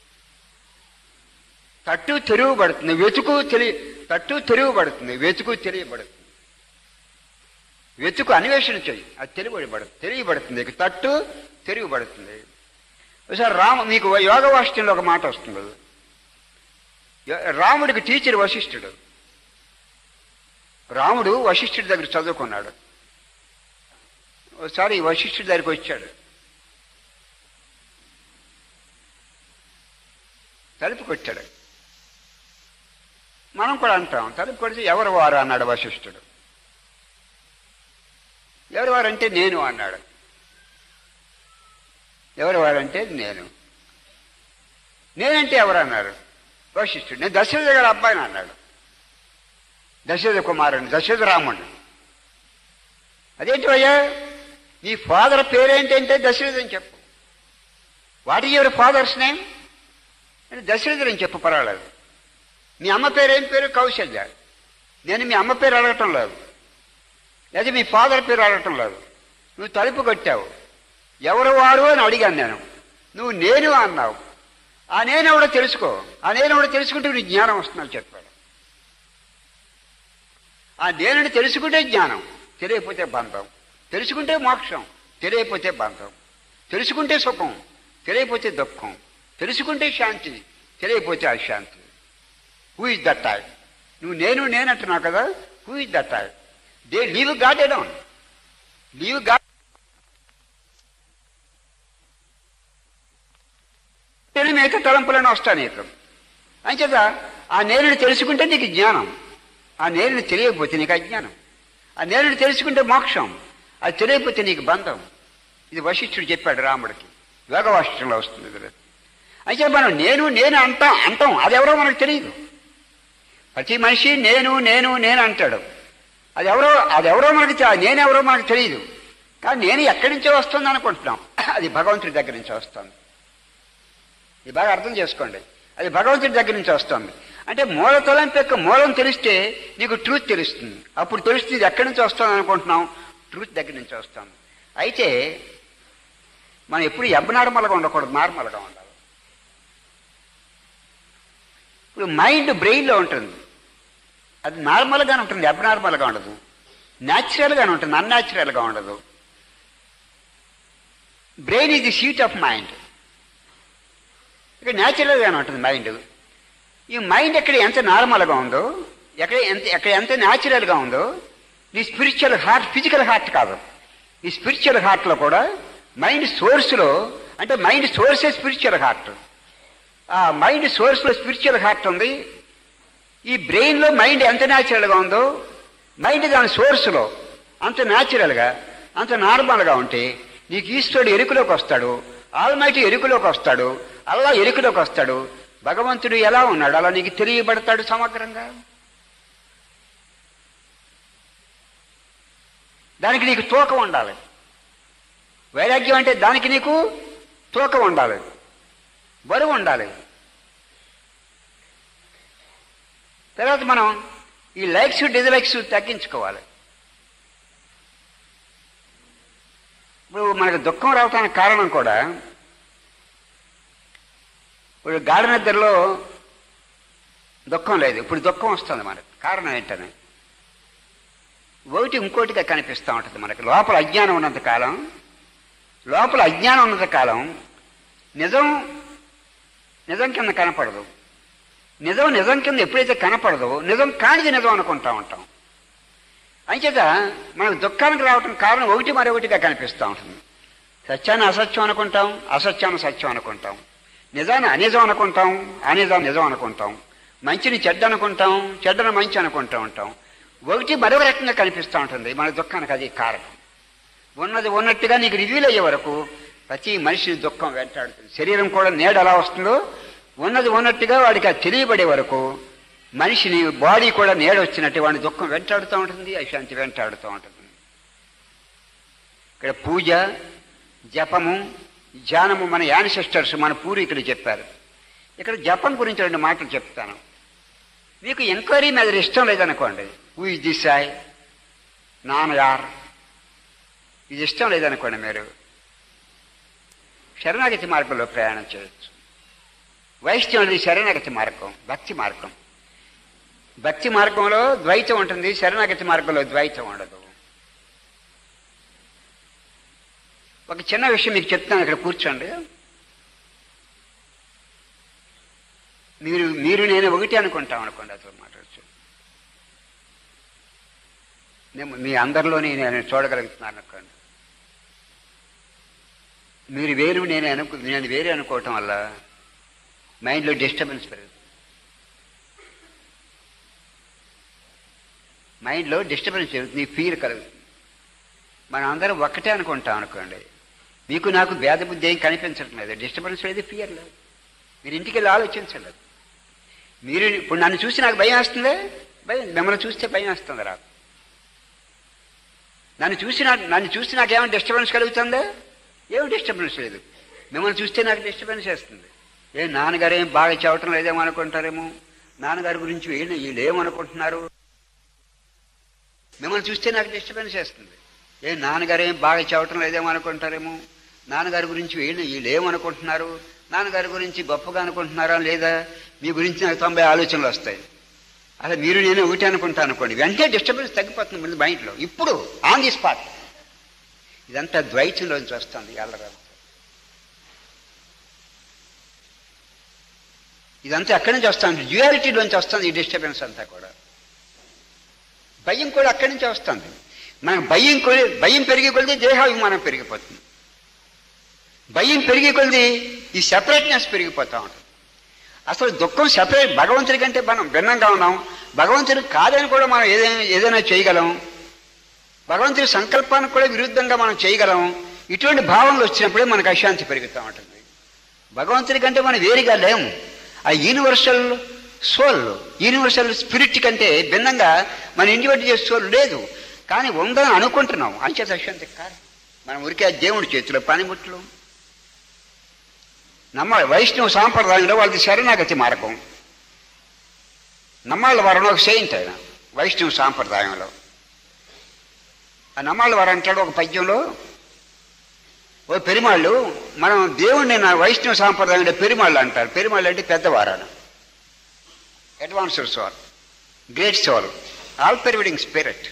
Speaker 1: తట్టు తెరుగుబడుతుంది వెతుకు తెలియ తట్టు తెరుగుబడుతుంది వెతుకు తెలియబడుతుంది వెతుకు అన్వేషణ చెయ్యి అది తెలియబడబడుతుంది తెలియబడుతుంది ఇక తట్టు తెరుగుబడుతుంది ఒకసారి రామ మీకు యోగ వాష్యంలో ఒక మాట వస్తుంది రాముడికి టీచర్ వశిష్ఠుడు రాముడు వశిష్ఠుడి దగ్గర చదువుకున్నాడు ఒకసారి వశిష్ఠుడి దగ్గరికి వచ్చాడు తలుపు కొట్టాడు మనం కూడా అంటాం తలుపు కొడితే ఎవరు వారు అన్నాడు వశిష్ఠుడు ఎవరు వారంటే నేను అన్నాడు ఎవరు వారంటే నేను నేనంటే ఎవరు అన్నారు వశిష్ఠుడు నేను దశరథ గారి అబ్బాయిని అన్నాడు దశరథ కుమారుని దశరథ రాముడు అదేంటి అయ్యా నీ ఫాదర్ పేరేంటంటే దశరథ అని చెప్పు what is your father's name అంటే దశరథుడు అని చెప్పు పర్వాలేదు మీ అమ్మ పేరు ఏం పేరు కౌశల్య నేను మీ అమ్మ పేరు అడగటం లేదు లేదా మీ ఫాదర్ పేరు అడగటం లేదు నువ్వు తలుపు కొట్టావు ఎవరు వారు అని అడిగాను నేను నువ్వు నేను అన్నావు ఆ నేనెవడో తెలుసుకో ఆ నేనెవడో తెలుసుకుంటే నీ జ్ఞానం వస్తుందని చెప్పాడు ఆ నేనని తెలుసుకుంటే జ్ఞానం తెలియకపోతే బంధం తెలుసుకుంటే మోక్షం తెలియకపోతే బంధం తెలుసుకుంటే సుఖం తెలియకపోతే దుఃఖం తెలుసుకుంటే శాంతి తెలియకపోతే అశాంతి హూ ఇస్ దట్ ఐ నువ్వు నేను నేను అంటున్నావు కదా who is that I they leave God down leave God నేను మిగతా తలంపులను వస్తా నీకు అంచేత ఆ నేరుని తెలుసుకుంటే నీకు జ్ఞానం ఆ నేరుని తెలియకపోతే నీకు అజ్ఞానం ఆ నేరుని తెలుసుకుంటే మోక్షం అది తెలియకపోతే నీకు బంధం ఇది వశిష్ఠుడు చెప్పాడు రాముడికి యోగ వాసిష్ఠంలో వస్తుంది ఇది అయితే మనం నేను నేను అంటాం అంటాం అది ఎవరో మనకు తెలియదు ప్రతి మనిషి నేను నేను నేను అంటాడు అది ఎవరో అది ఎవరో మనకి తె- నేనెవరో మనకు తెలియదు కానీ నేను ఎక్కడి నుంచో వస్తుంది అనుకుంటున్నాం అది భగవంతుడి దగ్గర నుంచి వస్తుంది ఇది బాగా అర్థం చేసుకోండి అది భగవంతుడి దగ్గర నుంచి వస్తుంది అంటే మూల తలంపు యొక్క మూలం తెలిస్తే నీకు ట్రూత్ తెలుస్తుంది అప్పుడు తెలుస్తుంది ఇది ఎక్కడి నుంచి వస్తుంది అనుకుంటున్నాం ట్రూత్ దగ్గర నుంచి వస్తుంది అయితే మనం ఎప్పుడు ఎబ్బ నార్మల్గా ఉండకూడదు నార్మల్గా ఉండాలి ఇప్పుడు మైండ్ బ్రెయిన్లో ఉంటుంది అది నార్మల్గానే ఉంటుంది ఎబ్బ నార్మల్గా ఉండదు న్యాచురల్గానే ఉంటుంది అన్యాచురల్గా ఉండదు brain is the seat of mind ఇక్కడ న్యాచురల్గానే ఉంటుంది మైండ్ ఈ మైండ్ ఎక్కడ ఎంత నార్మల్గా ఉందో ఎక్కడ ఎంత ఎక్కడ ఎంత న్యాచురల్గా ఉందో నీ స్పిరిచువల్ హార్ట్ ఫిజికల్ హార్ట్ కాదు ఈ స్పిరిచువల్ హార్ట్లో కూడా మైండ్ సోర్స్లో అంటే మైండ్ సోర్సే స్పిరిచువల్ హార్ట్ ఆ మైండ్ సోర్స్లో స్పిరిచువల్ హార్ట్ ఉంది ఈ బ్రెయిన్లో మైండ్ ఎంత న్యాచురల్గా ఉందో మైండ్ దాని సోర్స్లో అంత న్యాచురల్గా అంత నార్మల్గా ఉంటే నీకు ఈశ్వరుడు ఎరుకులోకి వస్తాడు ఆల్మైటీ ఎరుకులోకి వస్తాడు అల్లా ఎరుకులోకి వస్తాడు భగవంతుడు ఎలా ఉన్నాడు అలా నీకు తెలియబడతాడు సమగ్రంగా దానికి నీకు తూకం ఉండాలి వైరాగ్యం అంటే దానికి నీకు తూకం ఉండాలి బరువు ఉండాలి తర్వాత మనం ఈ లైక్స్ డిజలైక్స్ తగ్గించుకోవాలి ఇప్పుడు మనకు దుఃఖం రావటానికి కారణం కూడా ఇప్పుడు గాఢ నిద్రలో దుఃఖం లేదు ఇప్పుడు దుఃఖం వస్తుంది మనకు కారణం ఏంటని ఒకటి ఇంకోటిగా కనిపిస్తూ ఉంటుంది మనకి లోపల అజ్ఞానం ఉన్నంత కాలం లోపల అజ్ఞానం ఉన్నంత కాలం నిజం నిజం కింద కనపడదు నిజం నిజం కింద ఎప్పుడైతే కనపడదో నిజం కానిది నిజం అనుకుంటా ఉంటాం అంచేత మనకు దుఃఖానికి రావటం కారణం ఒకటి మరొకటిగా కనిపిస్తూ ఉంటుంది సత్యాన్ని అసత్యం అనుకుంటాం అసత్యాన్ని సత్యం అనుకుంటాం నిజాన్ని అనిజం అనుకుంటాం అనిజం నిజం అనుకుంటాం మంచిని చెడ్డ అనుకుంటాం చెడ్డను మంచి అనుకుంటూ ఉంటాం ఒకటి మరొక రకంగా కనిపిస్తూ ఉంటుంది మన దుఃఖానికి అది కారణం ఉన్నది ఉన్నట్టుగా నీకు రివీల్ అయ్యే వరకు ప్రతి మనిషి దుఃఖం వెంటాడుతుంది శరీరం కూడా నేడు ఎలా వస్తుందో ఉన్నది ఉన్నట్టుగా వాడికి అది తెలియబడే వరకు మనిషిని బాడీ కూడా నేడు వచ్చినట్టు వాడి దుఃఖం వెంటాడుతూ ఉంటుంది అశాంతి వెంటాడుతూ ఉంటుంది ఇక్కడ పూజ జపము ధ్యానము మన యానిసిస్టర్స్ మన పూర్వీకులు చెప్పారు ఇక్కడ జపం గురించి రెండు మాటలు చెప్తాను మీకు ఎంక్వైరీ మీద ఇష్టం లేదనుకోండి హూ ఇస్ దిస్ ఐ నాన్ యార్ ఇది ఇష్టం లేదనుకోండి మీరు శరణాగతి మార్గంలో ప్రయాణం చేయొచ్చు వైష్ణవుడి శరణాగతి మార్గం భక్తి మార్గం భక్తి మార్గంలో ద్వైతం ఉంటుంది శరణాగతి మార్గంలో ద్వైతం ఉండదు ఒక చిన్న విషయం మీకు చెప్తాను ఇక్కడ కూర్చోండి మీరు మీరు నేను ఒకటి అనుకుంటాం అనుకోండి అసలు మాట్లాడచ్చు నేను మీ అందరిలోని నేను చూడగలుగుతున్నాను అనుకోండి మీరు వేరు నేను అనుకు నేను వేరే అనుకోవటం వల్ల మైండ్లో డిస్టర్బెన్స్ పెరుగుతుంది మైండ్లో డిస్టర్బెన్స్ జరుగుతుంది ఫీల్ కలుగుతుంది మనం అందరం ఒక్కటే అనుకుంటాం అనుకోండి మీకు నాకు భేద బుద్ధి ఏం కనిపించడం లేదు డిస్టర్బెన్స్ లేదు ఫియర్ లేదు మీరు ఇంటికి వెళ్ళి ఆలోచించండి మీరు ఇప్పుడు నన్ను చూసి నాకు భయం వేస్తుందే భయం మిమ్మల్ని చూస్తే భయం వేస్తుంది రాదు నన్ను చూసి నాకు నన్ను చూసి నాకేమైనా డిస్టర్బెన్స్ కలుగుతుందా ఏమి డిస్టర్బెన్స్ లేదు మిమ్మల్ని చూస్తే నాకు డిస్టర్బెన్స్ వేస్తుంది ఏ నాన్నగారు ఏం బాగా చెప్పటం లేదేమో అనుకుంటారేమో నాన్నగారి గురించి వీళ్ళు వీళ్ళు ఏమనుకుంటున్నారు మిమ్మల్ని చూస్తే నాకు డిస్టర్బెన్స్ వేస్తుంది ఏ నాన్నగారు ఏం బాగా చెప్పటం లేదేమో అనుకుంటారేమో నాన్నగారి గురించి వీళ్ళు వీళ్ళు ఏమనుకుంటున్నారు నాన్నగారి గురించి గొప్పగా అనుకుంటున్నారా లేదా మీ గురించి నాకు తొంభై ఆలోచనలు వస్తాయి అలా మీరు నేను ఒకటి అనుకుంటాను అనుకోండి వెంటనే డిస్టర్బెన్స్ తగ్గిపోతుంది ముందు మైండ్లో ఇప్పుడు ఆన్ ది స్పాట్ ఇదంతా ద్వైతంలోంచి వస్తుంది అల్లరంతా ఇదంతా ఎక్కడి నుంచి వస్తుంది డ్యూయాలిటీలోంచి వస్తుంది ఈ డిస్టర్బెన్స్ అంతా కూడా భయం కూడా అక్కడి నుంచి వస్తుంది మనకు భయం కొలి భయం పెరిగి కొలిది దేహాభిమానం పెరిగిపోతుంది భయం పెరిగి కొలిది ఈ సెపరేట్నెస్ పెరిగిపోతూ ఉంటుంది అసలు దుఃఖం సెపరేట్ భగవంతుడి కంటే మనం భిన్నంగా ఉన్నాం భగవంతుడు కాదని కూడా మనం ఏదైనా ఏదైనా చేయగలం భగవంతుడి సంకల్పానికి కూడా విరుద్ధంగా మనం చేయగలం ఇటువంటి భావనలు వచ్చినప్పుడే మనకు అశాంతి పెరుగుతూ ఉంటుంది భగవంతుడి కంటే మనం వేరుగా లేము ఆ యూనివర్సల్ సోల్ యూనివర్సల్ స్పిరిట్ కంటే భిన్నంగా మన ఇండివిజువల్ సోల్ లేదు కానీ ఉందని అనుకుంటున్నాం అంచేత అశాంతి కాదు మనం ఉరికే ఆ దేవుడి చేతిలో పనిముట్లు నమ్మ వైష్ణవ సాంప్రదాయంలో వాళ్ళది శరణాగతి మార్గం నమ్మాళ్ళ వారని ఒక సెయింట్ ఆయన వైష్ణవ సాంప్రదాయంలో ఆ నమ్మాళ్ళ వారు అంటాడు ఒక పద్యంలో ఓ పెరిమాళ్ళు మనం దేవుణ్ణి నా వైష్ణవ సాంప్రదాయంలో పెరిమాళ్ళు అంటారు పెరిమాళ్ళు అంటే పెద్దవారాను advanced soul great soul all pervading spirit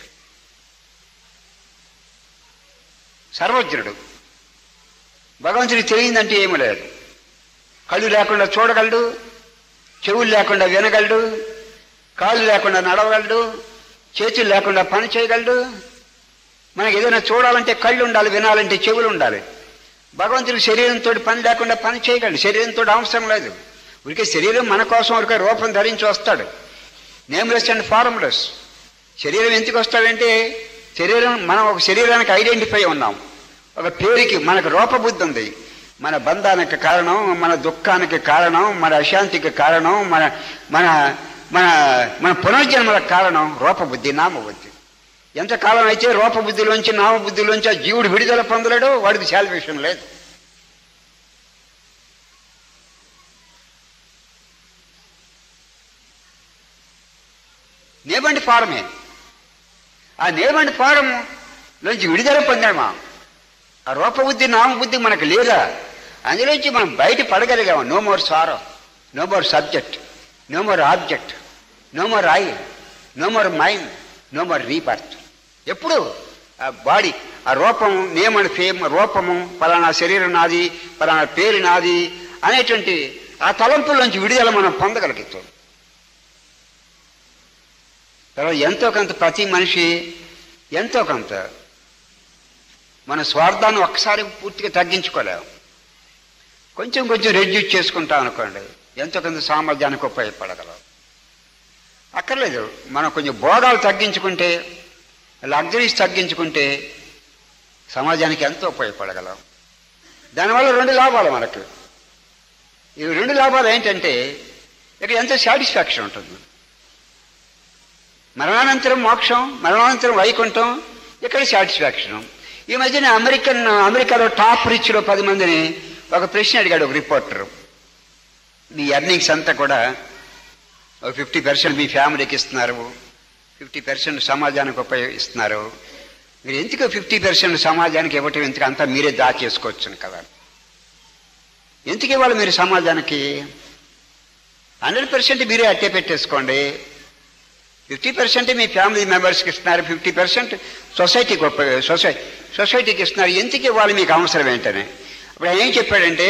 Speaker 1: సర్వజ్ఞుడు భగవంతుడికి తెలియదంటే ఏమీ లేదు కళ్ళు లేకుండా చూడగలడు చెవులు లేకుండా వినగలడు కాళ్ళు లేకుండా నడవగలడు చేతులు లేకుండా పని చేయగలడు మనకి ఏదైనా చూడాలంటే కళ్ళు ఉండాలి వినాలంటే చెవులు ఉండాలి భగవంతుడి శరీరంతో పని లేకుండా పని చేయగలడు శరీరంతో అవసరం లేదు ఉరికే శరీరం మన కోసం ఉరికే రూపం ధరించి వస్తాడు నేమ్లెస్ అండ్ ఫార్మ్లెస్ శరీరం ఎందుకు వస్తాడంటే శరీరం మనం ఒక శరీరానికి ఐడెంటిఫై ఉన్నాం ఒక పేరుకి మనకు రూపబుద్ధి ఉంది మన బంధానికి కారణం మన దుఃఖానికి కారణం మన అశాంతికి కారణం మన మన మన మన పునర్జన్మలకు కారణం రూపబుద్ధి నామబుద్ధి ఎంతకాలం అయితే రూపబుద్ధిలోంచి నామబుద్ధిలోంచి ఆ జీవుడు విడుదల పొందలేడో వాడికి శాల్వేషన్ లేదు నేబండి ఫారమే ఆ నేబండి ఫారం నుంచి విడుదల పొందామా ఆ రూపబుద్ధి నామబుద్ధి మనకు లేదా అందులోంచి మనం బయట పడగలిగాము no more sorrow no more subject no more object no more I no more mind no more rebirth ఎప్పుడు ఆ బాడీ ఆ రూపం నేమని ఫేమ్ రూపము పలానా శరీరం నాది పలానా పేరు నాది అనేటువంటి ఆ తలంపుల్లోంచి విడుదల మనం పొందగలుగుతాం తర్వాత ఎంతో కొంత ప్రతి మనిషి ఎంతో కొంత మన స్వార్థాన్ని ఒక్కసారి పూర్తిగా తగ్గించుకోలేము కొంచెం కొంచెం రెడ్యూస్ చేసుకుంటాం అనుకోండి ఎంతో కొంత సామర్థ్యానికి ఉపయోగపడగలం అక్కర్లేదు మనం కొంచెం భోగాలు తగ్గించుకుంటే లగ్జరీస్ తగ్గించుకుంటే సమాజానికి ఎంతో ఉపయోగపడగలం దానివల్ల రెండు లాభాలు మనకు ఈ రెండు లాభాలు ఏంటంటే ఇక్కడ ఎంతో సాటిస్ఫాక్షన్ ఉంటుంది మరణానంతరం మోక్షం మరణానంతరం వైకుంఠం ఇక్కడ సాటిస్ఫాక్షన్ ఈ మధ్యన అమెరికన్ అమెరికాలో టాప్ రిచ్లో పది మందిని ఒక ప్రశ్న అడిగాడు ఒక రిపోర్టర్ మీ ఎర్నింగ్స్ అంతా కూడా ఒక ఫిఫ్టీ పర్సెంట్ మీ ఫ్యామిలీకి ఇస్తున్నారు ఫిఫ్టీ పర్సెంట్ సమాజానికి ఉపయోగిస్తున్నారు మీరు ఎందుకు ఫిఫ్టీ పర్సెంట్ సమాజానికి ఇవ్వటం ఎందుకు అంతా మీరే దాచేసుకోవచ్చు కదా ఎందుకు ఇవ్వాలి మీరు సమాజానికి హండ్రెడ్ పర్సెంట్ మీరే అట్టే పెట్టేసుకోండి ఫిఫ్టీ పర్సెంట్ మీ ఫ్యామిలీ మెంబర్స్కి ఇస్తున్నారు ఫిఫ్టీ పర్సెంట్ సొసైటీకి ఉపయోగ సొసైటీ సొసైటీకి ఇస్తున్నారు ఎందుకు ఇవ్వాలి మీకు అవసరం ఏంటని ఇప్పుడు ఆయన ఏం చెప్పాడంటే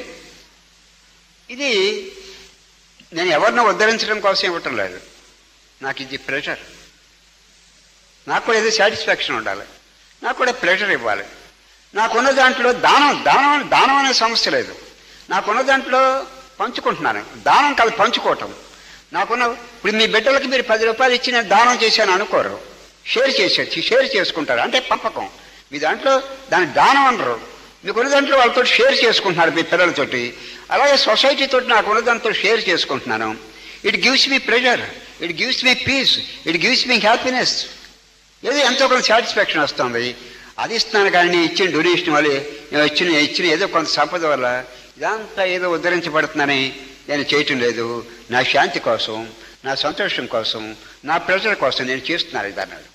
Speaker 1: ఇది నేను ఎవరినో ఉద్ధరించడం కోసం ఇవ్వటం లేదు నాకు ఇది ప్రెషర్ నాకు కూడా ఏదో సాటిస్ఫాక్షన్ ఉండాలి నాకు కూడా ప్రెషర్ ఇవ్వాలి నాకున్న దాంట్లో దానం దానం దానం అనే సమస్య లేదు నాకున్న దాంట్లో పంచుకుంటున్నాను దానం కాదు పంచుకోవటం నాకున్న ఇప్పుడు మీ బిడ్డలకి మీరు పది రూపాయలు ఇచ్చి నేను దానం చేశాను అనుకోరు షేర్ చేసేది షేర్ చేసుకుంటారు అంటే పంపకం మీ దాంట్లో దాని దానం అనరు మీకున్న దాంట్లో వాళ్ళతో షేర్ చేసుకుంటున్నారు మీ పిల్లలతోటి అలాగే సొసైటీతో నాకున్న దాంతో షేర్ చేసుకుంటున్నాను it gives me pleasure it gives me peace it gives me happiness ఏదో ఎంతో కొంత సాటిస్ఫాక్షన్ వస్తుంది అది ఇస్తున్నాను కానీ నేను ఇచ్చిన డొనేషన్ వల్ల నేను ఇచ్చిన ఇచ్చిన ఏదో కొంత సంపద వల్ల ఇదంతా ఏదో ఉద్ధరించబడుతుందని నేను చేయటం లేదు నా శాంతి కోసం నా సంతోషం కోసం నా ప్రెజర్ కోసం నేను చేస్తున్నాను ఇది అన్నాడు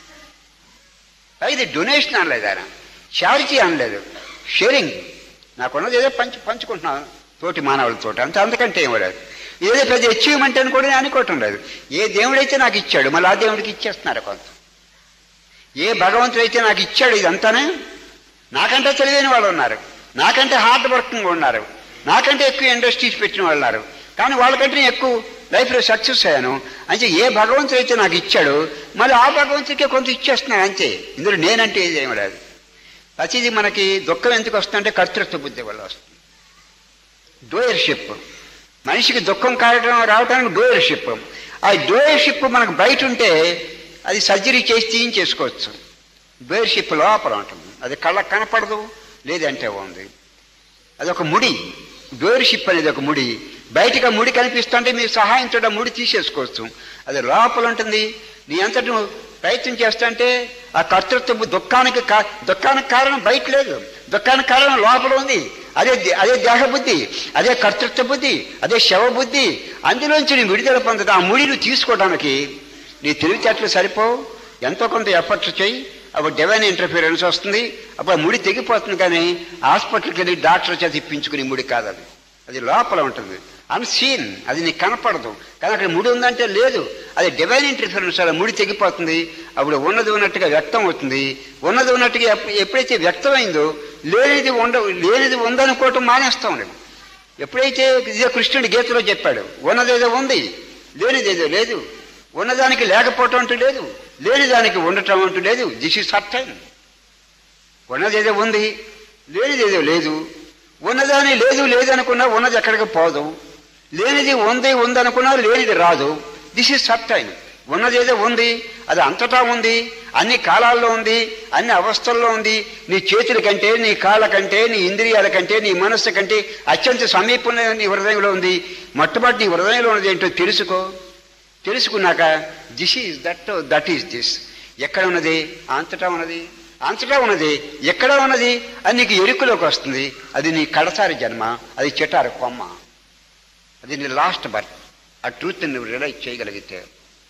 Speaker 1: ఇది డొనేషన్ అనలేదు ఆయన చారిటీ అనలేదు షేరింగ్ నాకున్నది ఏదో పంచి పంచుకుంటున్నాను తోటి మానవులతో అంత అంతకంటే ఏమో లేదు ఏదో పెద్ద అచీవ్మెంట్ అని కూడా నేను అనుకోవటం లేదు ఏ దేవుడైతే నాకు ఇచ్చాడు మళ్ళీ ఆ దేవుడికి ఇచ్చేస్తున్నారు కొంత ఏ భగవంతుడైతే నాకు ఇచ్చాడు ఇదంతానే నాకంటే తెలివైన వాళ్ళు ఉన్నారు నాకంటే హార్డ్ వర్కింగ్ ఉన్నారు నాకంటే ఎక్కువ ఇండస్ట్రీస్ పెట్టిన వాళ్ళు ఉన్నారు కానీ వాళ్ళకంటే నేను ఎక్కువ లైఫ్లో సక్సెస్ అయ్యాను అంటే ఏ భగవంతుడు అయితే నాకు ఇచ్చాడు మళ్ళీ ఆ భగవంతుడికే కొంత ఇచ్చేస్తున్నాను అంతే ఇందులో నేనంటే ఏది ఏమి లేదు ప్రతిది మనకి దుఃఖం ఎందుకు వస్తుందంటే కర్తృత్వ బుద్ధి వల్ల వస్తుంది డోయర్షిప్ మనిషికి దుఃఖం కావడం రావడానికి డోయర్షిప్ ఆ డోయర్షిప్ మనకు బయట ఉంటే అది సర్జరీ చేసి తీయించేసుకోవచ్చు డోయర్షిప్ లోపల ఉంటుంది అది కళ్ళకు కనపడదు లేదంటే ఉంది అది ఒక ముడి డోయర్షిప్ అనేది ఒక ముడి బయటకు ఆ ముడి కనిపిస్తుంటే మీరు సహాయంతో ఆ ముడి తీసేసుకోవచ్చు అది లోపల ఉంటుంది నీ అంతటి నువ్వు ప్రయత్నం చేస్తుంటే ఆ కర్తృత్వ దుఃఖానికి కా దుఃఖానికి కారణం బయట లేదు దుఃఖానికి కారణం లోపల ఉంది అదే దే- అదే దేహ బుద్ధి అదే కర్తృత్వ బుద్ధి అదే శవ బుద్ధి అందులోంచి నీ విడుదల పొందదు ఆ ముడి నువ్వు తీసుకోవడానికి నీ తెలివితేటలు సరిపోవు ఎంతో కొంత ఎఫర్ట్స్ చేయి అప్పుడు డివైన్ ఇంటర్ఫీరెన్స్ వస్తుంది అప్పుడు ఆ ముడి తెగిపోతుంది కానీ హాస్పిటల్కి వెళ్ళి డాక్టర్ చేత ఇప్పించుకునే ముడి కాదు అది అది లోపల ఉంటుంది అన్సీన్ అది నీకు కనపడదు కానీ అక్కడ ముడి ఉందంటే లేదు అది డివైన్ ఇంటర్ఫిరెన్స్ అలా ముడి తెగిపోతుంది అప్పుడు ఉన్నది ఉన్నట్టుగా వ్యక్తం అవుతుంది ఉన్నది ఉన్నట్టుగా ఎప్- ఎప్పుడైతే వ్యక్తమైందో లేనిది ఉండ లేనిది ఉందనుకోవటం మానేస్తాం నేను ఎప్పుడైతే ఇదే కృష్ణుడి గీతలో చెప్పాడు ఉన్నదేదో ఉంది లేనిదేదో లేదు ఉన్నదానికి లేకపోవటం అంటూ లేదు లేని దానికి ఉండటం అంటూ లేదు దిస్ ఇస్ సర్టైన్ ఉన్నదేదో ఉంది లేనిదేదో లేదు ఉన్నదాని లేదు లేదనుకున్నా ఉన్నది ఎక్కడికి పోదు లేనిది ఉంది ఉందనుకున్నా లేనిది రాదు దిస్ ఇస్ సర్టైన్ ఉన్నదేదో ఉంది అది అంతటా ఉంది అన్ని కాలాల్లో ఉంది అన్ని అవస్థల్లో ఉంది నీ చేతుల కంటే నీ కాళ్ళ కంటే నీ ఇంద్రియాల కంటే నీ మనస్సు కంటే అత్యంత సమీపంలో నీ హృదయంలో ఉంది మొట్టమొదటి నీ హృదయంలో ఉన్నది ఏంటో తెలుసుకో తెలుసుకున్నాక this is that that is this ఎక్కడ ఉన్నది అంతటా ఉన్నది అంతటా ఉన్నది ఎక్కడ ఉన్నది అది నీకు ఎరుకులోకి వస్తుంది అది నీ కడసారి జన్మ అది చెటారు కొమ్మ అది నీ లాస్ట్ బర్త్ ఆ ట్రూత్ నువ్వు రియలైజ్ చేయగలిగితే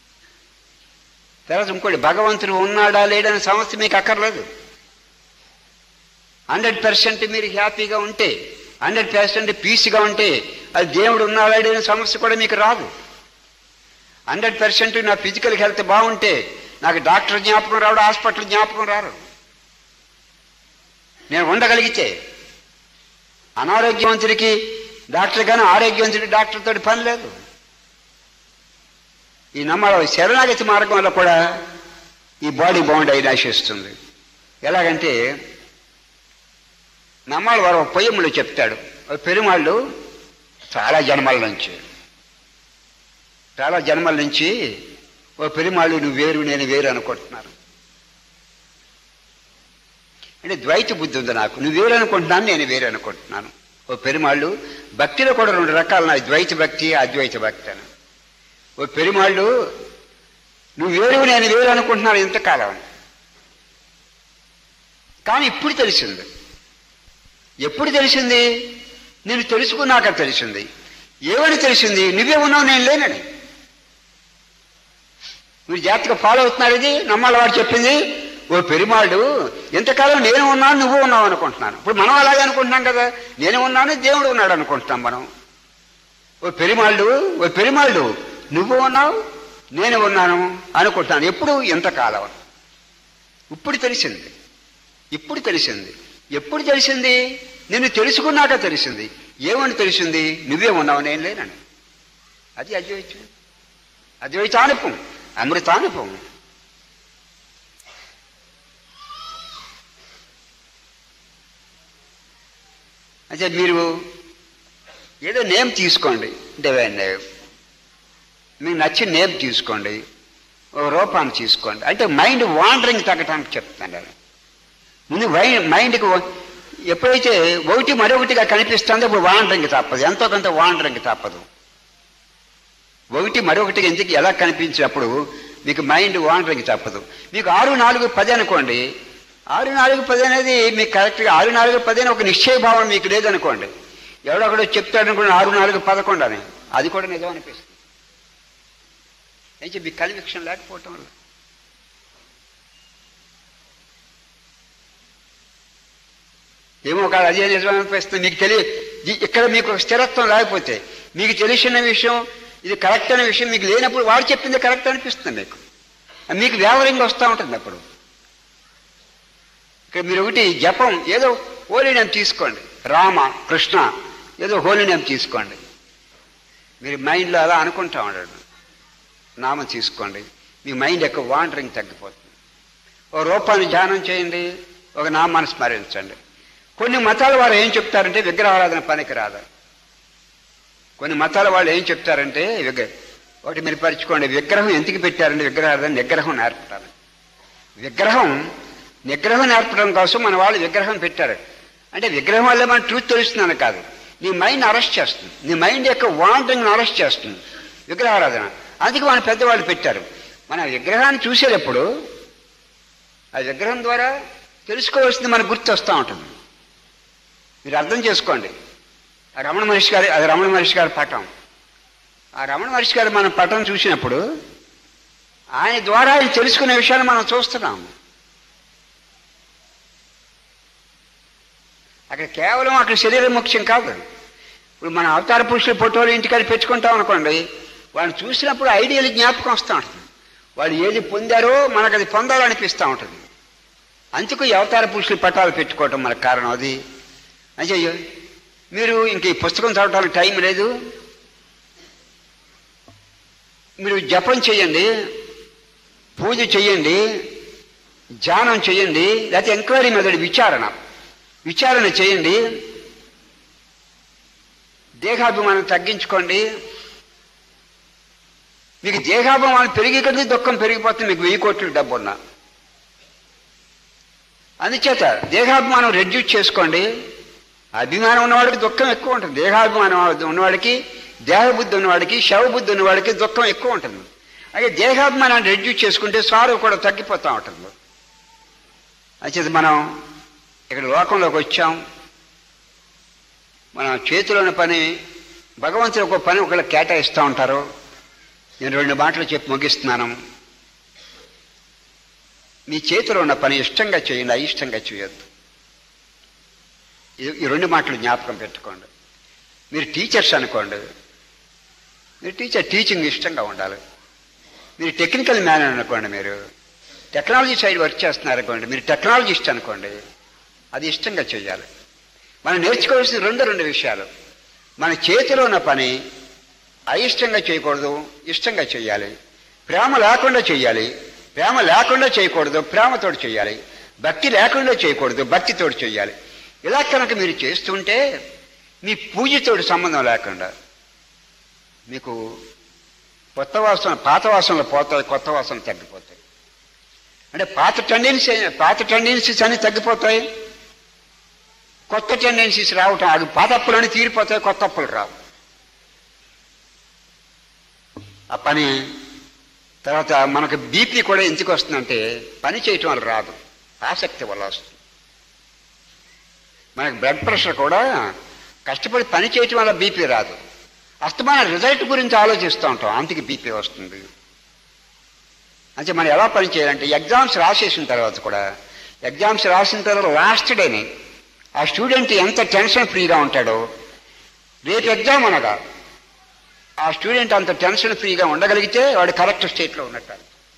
Speaker 1: తర్వాత ఇంకోటి భగవంతుడు ఉన్నాడా లేడనే సమస్య మీకు అక్కర్లేదు హండ్రెడ్ పర్సెంట్ మీరు హ్యాపీగా ఉంటే హండ్రెడ్ పర్సెంట్ పీస్గా ఉంటే అది దేవుడు ఉన్నాడా లేడనే సమస్య కూడా మీకు రాదు హండ్రెడ్ పర్సెంట్ నా ఫిజికల్ హెల్త్ బాగుంటే నాకు డాక్టర్ జ్ఞాపకం రావడం హాస్పిటల్ జ్ఞాపకం రారు నేను ఉండగలిగితే అనారోగ్యవంతుడికి డాక్టర్ కానీ ఆరోగ్యవంతుడి డాక్టర్ తోటి పని లేదు ఈ నమ్మ శరణాగతి మార్గం వల్ల కూడా ఈ బాడీ బౌండ్ అయి నశిస్తుంది ఎలాగంటే నమ్మాళ్ళ వారు ఒక పొయ్యములు చెప్తాడు ఒక పెరుమాళ్ళు చాలా జన్మల నుంచి చాలా జన్మల నుంచి ఓ పెరుమాళ్ళు నువ్వు వేరు నేను వేరు అనుకుంటున్నారు అంటే ద్వైత బుద్ధి ఉంది నాకు నువ్వు వేరు అనుకుంటున్నాను నేను వేరు అనుకుంటున్నాను ఓ పెరుమాళ్ళు భక్తిలో కూడా రెండు రకాలు ఉన్నాయి ద్వైత భక్తి అద్వైత భక్తి అని ఓ పెరుమాళ్ళు నువ్వు వేరు నేను వేరు అనుకుంటున్నాను ఇంతకాలం కానీ ఇప్పుడు తెలిసింది ఎప్పుడు తెలిసింది నేను తెలుసుకున్నాక తెలిసింది ఏమని తెలిసింది నువ్వే ఉన్నావు నేను లేనని మీరు జాగ్రత్తగా ఫాలో అవుతున్నారు ఇది నమ్మాలి వాడు చెప్పింది ఓ పెరిమాళ్ళు ఎంతకాలం నేను ఉన్నాను నువ్వు ఉన్నావు అనుకుంటున్నాను ఇప్పుడు మనం అలాగే అనుకుంటున్నాం కదా నేను ఉన్నాను దేవుడు ఉన్నాడు అనుకుంటున్నాం మనం ఓ పెరిమాళ్ళు ఓ పెరిమాళ్ళు నువ్వు ఉన్నావు నేను ఉన్నాను అనుకుంటున్నాను ఎప్పుడు ఎంతకాలం ఇప్పుడు తెలిసింది ఇప్పుడు తెలిసింది ఎప్పుడు తెలిసింది నిన్ను తెలుసుకున్నాక తెలిసింది ఏమని తెలిసింది నువ్వే ఉన్నావు నేను లేనని అది అద్వైతం అద్వైతానుపం అమృతానుపం అంటే మీరు ఏదో నేమ్ తీసుకోండి డివైన్ నేమ్ మీకు నచ్చిన నేమ్ తీసుకోండి ఓ రూపాన్ని తీసుకోండి అంటే మైండ్ వాండరింగ్ తగ్గటానికి చెప్తాను నేను. ముందు వై- మైండ్కి వ- ఎప్పుడైతే ఒకటి మరొకటిగా కనిపిస్తుందో ఇప్పుడు వాండరింగ్ తప్పదు ఎంతో కొంత వాండరింగ్ తప్పదు ఒకటి మరొకటిగా ఎందుకు ఎలా కనిపించినప్పుడు మీకు మైండ్ వాండరింగ్ తప్పదు మీకు ఆరు నాలుగు పది అనుకోండి ఆరు నాలుగు పది అనేది మీకు కరెక్ట్గా ఆరు నాలుగు పది అని ఒక నిశ్చయ భావం మీకు లేదనుకోండి ఎవడొకడో చెప్తాడు అనుకోండి ఆరు నాలుగు పదకొండు అని అది కూడా నిజం అనిపిస్తుంది అయితే మీకు కన్విక్షన్ లేకపోవటం వల్ల ఏమో కాదు అదే నిజం అనిపిస్తుంది మీకు తెలియ ఇ- ఇక్కడ మీకు ఒక స్థిరత్వం లేకపోతే మీకు తెలిసిన విషయం ఇది కరెక్ట్ అనే విషయం మీకు లేనప్పుడు వాడు చెప్పింది కరెక్ట్ అనిపిస్తుంది మీకు మీకు వ్యావరింగ్ వస్తూ ఉంటుంది అప్పుడు ఇక్కడ మీరు ఒకటి జపం ఏదో హోలీ నేమ్ తీసుకోండి రామ కృష్ణ ఏదో హోలీ నేమ్ తీసుకోండి మీరు మైండ్లో అలా అనుకుంటా ఉండండి నామం తీసుకోండి మీ మైండ్ యొక్క వాండరింగ్ తగ్గిపోతుంది ఓ రూపాన్ని ధ్యానం చేయండి ఒక నామాన్ని స్మరించండి కొన్ని మతాల వారు ఏం చెప్తారంటే విగ్రహారాధన పనికి రాదు కొన్ని మతాల వాళ్ళు ఏం చెప్తారంటే విగ్ర ఒకటి మీరు పరుచుకోండి విగ్రహం ఎందుకు పెట్టారంటే విగ్రహారాధన నిగ్రహం నేర్పటానికి విగ్రహం నిగ్రహం నేర్పడం కోసం మన వాళ్ళు విగ్రహం పెట్టారు అంటే విగ్రహం వల్ల మన ట్రూత్ తెలుస్తుందని కాదు నీ మైండ్ అరెస్ట్ చేస్తుంది నీ మైండ్ యొక్క వాంటింగ్ అరెస్ట్ చేస్తుంది విగ్రహారాధన అందుకే మన పెద్దవాళ్ళు పెట్టారు మన విగ్రహాన్ని చూసేటప్పుడు ఆ విగ్రహం ద్వారా తెలుసుకోవాల్సింది మనకు గుర్తు వస్తూ ఉంటుంది మీరు అర్థం చేసుకోండి ఆ రమణ మహర్షి గారి అది రమణ మహర్షి గారి పటం ఆ రమణ మహర్షి గారు మన పటం చూసినప్పుడు ఆయన ద్వారా ఆయన తెలుసుకునే విషయాన్ని మనం చూస్తున్నాం అక్కడ కేవలం అక్కడ శరీరం ముఖ్యం కాదు ఇప్పుడు మన అవతార పురుషుల ఫోటోలు ఇంటికాడ పెట్టుకుంటాం అనుకోండి వాళ్ళని చూసినప్పుడు ఐడియల్ జ్ఞాపకం వస్తూ ఉంటుంది వాళ్ళు ఏది పొందారో మనకు అది పొందాలనిపిస్తూ ఉంటుంది అందుకు ఈ అవతార పురుషుల పటాలు పెట్టుకోవటం మనకు కారణం అది అంటే మీరు ఇంక ఈ పుస్తకం చదవడానికి టైం లేదు మీరు జపం చేయండి పూజ చేయండి ధ్యానం చేయండి లేకపోతే ఎంక్వైరీ మెథడ్ విచారణ విచారణ చేయండి దేహాభిమానం తగ్గించుకోండి మీకు దేహాభిమానం పెరిగి కొద్దీ దుఃఖం పెరిగిపోతుంది మీకు వెయ్యి కోట్లు డబ్బు ఉన్నా అందుచేత దేహాభిమానం రెడ్యూస్ చేసుకోండి అభిమానం ఉన్నవాడికి దుఃఖం ఎక్కువ ఉంటుంది దేహాభిమానం ఉన్నవాడికి దేహబుద్ధి ఉన్నవాడికి శవబుద్ధి ఉన్నవాడికి దుఃఖం ఎక్కువ ఉంటుంది అయితే దేహాభిమానాన్ని రెడ్యూస్ చేసుకుంటే సారు కూడా తగ్గిపోతూ ఉంటుంది అంచేది మనం ఇక్కడ లోకంలోకి వచ్చాం మన చేతిలో ఉన్న పని భగవంతుడు ఒక పని ఒకళ్ళు కేటాయిస్తూ ఉంటారు నేను రెండు మాటలు చెప్పి ముగిస్తున్నాను మీ చేతిలో ఉన్న పని ఇష్టంగా చేయండి అయిష్టంగా చేయొద్దు ఈ రెండు మాటలు జ్ఞాపకం పెట్టుకోండి మీరు టీచర్స్ అనుకోండి మీరు టీచర్ టీచింగ్ ఇష్టంగా ఉండాలి మీరు టెక్నికల్ మ్యాన్ అనుకోండి మీరు టెక్నాలజీ సైడ్ వర్క్ చేస్తున్నారు అనుకోండి మీరు టెక్నాలజిస్ట్ అనుకోండి అది ఇష్టంగా చేయాలి మనం నేర్చుకోవాల్సిన రెండు రెండు విషయాలు మన చేతిలో ఉన్న పని అయిష్టంగా చేయకూడదు ఇష్టంగా చేయాలి ప్రేమ లేకుండా చేయాలి ప్రేమ లేకుండా చేయకూడదు ప్రేమతోటి చేయాలి భక్తి లేకుండా చేయకూడదు భక్తితోటి చేయాలి ఇలా కనుక మీరు చేస్తుంటే మీ పూజతోటి సంబంధం లేకుండా మీకు కొత్త వాసన పాత వాసనలు పోతాయి కొత్త వాసనలు తగ్గిపోతాయి అంటే పాత టెండెన్సీ పాత టెండెన్సీస్ అన్ని తగ్గిపోతాయి కొత్త టెండెన్సీస్ రావటం అది పాత అప్పులని తీరిపోతాయి కొత్త అప్పులు రావు ఆ పని తర్వాత మనకు బీపీ కూడా ఎందుకు వస్తుందంటే పని చేయటం వల్ల రాదు ఆసక్తి వల్ల వస్తుంది మనకు బ్లడ్ ప్రెషర్ కూడా కష్టపడి పని చేయటం వల్ల బీపీ రాదు అస్తమాన రిజల్ట్ గురించి ఆలోచిస్తూ ఉంటాం అందుకే బీపీ వస్తుంది అంటే మనం ఎలా పని చేయాలంటే ఎగ్జామ్స్ రాసేసిన తర్వాత కూడా ఎగ్జామ్స్ రాసిన తర్వాత లాస్ట్ డేని ఆ స్టూడెంట్ ఎంత టెన్షన్ ఫ్రీగా ఉంటాడో రేపు ఎగ్జామ్ అనగా ఆ స్టూడెంట్ అంత టెన్షన్ ఫ్రీగా ఉండగలిగితే వాడు కరెక్ట్ స్టేట్లో ఉన్నట్టు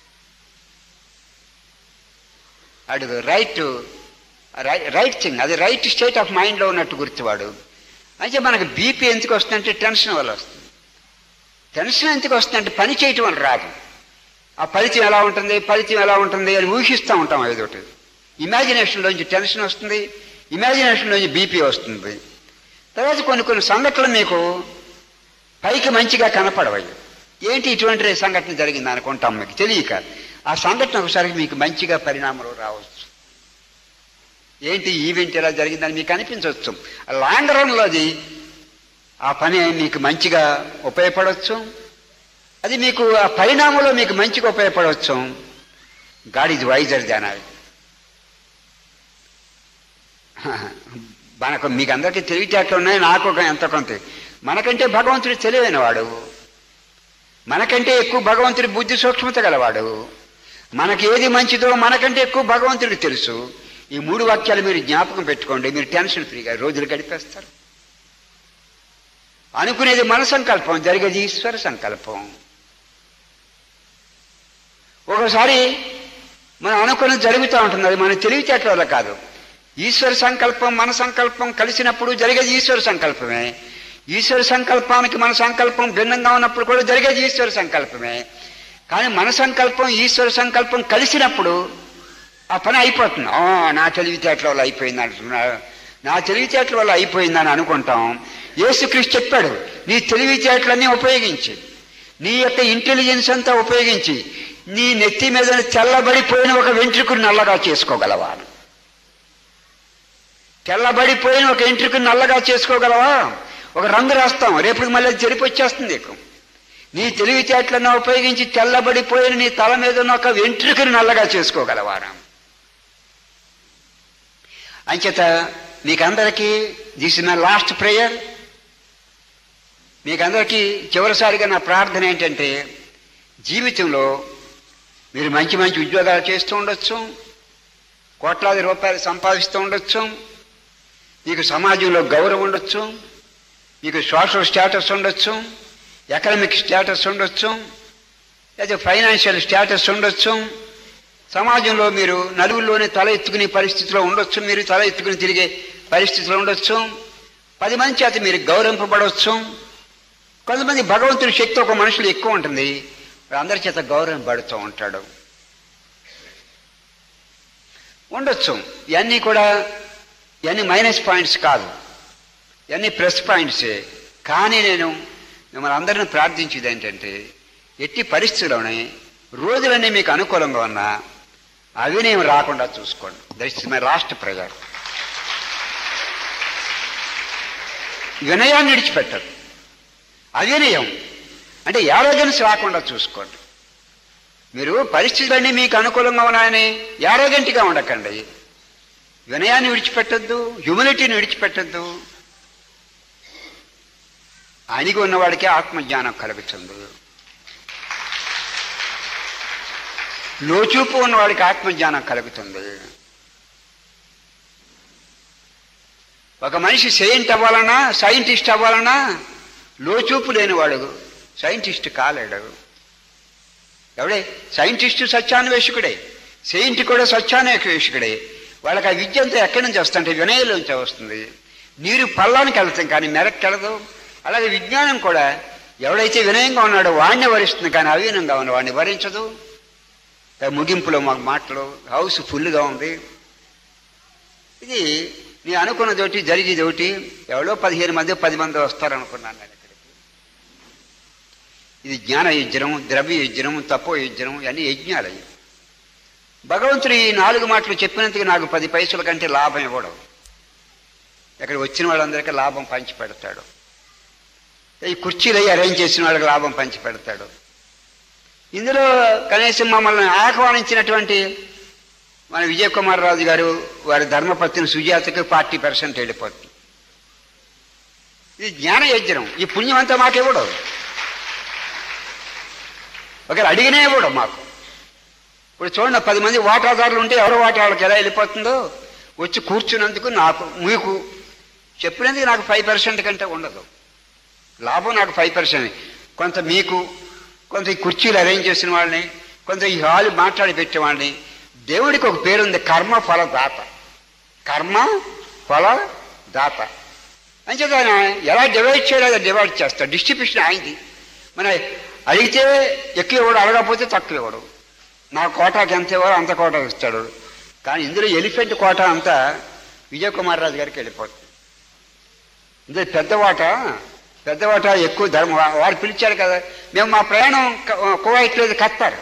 Speaker 1: వాడు రైట్ రైట్ థింగ్ అది రైట్ స్టేట్ ఆఫ్ మైండ్లో ఉన్నట్టు గుర్తువాడు అయితే మనకు బీపీ ఎందుకు వస్తుందంటే టెన్షన్ వల్ల వస్తుంది టెన్షన్ ఎందుకు వస్తుందంటే పని చేయటం వల్ల రాదు ఆ ఫలితం ఎలా ఉంటుంది ఫలితం ఎలా ఉంటుంది అని ఊహిస్తూ ఉంటాం ఏదోటి ఇమాజినేషన్లోంచి టెన్షన్ వస్తుంది ఇమాజినేషన్లోంచి బీపీ వస్తుంది తర్వాత కొన్ని కొన్ని సంఘటనలు మీకు పైకి మంచిగా కనపడవయ్యి ఏంటి ఇటువంటి సంఘటన జరిగింది అనుకుంటాం మీకు తెలియక ఆ సంఘటన ఒకసారి మీకు మంచిగా పరిణామాలు రావచ్చు ఏంటి ఈవెంట్ ఎలా జరిగిందని మీకు అనిపించవచ్చు లాంగ్ రన్లో అది ఆ పని మీకు మంచిగా ఉపయోగపడవచ్చు అది మీకు ఆ పరిణామంలో మీకు మంచిగా ఉపయోగపడవచ్చు గాడ్ ఈజ్ వైజర్ దాన్ అది మనకు మీకు అందరికీ తెలివితేటలు ఉన్నాయి నాకు ఒక ఎంత కొంత మనకంటే భగవంతుడు తెలివైన వాడు మనకంటే ఎక్కువ భగవంతుడి బుద్ధి సూక్ష్మత గలవాడు మనకి ఏది మంచిదో మనకంటే ఎక్కువ భగవంతుడికి తెలుసు ఈ మూడు వాక్యాలు మీరు జ్ఞాపకం పెట్టుకోండి మీరు టెన్షన్ ఫ్రీగా రోజులు గడిపేస్తారు అనుకునేది మన సంకల్పం జరిగేది ఈశ్వర సంకల్పం ఒకసారి మనం అనుకున్నది జరుగుతూ ఉంటుంది అది మన తెలివితేటల వల్ల కాదు ఈశ్వర సంకల్పం మన సంకల్పం కలిసినప్పుడు జరిగేది ఈశ్వర సంకల్పమే ఈశ్వర సంకల్పానికి మన సంకల్పం భిన్నంగా ఉన్నప్పుడు కూడా జరిగేది ఈశ్వర సంకల్పమే కానీ మన సంకల్పం ఈశ్వర సంకల్పం కలిసినప్పుడు ఆ పని అయిపోతుంది ఆ, నా తెలివితేటల వల్ల అయిపోయింది అంటున్నారు నా తెలివితేటల వల్ల అయిపోయిందని అనుకుంటాం యేసుక్రీస్తు చెప్పాడు నీ తెలివితేటలన్నీ ఉపయోగించి నీ యొక్క ఇంటెలిజెన్స్ అంతా ఉపయోగించి నీ నెత్తి మీద తెల్లబడిపోయిన ఒక వెంట్రుకను నల్లగా చేసుకోగలవా అని. తెల్లబడిపోయిన ఒక వెంట్రుకను నల్లగా చేసుకోగలవా ఒక రంగు రాస్తాం రేపు మళ్ళీ చెరిపి వచ్చేస్తుంది నీకు నీ తెలివితేటలను ఉపయోగించి తెల్లబడిపోయిన నీ తల మీద ఉన్న ఒక వెంట్రుకను నల్లగా చేసుకోగలవా అని. అంచేత మీకందరికీ this is my last prayer మీకందరికీ చివరిసారిగా నా ప్రార్థన ఏంటంటే జీవితంలో మీరు మంచి మంచి ఉద్యోగాలు చేస్తూ ఉండొచ్చు కోట్లాది రూపాయలు సంపాదిస్తూ ఉండొచ్చు మీకు సమాజంలో గౌరవం ఉండొచ్చు మీకు సోషల్ స్టేటస్ ఉండొచ్చు ఎకనమిక్ స్టేటస్ ఉండొచ్చు లేదా ఫైనాన్షియల్ స్టేటస్ ఉండొచ్చు సమాజంలో మీరు నలుగురిలోనే తల ఎత్తుకునే పరిస్థితిలో ఉండొచ్చు మీరు తల ఎత్తుకుని తిరిగే పరిస్థితిలో ఉండొచ్చు పది మంది చేత మీరు గౌరవింపబడవచ్చు కొంతమంది భగవంతుడి శక్తి ఒక మనుషులు ఎక్కువ ఉంటుంది అందరి చేత గౌరవింపబడుతూ ఉంటాడు ఉండొచ్చు ఇవన్నీ కూడా ఇవన్నీ మైనస్ పాయింట్స్ కాదు ఇవన్నీ ప్లస్ పాయింట్సే కానీ నేను మిమ్మల్ని అందరిని ప్రార్థించేది ఏంటంటే ఎట్టి పరిస్థితుల్లోనే రోజులన్నీ మీకు అనుకూలంగా ఉన్నా అవినయం రాకుండా చూసుకోండి దట్ మై లాస్ట్ ప్రజర్ వినయాన్ని విడిచిపెట్టరు అవినయం అంటే యారోగెన్స్ రాకుండా చూసుకోండి మీరు పరిస్థితులన్నీ మీకు అనుకూలంగా ఉన్నాయని యారోగెంట్గా ఉండకండి వినయాన్ని విడిచిపెట్టద్దు హ్యూమినిటీని విడిచిపెట్టద్దు అణిగి ఉన్నవాడికి ఆత్మజ్ఞానం కలుగుతుంది లోచూపు ఉన్నవాడికి ఆత్మజ్ఞానం కలుగుతుంది ఒక మనిషి సెయింట్ అవ్వాలన్నా సైంటిస్ట్ అవ్వాలన్నా లోచూపు లేనివాడు సైంటిస్ట్ కాలేడు ఎవడే సైంటిస్టు సత్యాన్వేషకుడే సెయింట్ కూడా సత్యాన్వేషకుడే వాళ్ళకి ఆ విద్య అంతా ఎక్కడి నుంచి వస్తుంటే వినయంలోంచి వస్తుంది నీరు పల్లానికి వెళ్తాం కానీ మెరక్కి వెళ్ళదు అలాగే విజ్ఞానం కూడా ఎవడైతే వినయంగా ఉన్నాడో వాడిని వరిస్తుంది కానీ అవినంగా ఉన్న వాడిని వరించదు ముగింపులో మాకు మాటలు హౌస్ ఫుల్గా ఉంది ఇది నీ అనుకున్నది ఒకటి జరిగేది ఒకటి ఎవడో పదిహేను మంది పది మంది వస్తారనుకున్నాను నేను ఇక్కడికి ఇది జ్ఞాన యజ్ఞం ద్రవ్య యజ్ఞం తపో యజ్ఞం ఇవన్నీ యజ్ఞాలు అయ్యి భగవంతుడు ఈ నాలుగు మాటలు చెప్పినందుకు నాకు పది పైసల కంటే లాభం ఇవ్వడం ఇక్కడ వచ్చిన వాళ్ళందరికీ లాభం పంచి పెడతాడు ఈ కుర్చీలు అయ్యి అరేంజ్ చేసిన వాళ్ళకి లాభం పంచి పెడతాడు ఇందులో కనీసం మమ్మల్ని ఆహ్వానించినటువంటి మన విజయ్ కుమార్ రాజు గారు వారి ధర్మపత్ని సుజాతకు ఫార్టీ పర్సెంట్ వెళ్ళిపోతుంది ఇది జ్ఞాన యజ్ఞం ఈ పుణ్యం అంతా మాకివ్వడు ఒకరు అడిగినే ఇవ్వడం మాకు ఇప్పుడు చూడండి పది మంది వాటాదారులు ఉంటే ఎవరు వాటా వాళ్ళకి ఎలా వెళ్ళిపోతుందో వచ్చి కూర్చున్నందుకు నాకు మీకు చెప్పినందుకు నాకు ఫైవ్ పర్సెంట్ కంటే ఉండదు లాభం నాకు ఫైవ్ పర్సెంట్ కొంత మీకు కొంత ఈ కుర్చీలు అరేంజ్ చేసిన వాళ్ళని కొంత ఈ హాల్ మాట్లాడి పెట్టేవాళ్ళని దేవుడికి ఒక పేరు ఉంది కర్మ ఫల దాత కర్మ ఫల దాత అంచేత ఆయన ఎలా డివైడ్ చేయాలో అలా డివైడ్ చేస్తాడు డిస్ట్రిబ్యూషన్ అయింది మన అడిగితే ఎక్కువ ఇవ్వడు అడగకపోతే తక్కువ ఇవ్వడు నా కోటాకి ఎంత ఇవ్వాలో అంత కోటా ఇస్తాడు కానీ ఇందులో ఎలిఫెంట్ కోట అంతా విజయ్ కుమార్ రాజు గారికి వెళ్ళిపోతుంది ఇందులో పెద్ద వాట పెద్ద వాట ఎక్కువ ధర్మం వా- వారు పిలిచారు కదా మేము మా ప్రయాణం క- కువైట్ లేదు కత్తారు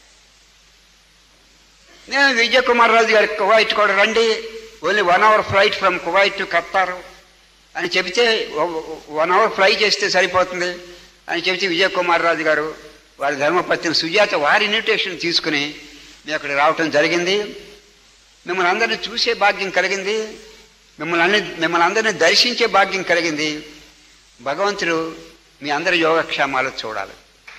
Speaker 1: నేను విజయ్ కుమార్ రాజు గారి కువైట్ కూడా రండి only one hour flight from Kuwait to Qatar అని చెబితే వన్ అవర్ ఫ్లై చేస్తే సరిపోతుంది అని చెబితే విజయ్ కుమార్ రాజు గారు వారి ధర్మపత్ని సుజాత వారి ఇన్విటేషన్ తీసుకుని మేము అక్కడ రావటం జరిగింది మిమ్మల్ని అందరినీ చూసే భాగ్యం కలిగింది మిమ్మల్ని అన్ని మిమ్మల్ని అందరినీ దర్శించే భాగ్యం కలిగింది భగవంతుడు మీ అందరి యోగక్షేమాలు చూడాలి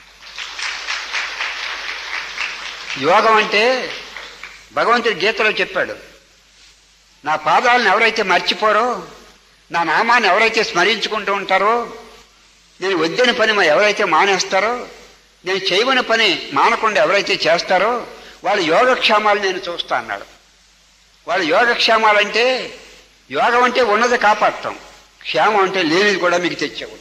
Speaker 1: యోగం అంటే భగవంతుడు గీతలో చెప్పాడు నా పాదాలను ఎవరైతే మర్చిపోరో నా నామాన్ని ఎవరైతే స్మరించుకుంటూ ఉంటారో నేను వద్దని పని మా ఎవరైతే మానేస్తారో నేను చేయమని పని మానకుండా ఎవరైతే చేస్తారో వాళ్ళ యోగక్షేమాలు నేను చూస్తా అన్నాడు వాళ్ళ యోగక్షేమాలంటే యోగం అంటే ఉన్నది కాపాడటం క్షేమం అంటే లేనిది కూడా మీకు తెచ్చేవాడు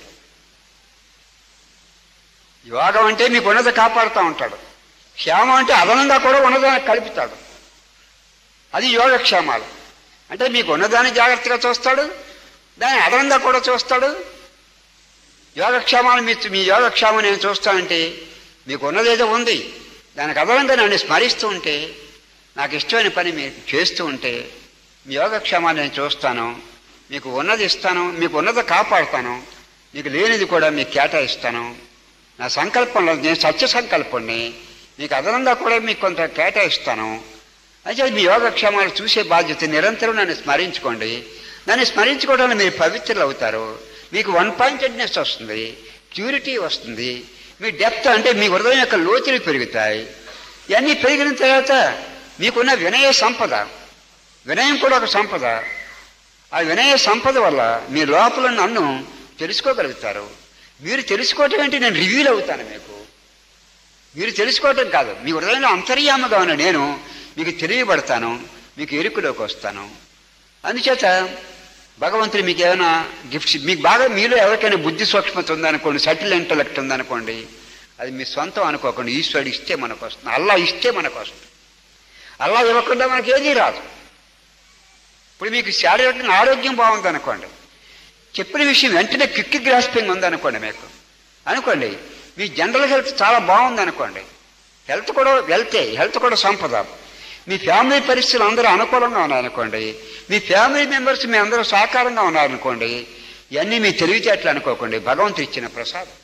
Speaker 1: యోగం అంటే మీకు ఉన్నది కాపాడుతూ ఉంటాడు క్షేమం అంటే అదనంగా కూడా ఉన్నదాన్ని కలుపుతాడు అది యోగక్షేమాలు అంటే మీకు ఉన్నదాన్ని జాగ్రత్తగా చూస్తాడు దాన్ని అదనంగా కూడా చూస్తాడు యోగక్షేమాలు మీ మీ యోగక్షేమం నేను చూస్తానంటే మీకు ఉన్నదేదో ఉంది దానికి అదనంగా నన్ను స్మరిస్తూ ఉంటే నాకు ఇష్టమైన పని మీరు చేస్తూ ఉంటే మీ యోగక్షేమాలు నేను చూస్తాను మీకు ఉన్నది ఇస్తాను మీకు ఉన్నది కాపాడుతాను మీకు లేనిది కూడా మీకు కేటాయిస్తాను నా సంకల్పంలో నేను సత్య సంకల్పండి మీకు అదనంగా కూడా మీకు కొంత కేటాయిస్తాను అయితే మీ యోగక్షేమాలు చూసే బాధ్యత నిరంతరం నన్ను స్మరించుకోండి నన్ను స్మరించుకోవడానికి మీరు పవిత్రులు అవుతారు మీకు వన్ పాయింటెడ్నెస్ వస్తుంది ప్యూరిటీ వస్తుంది మీ డెప్త్ అంటే మీ హృదయం యొక్క లోతులు పెరుగుతాయి ఇవన్నీ పెరిగిన తర్వాత మీకున్న వినయ సంపద వినయం కూడా ఒక సంపద ఆ వినయ సంపద వల్ల మీ లోపల నన్ను తెలుసుకోగలుగుతారు మీరు తెలుసుకోవటం ఏంటి నేను రివ్యూలు అవుతాను మీకు మీరు తెలుసుకోవటం కాదు మీ హృదయంలో అంతర్యామగా ఉన్న నేను మీకు తెలియబడతాను మీకు ఎరుకులోకి వస్తాను అందుచేత భగవంతుడు మీకు ఏమైనా గిఫ్ట్స్ మీకు బాగా మీలో ఎవరికైనా బుద్ధి సూక్ష్మత ఉందనుకోండి సటిల్ ఇంటలెక్ట్ ఉందనుకోండి అది మీ సొంతం అనుకోకండి ఈశ్వరుడు ఇస్తే మనకు వస్తుంది అల్లా ఇస్తే మనకు వస్తుంది అల్లా ఇవ్వకుండా మనకి ఏదీ రాదు ఇప్పుడు మీకు శారీరకంగా ఆరోగ్యం బాగుందనుకోండి చెప్పిన విషయం వెంటనే క్విక్ గ్రాస్పింగ్ ఉందనుకోండి మీకు అనుకోండి మీ జనరల్ హెల్త్ చాలా బాగుందనుకోండి హెల్త్ కూడా వెళ్తే హెల్త్ కూడా సంపద మీ ఫ్యామిలీ పరిస్థితులు అందరూ అనుకూలంగా ఉన్నాయనుకోండి మీ ఫ్యామిలీ మెంబర్స్ మీ అందరూ సహకారంగా ఉన్నారనుకోండి ఇవన్నీ మీ తెలివితేటలు అనుకోకండి భగవంతుడు ఇచ్చిన ప్రసాదం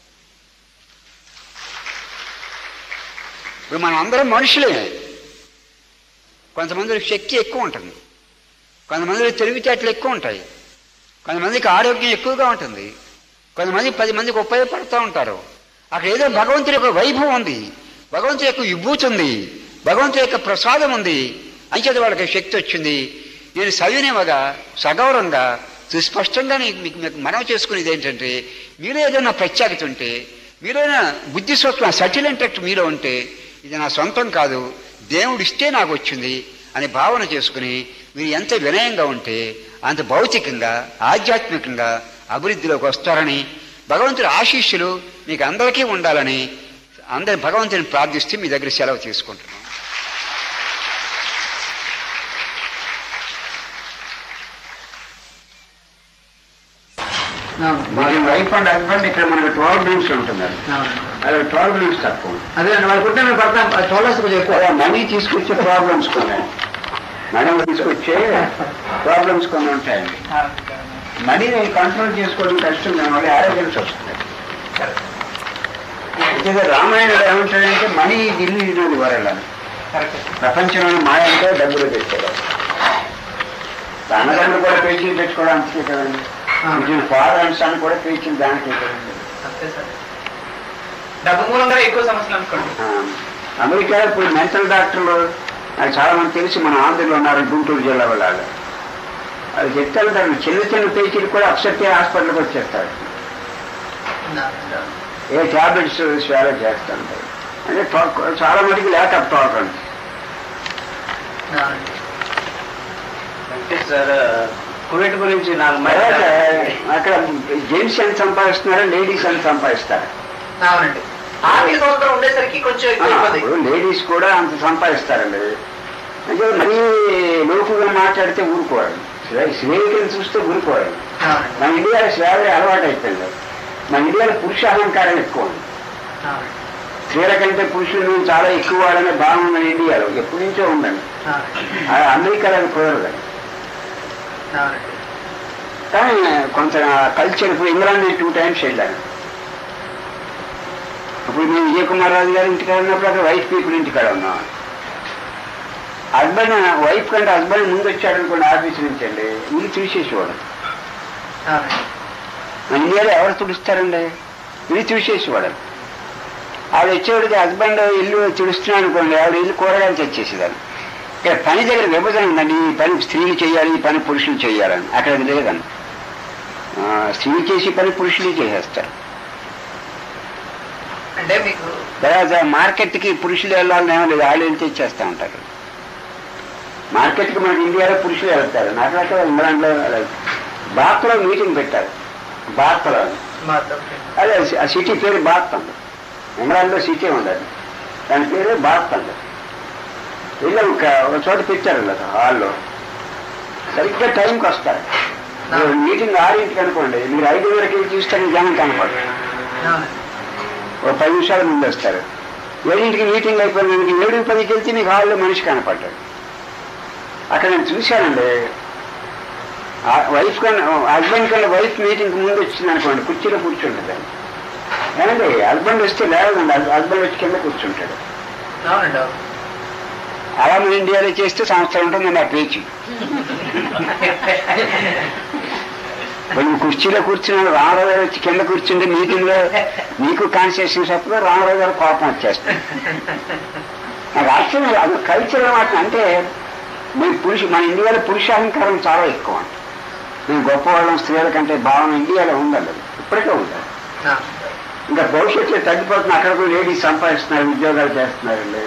Speaker 1: ఇప్పుడు మనం అందరం మనుషులే కొంతమందికి శక్తి ఎక్కువ ఉంటుంది కొంతమందికి తెలివితేటలు ఎక్కువ ఉంటాయి కొంతమందికి ఆరోగ్యం ఎక్కువగా ఉంటుంది కొంతమంది పది మందికి ఉపయోగపడుతూ ఉంటారు అక్కడ ఏదో భగవంతుడి యొక్క వైభవం ఉంది భగవంతుడి యొక్క విభూతి ఉంది భగవంతుడి యొక్క ప్రసాదం ఉంది అంచేత వాళ్ళకి శక్తి వచ్చింది నేను సవినయమగా సగౌరవంగా సుస్పష్టంగా నీ- మీకు మీకు మనవి చేసుకునేది ఏంటంటే మీలో ఏదైనా ప్రత్యేకత ఉంటే మీరైనా బుద్ధి సూక్ష్మ సటిల్ ఇంటెక్ట్ మీలో ఉంటే ఇది నా సొంతం కాదు దేవుడు ఇస్తే నాకు వచ్చింది అని భావన చేసుకుని మీరు ఎంత వినయంగా ఉంటే అంత భౌతికంగా ఆధ్యాత్మికంగా అభివృద్ధిలోకి వస్తారని భగవంతుడి ఆశీస్సులు మీకు అందరికీ ఉండాలని అందరి భగవంతుని ప్రార్థిస్తూ మీ దగ్గర సెలవు తీసుకుంటున్నాను మరి వైఫ్ అండ్ హస్బెండ్ ఇక్కడ మనకు ట్వెల్వ్ మినిట్స్ ఉంటున్నారు అది ట్వెల్వ్ మినిట్స్ తక్కువ
Speaker 2: అదే అండి వాళ్ళు పుట్టిన మేము పడతాం టోలర్స్ కొంచెం ఎక్కువ
Speaker 1: అదే మనీ తీసుకొచ్చే ప్రాబ్లమ్స్ కొన్ని మనీ తీసుకొచ్చే ప్రాబ్లమ్స్ కొన్ని ఉంటాయండి మనీని కంట్రోల్ చేసుకోవడం కష్టం దానివల్ల ఆరోగ్యానికి వస్తుంది అయితే రామాయణంలో ఏమంటాడంటే మనీ ఢిల్లీ ఇన్నది వరలని ప్రపంచంలోని మాయ అంటే డబ్బులు తెచ్చాడు అన్నదమ్ములు కూడా పేచీలు పెట్టుకోవడం అంతే కదండి ఇచ్చిన ఫారెన్స్ అని కూడా పేచీలు దానికే కదండి
Speaker 2: అంతే సార్ డబ్బు మూలంగా ఎక్కువ సమస్యలు అనుకోండి
Speaker 1: ఆ, అమెరికాలో ఇప్పుడు మెంటల్ డాక్టర్లు నాకు చాలా మంది తెలిసి మన ఆంధ్రలో ఉన్నారు గుంటూరు జిల్లా వాళ్ళు అది చెప్తారు దాన్ని చిన్న చిన్న పేచీలు కూడా అప్సెట్ హాస్పిటల్కి వచ్చేస్తారు ఏ ట్యాబ్లెట్స్ స్వాలో చేస్తుంటారు అంటే టాక్- చాలా మటుకు ల్యాక్ ఆఫ్ టాలరెన్స్
Speaker 3: అంటే సార్ కువైట్ గురించి నాకు
Speaker 1: తర్వాత
Speaker 3: మరి
Speaker 1: అక్కడ జెంట్స్ ఎంత సంపాదిస్తున్నారో లేడీస్ ఎంత సంపాదిస్తారు
Speaker 2: అవునండి ఆర్థిక సంవత్సరం ఉండేసరికి కొంచెం
Speaker 1: ఆ,
Speaker 2: ఎక్కువ ఇబ్బంది
Speaker 1: ఇప్పుడు లేడీస్ కూడా అంత సంపాదిస్తారండి అంటే మరీ లోకుగా మాట్లాడితే ఊరుకోవాలి స్నేహితులను చూస్తే ఊరుకోవాలి
Speaker 2: అవునండి
Speaker 1: మన ఇండియాలో స్వేదరి అలవాటు అయిపోయింది మన ఇండియాలో పురుష అహంకారం ఎక్కువ ఉంది
Speaker 2: అవునండి
Speaker 1: స్త్రీల కంటే పురుషులు చాలా ఎక్కువ వాడనే భావం మన ఇండియాలో ఎప్పటి నుంచో ఉందండి
Speaker 2: అవునండి
Speaker 1: ఆ అమెరికాలో అది కుదరదు
Speaker 2: అవునండి
Speaker 1: కానీ కొంత కల్చర్ ఇప్పుడు ఇంగ్లాండ్ టూ టైమ్స్ వెళ్ళాను ఇప్పుడు మేము విజయకుమార్ రాజు గారి ఇంటికాడ ఉన్నప్పుడు అక్కడ వైఫ్ పీపుల్ ఇంటికాడ ఉన్నాం హస్బెండ్ వైఫ్ కంటే హస్బెండ్ ముందు వచ్చాడు అనుకోండి ఆఫీస్ నుంచి అండి ఇల్లు చూసేసేవాడు
Speaker 2: అవునండి
Speaker 1: మన ఇండియాలో ఎవరు తుడుస్తారండి ఇల్లు చూసేసేవాడు ఆవిడ వచ్చేవాడికి హస్బెండ్ ఇల్లు తుడుస్తున్నాడు అనుకోండి ఆవిడ ఇల్లు కూరగాయలు తెచ్చేసేదాన్ని ఇక్కడ పని దగ్గర విభజన ఉందండి ఈ పని స్త్రీలు చేయాలి ఈ పని పురుషులు చేయాలని అక్కడ అది లేదండి ఆ, స్త్రీలు చేసి పని పురుషులు చేసేస్తారు
Speaker 2: అంటే మీకు
Speaker 1: తర్వాత మార్కెట్కి పురుషులు వెళ్ళాలని ఏమో లేదు వాళ్ళు వెళ్ళి తెచ్చేస్తూ ఉంటారు మార్కెట్కి మనకి ఇండియాలో పురుషులు వెళ్తారు నాకు అక్కడ ఇంగ్లాండ్లో బాత్లో మీటింగ్ పెట్టారు బాత్లో
Speaker 2: మా తప్పే.
Speaker 1: అదే ఆ సిటీ పేరు బాత్ అండి ఇంగ్లాండ్లో సిటీ ఉండదు దాని పేరు బాత్ అండి వెళ్ళి ఒక ఒక చోట పెట్టారు వీళ్ళకి హాల్లో సరిగ్గా టైంకి వస్తారు మీరు మీటింగ్ ఆరింటికి అనుకోండి మీరు ఐదున్నరకి చూస్తే జనం కనపడదు
Speaker 2: అవును.
Speaker 1: ఒక పది నిమిషాల ముందు వస్తారు ఏడింటికి మీటింగ్ అయిపోయింది ఏడు పదికి వెళ్తే మీకు హాల్లో మనిషి కనపడ్డాడు అక్కడ నేను చూశానండి వైఫ్ కన్నా హస్బెండ్ కన్నా వైఫ్ మీటింగ్ ముందు వచ్చింది అనుకోండి కుర్చీలో కూర్చుంటుంది ఏమండి హస్బెండ్ వస్తే లేదండి హస్బెండ్ వచ్చి కింద కూర్చుంటాడు
Speaker 2: అవునండి అవును
Speaker 1: అలా మన ఇండియాలో చేస్తే సంవత్సరం ఉంటుందండి ఆ పేచి కొంచెం కుర్చీలో కూర్చున్న రామారావు గారు వచ్చి కింద కూర్చుంటే మీటింగ్ లో మీకు కాన్సెషన్ చెప్పగా రామారావు గారు కోపం వచ్చేస్తుంది నాకు ఆశ్చర్యం అది కల్చర్ అన్నమాట అంటే మీ పురుషు మన ఇండియాలో పురుషాహంకారం చాలా ఎక్కువ అంట మేము గొప్పవాళ్ళం స్త్రీల కంటే భావన ఇండియాలో ఉందండి అది. ఇప్పటికే ఉందండి
Speaker 2: అవును.
Speaker 1: ఇంకా భవిష్యత్తులో తగ్గిపోతున్న అక్కడ కూడా లేడీస్ సంపాదిస్తున్నారు ఉద్యోగాలు చేస్తున్నారండి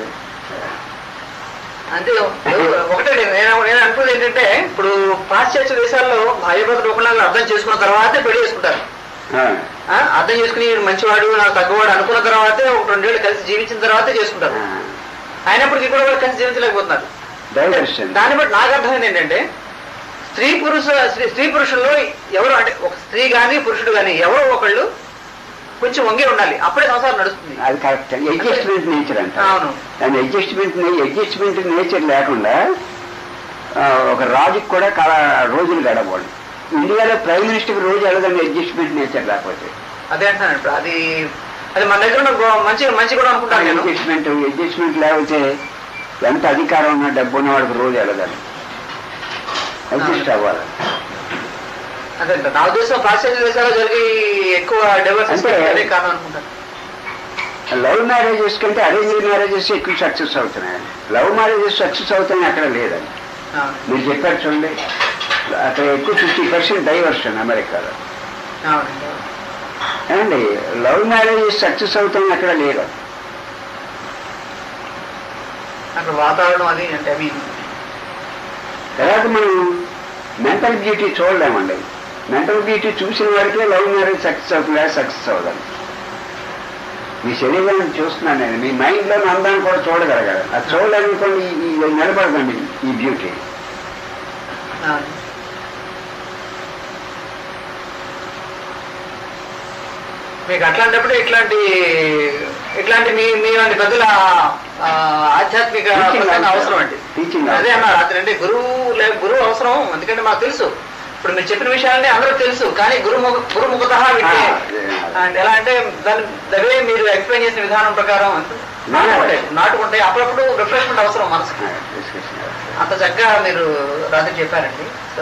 Speaker 2: అంతే ఒకటే నేను నేను అనుకున్నది ఏంటంటే ఇప్పుడు పాశ్చాత్య దేశాల్లో భార్యభర్త రూపంలో అర్థం చేసుకున్న తర్వాతే పెళ్లి చేసుకుంటారు
Speaker 1: ఆ,
Speaker 2: ఆ, అర్థం చేసుకుని ఈయన మంచివాడు నాకు తగ్గవాడు అనుకున్న తర్వాతే ఒక రెండేళ్ళు కలిసి జీవించిన తర్వాతే చేసుకుంటారు
Speaker 1: ఆ,
Speaker 2: అయినప్పటికీ కూడా వాళ్ళు కలిసి జీవించలేకపోతున్నారు
Speaker 1: డైవర్షన్
Speaker 2: దాన్ని బట్టి నాకు అర్థమైంది ఏంటంటే స్త్రీ పురుష స్త్రీ స్త్రీ పురుషుల్లో ఎవరు అంటే ఒక స్త్రీ కానీ పురుషుడు కానీ ఎవరో ఒకళ్ళు కొంచెం వంగి ఉండాలి అప్పుడే సంసారం నడుస్తుంది
Speaker 1: అది కరెక్ట్ అడ్జస్ట్మెంట్ నేచర్ అంట
Speaker 2: అవును.
Speaker 1: దాని అడ్జస్ట్మెంట్ అడ్జస్ట్మెంట్ నేచర్ లేకుండా ఆ, ఒక రాజుకి కూడా చాలా రోజులు గడపడు ఇండియాలో ప్రైమ్ మినిస్టర్కి రోజు వెళ్ళదండి అడ్జస్ట్మెంట్ నేచర్ లేకపోతే
Speaker 2: అదే అంటున్నాను ఇప్పుడు అది అది మన దగ్గర ఉన్న గో- మంచి మంచి కూడా అనుకుంటాను నేను
Speaker 1: అడ్జస్ట్మెంట్ అడ్జస్ట్మెంట్ లేకపోతే ఎంత అధికారం ఉన్న డబ్బు ఉన్న వాడికి రోజు వెళ్ళదండి అడ్జస్ట్ అవ్వాలి
Speaker 2: అదే నా ఉద్దేశం పాశ్చాత్య దేశాల్లో జరిగి ఎక్కువ డెవలప్
Speaker 1: అంటే-
Speaker 2: అదే కారణం అనుకుంటాను
Speaker 1: లవ్ మ్యారేజెస్ కంటే అరేంజ్ మ్యారేజెస్ ఎక్కువ సక్సెస్ అవుతున్నాయి లవ్ మ్యారేజెస్ సక్సెస్ అవుతున్నాయి అక్కడ లేదండి
Speaker 2: అవును.
Speaker 1: మీరు చెప్పారు చూడండి అక్కడ ఎక్కువ ఫిఫ్టీ పర్సెంట్ డైవర్షన్ అమెరికాలో
Speaker 2: అవునండి అవును.
Speaker 1: ఏమండి లవ్ మ్యారేజెస్ సక్సెస్ అవుతాయి అక్కడ లేదు
Speaker 2: అక్కడ వాతావరణం అది అంటే ఐ మీన్
Speaker 1: తర్వాత మనం మెంటల్ బ్యూటీ చూడలేమండి మెంటల్ బ్యూటీ చూసిన వాడికే లవ్ మ్యారేజ్ సక్సెస్ అవుతుందా సక్సెస్ అవుతుంది మీ శరీరాన్ని చూస్తున్నాను నేను మీ మైండ్లో అందాన్ని కూడా చూడగలగాలి అది చూడలేనుకోండి ఈ ఈ నిలబడదండి ఈ బ్యూటీ
Speaker 2: అవును. మీకు అట్లాంటప్పుడు ఇట్లాంటి ఇట్లాంటి మీ మీలాంటి పెద్దల ఆ, ఆధ్యాత్మిక
Speaker 1: Teaching
Speaker 2: ప్రసంగం
Speaker 1: అవసరం.
Speaker 2: అవసరం అండి
Speaker 1: Teaching
Speaker 2: అదే
Speaker 1: అవసరం.
Speaker 2: అన్నారు అతను అంటే గురువు లే గురువు అవసరం ఎందుకంటే మాకు తెలుసు ఇప్పుడు మీరు చెప్పిన విషయాలన్నీ అందరూ తెలుసు కానీ గురుముఖ గురుముఖత వింటే
Speaker 1: ఆ, అదే.
Speaker 2: అండ్ ఎలా అంటే దాని దవే మీరు ఎక్స్ప్లెయిన్ చేసిన విధానం ప్రకారం నాటుకుంటాయి నాటుకుంటాయి అప్పుడప్పుడు రిఫ్రెష్మెంట్ అవసరం మనసుకి
Speaker 1: డిస్కషన్
Speaker 2: అంత చక్కగా మీరు రాత్రి చెప్పారండి సో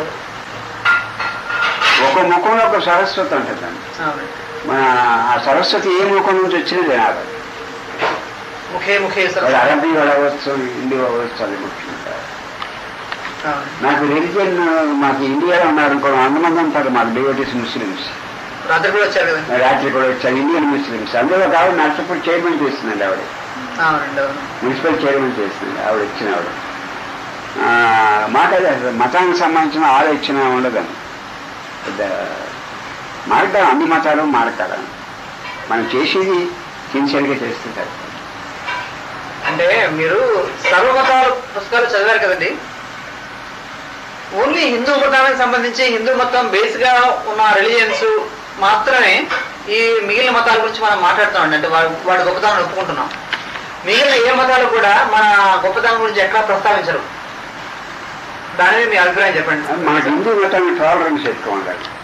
Speaker 1: ఒక ముఖంలో ఒక సరస్వతి ఉంటుందండి
Speaker 2: అవునండి
Speaker 1: మన ఆ సరస్వతి ఏ ముఖం నుంచి వచ్చినది నాకు
Speaker 2: ముఖే ముఖే
Speaker 1: వాడు
Speaker 2: సరస్వతి.
Speaker 1: అరబీ వాడు అవ్వచ్చు హిందీ అవ్వచ్చు అది ముఖ్యం
Speaker 2: అవును.
Speaker 1: నాకు రిలీజియన్ మాకు ఇండియాలో ఉన్నారనుకో అంతమంది ఉంటారు మాకు డివోటీస్ ముస్లిమ్స్
Speaker 2: రాత్రి కూడా వచ్చారు కదండి
Speaker 1: రాత్రి కూడా వచ్చారు ఇండియన్ ముస్లిమ్స్ అందులో ఒక ఆవిడ నర్సపూర్ చైర్మన్ చేస్తుందండి ఆవిడ
Speaker 2: అవునండి అవును
Speaker 1: మున్సిపల్ చైర్మన్ చేస్తుంది ఆవిడ ఇచ్చిన ఆవిడ ఆ, మాకు అది అసలు మతానికి సంబంధించిన ఆలోచన ఉండదండి పెద్ద మారుతాం అన్ని మతాలు మారతారు మనం చేసేది సిన్సియర్గా చేస్తుంటారు
Speaker 2: అంటే మీరు సర్వమతాల పుస్తకాలు చదివారు కదండి ఓన్లీ హిందూ మతానికి సంబంధించి హిందూ మతం బేస్ గా ఉన్న రిలీజియన్స్ మాత్రమే ఈ మిగిలిన మతాల గురించి మనం మాట్లాడుతామండి అంటే వాడు వాడి గొప్పతనం ఒప్పుకుంటున్నాం మిగిలిన ఏ మతాలు కూడా మన గొప్పతనం గురించి ఎక్కడా ప్రస్తావించరు దాని మీద మీ అభిప్రాయం చెప్పండి
Speaker 1: మనకు హిందూ మతానికి టాలరెన్స్ ఎక్కువ ఉండాలి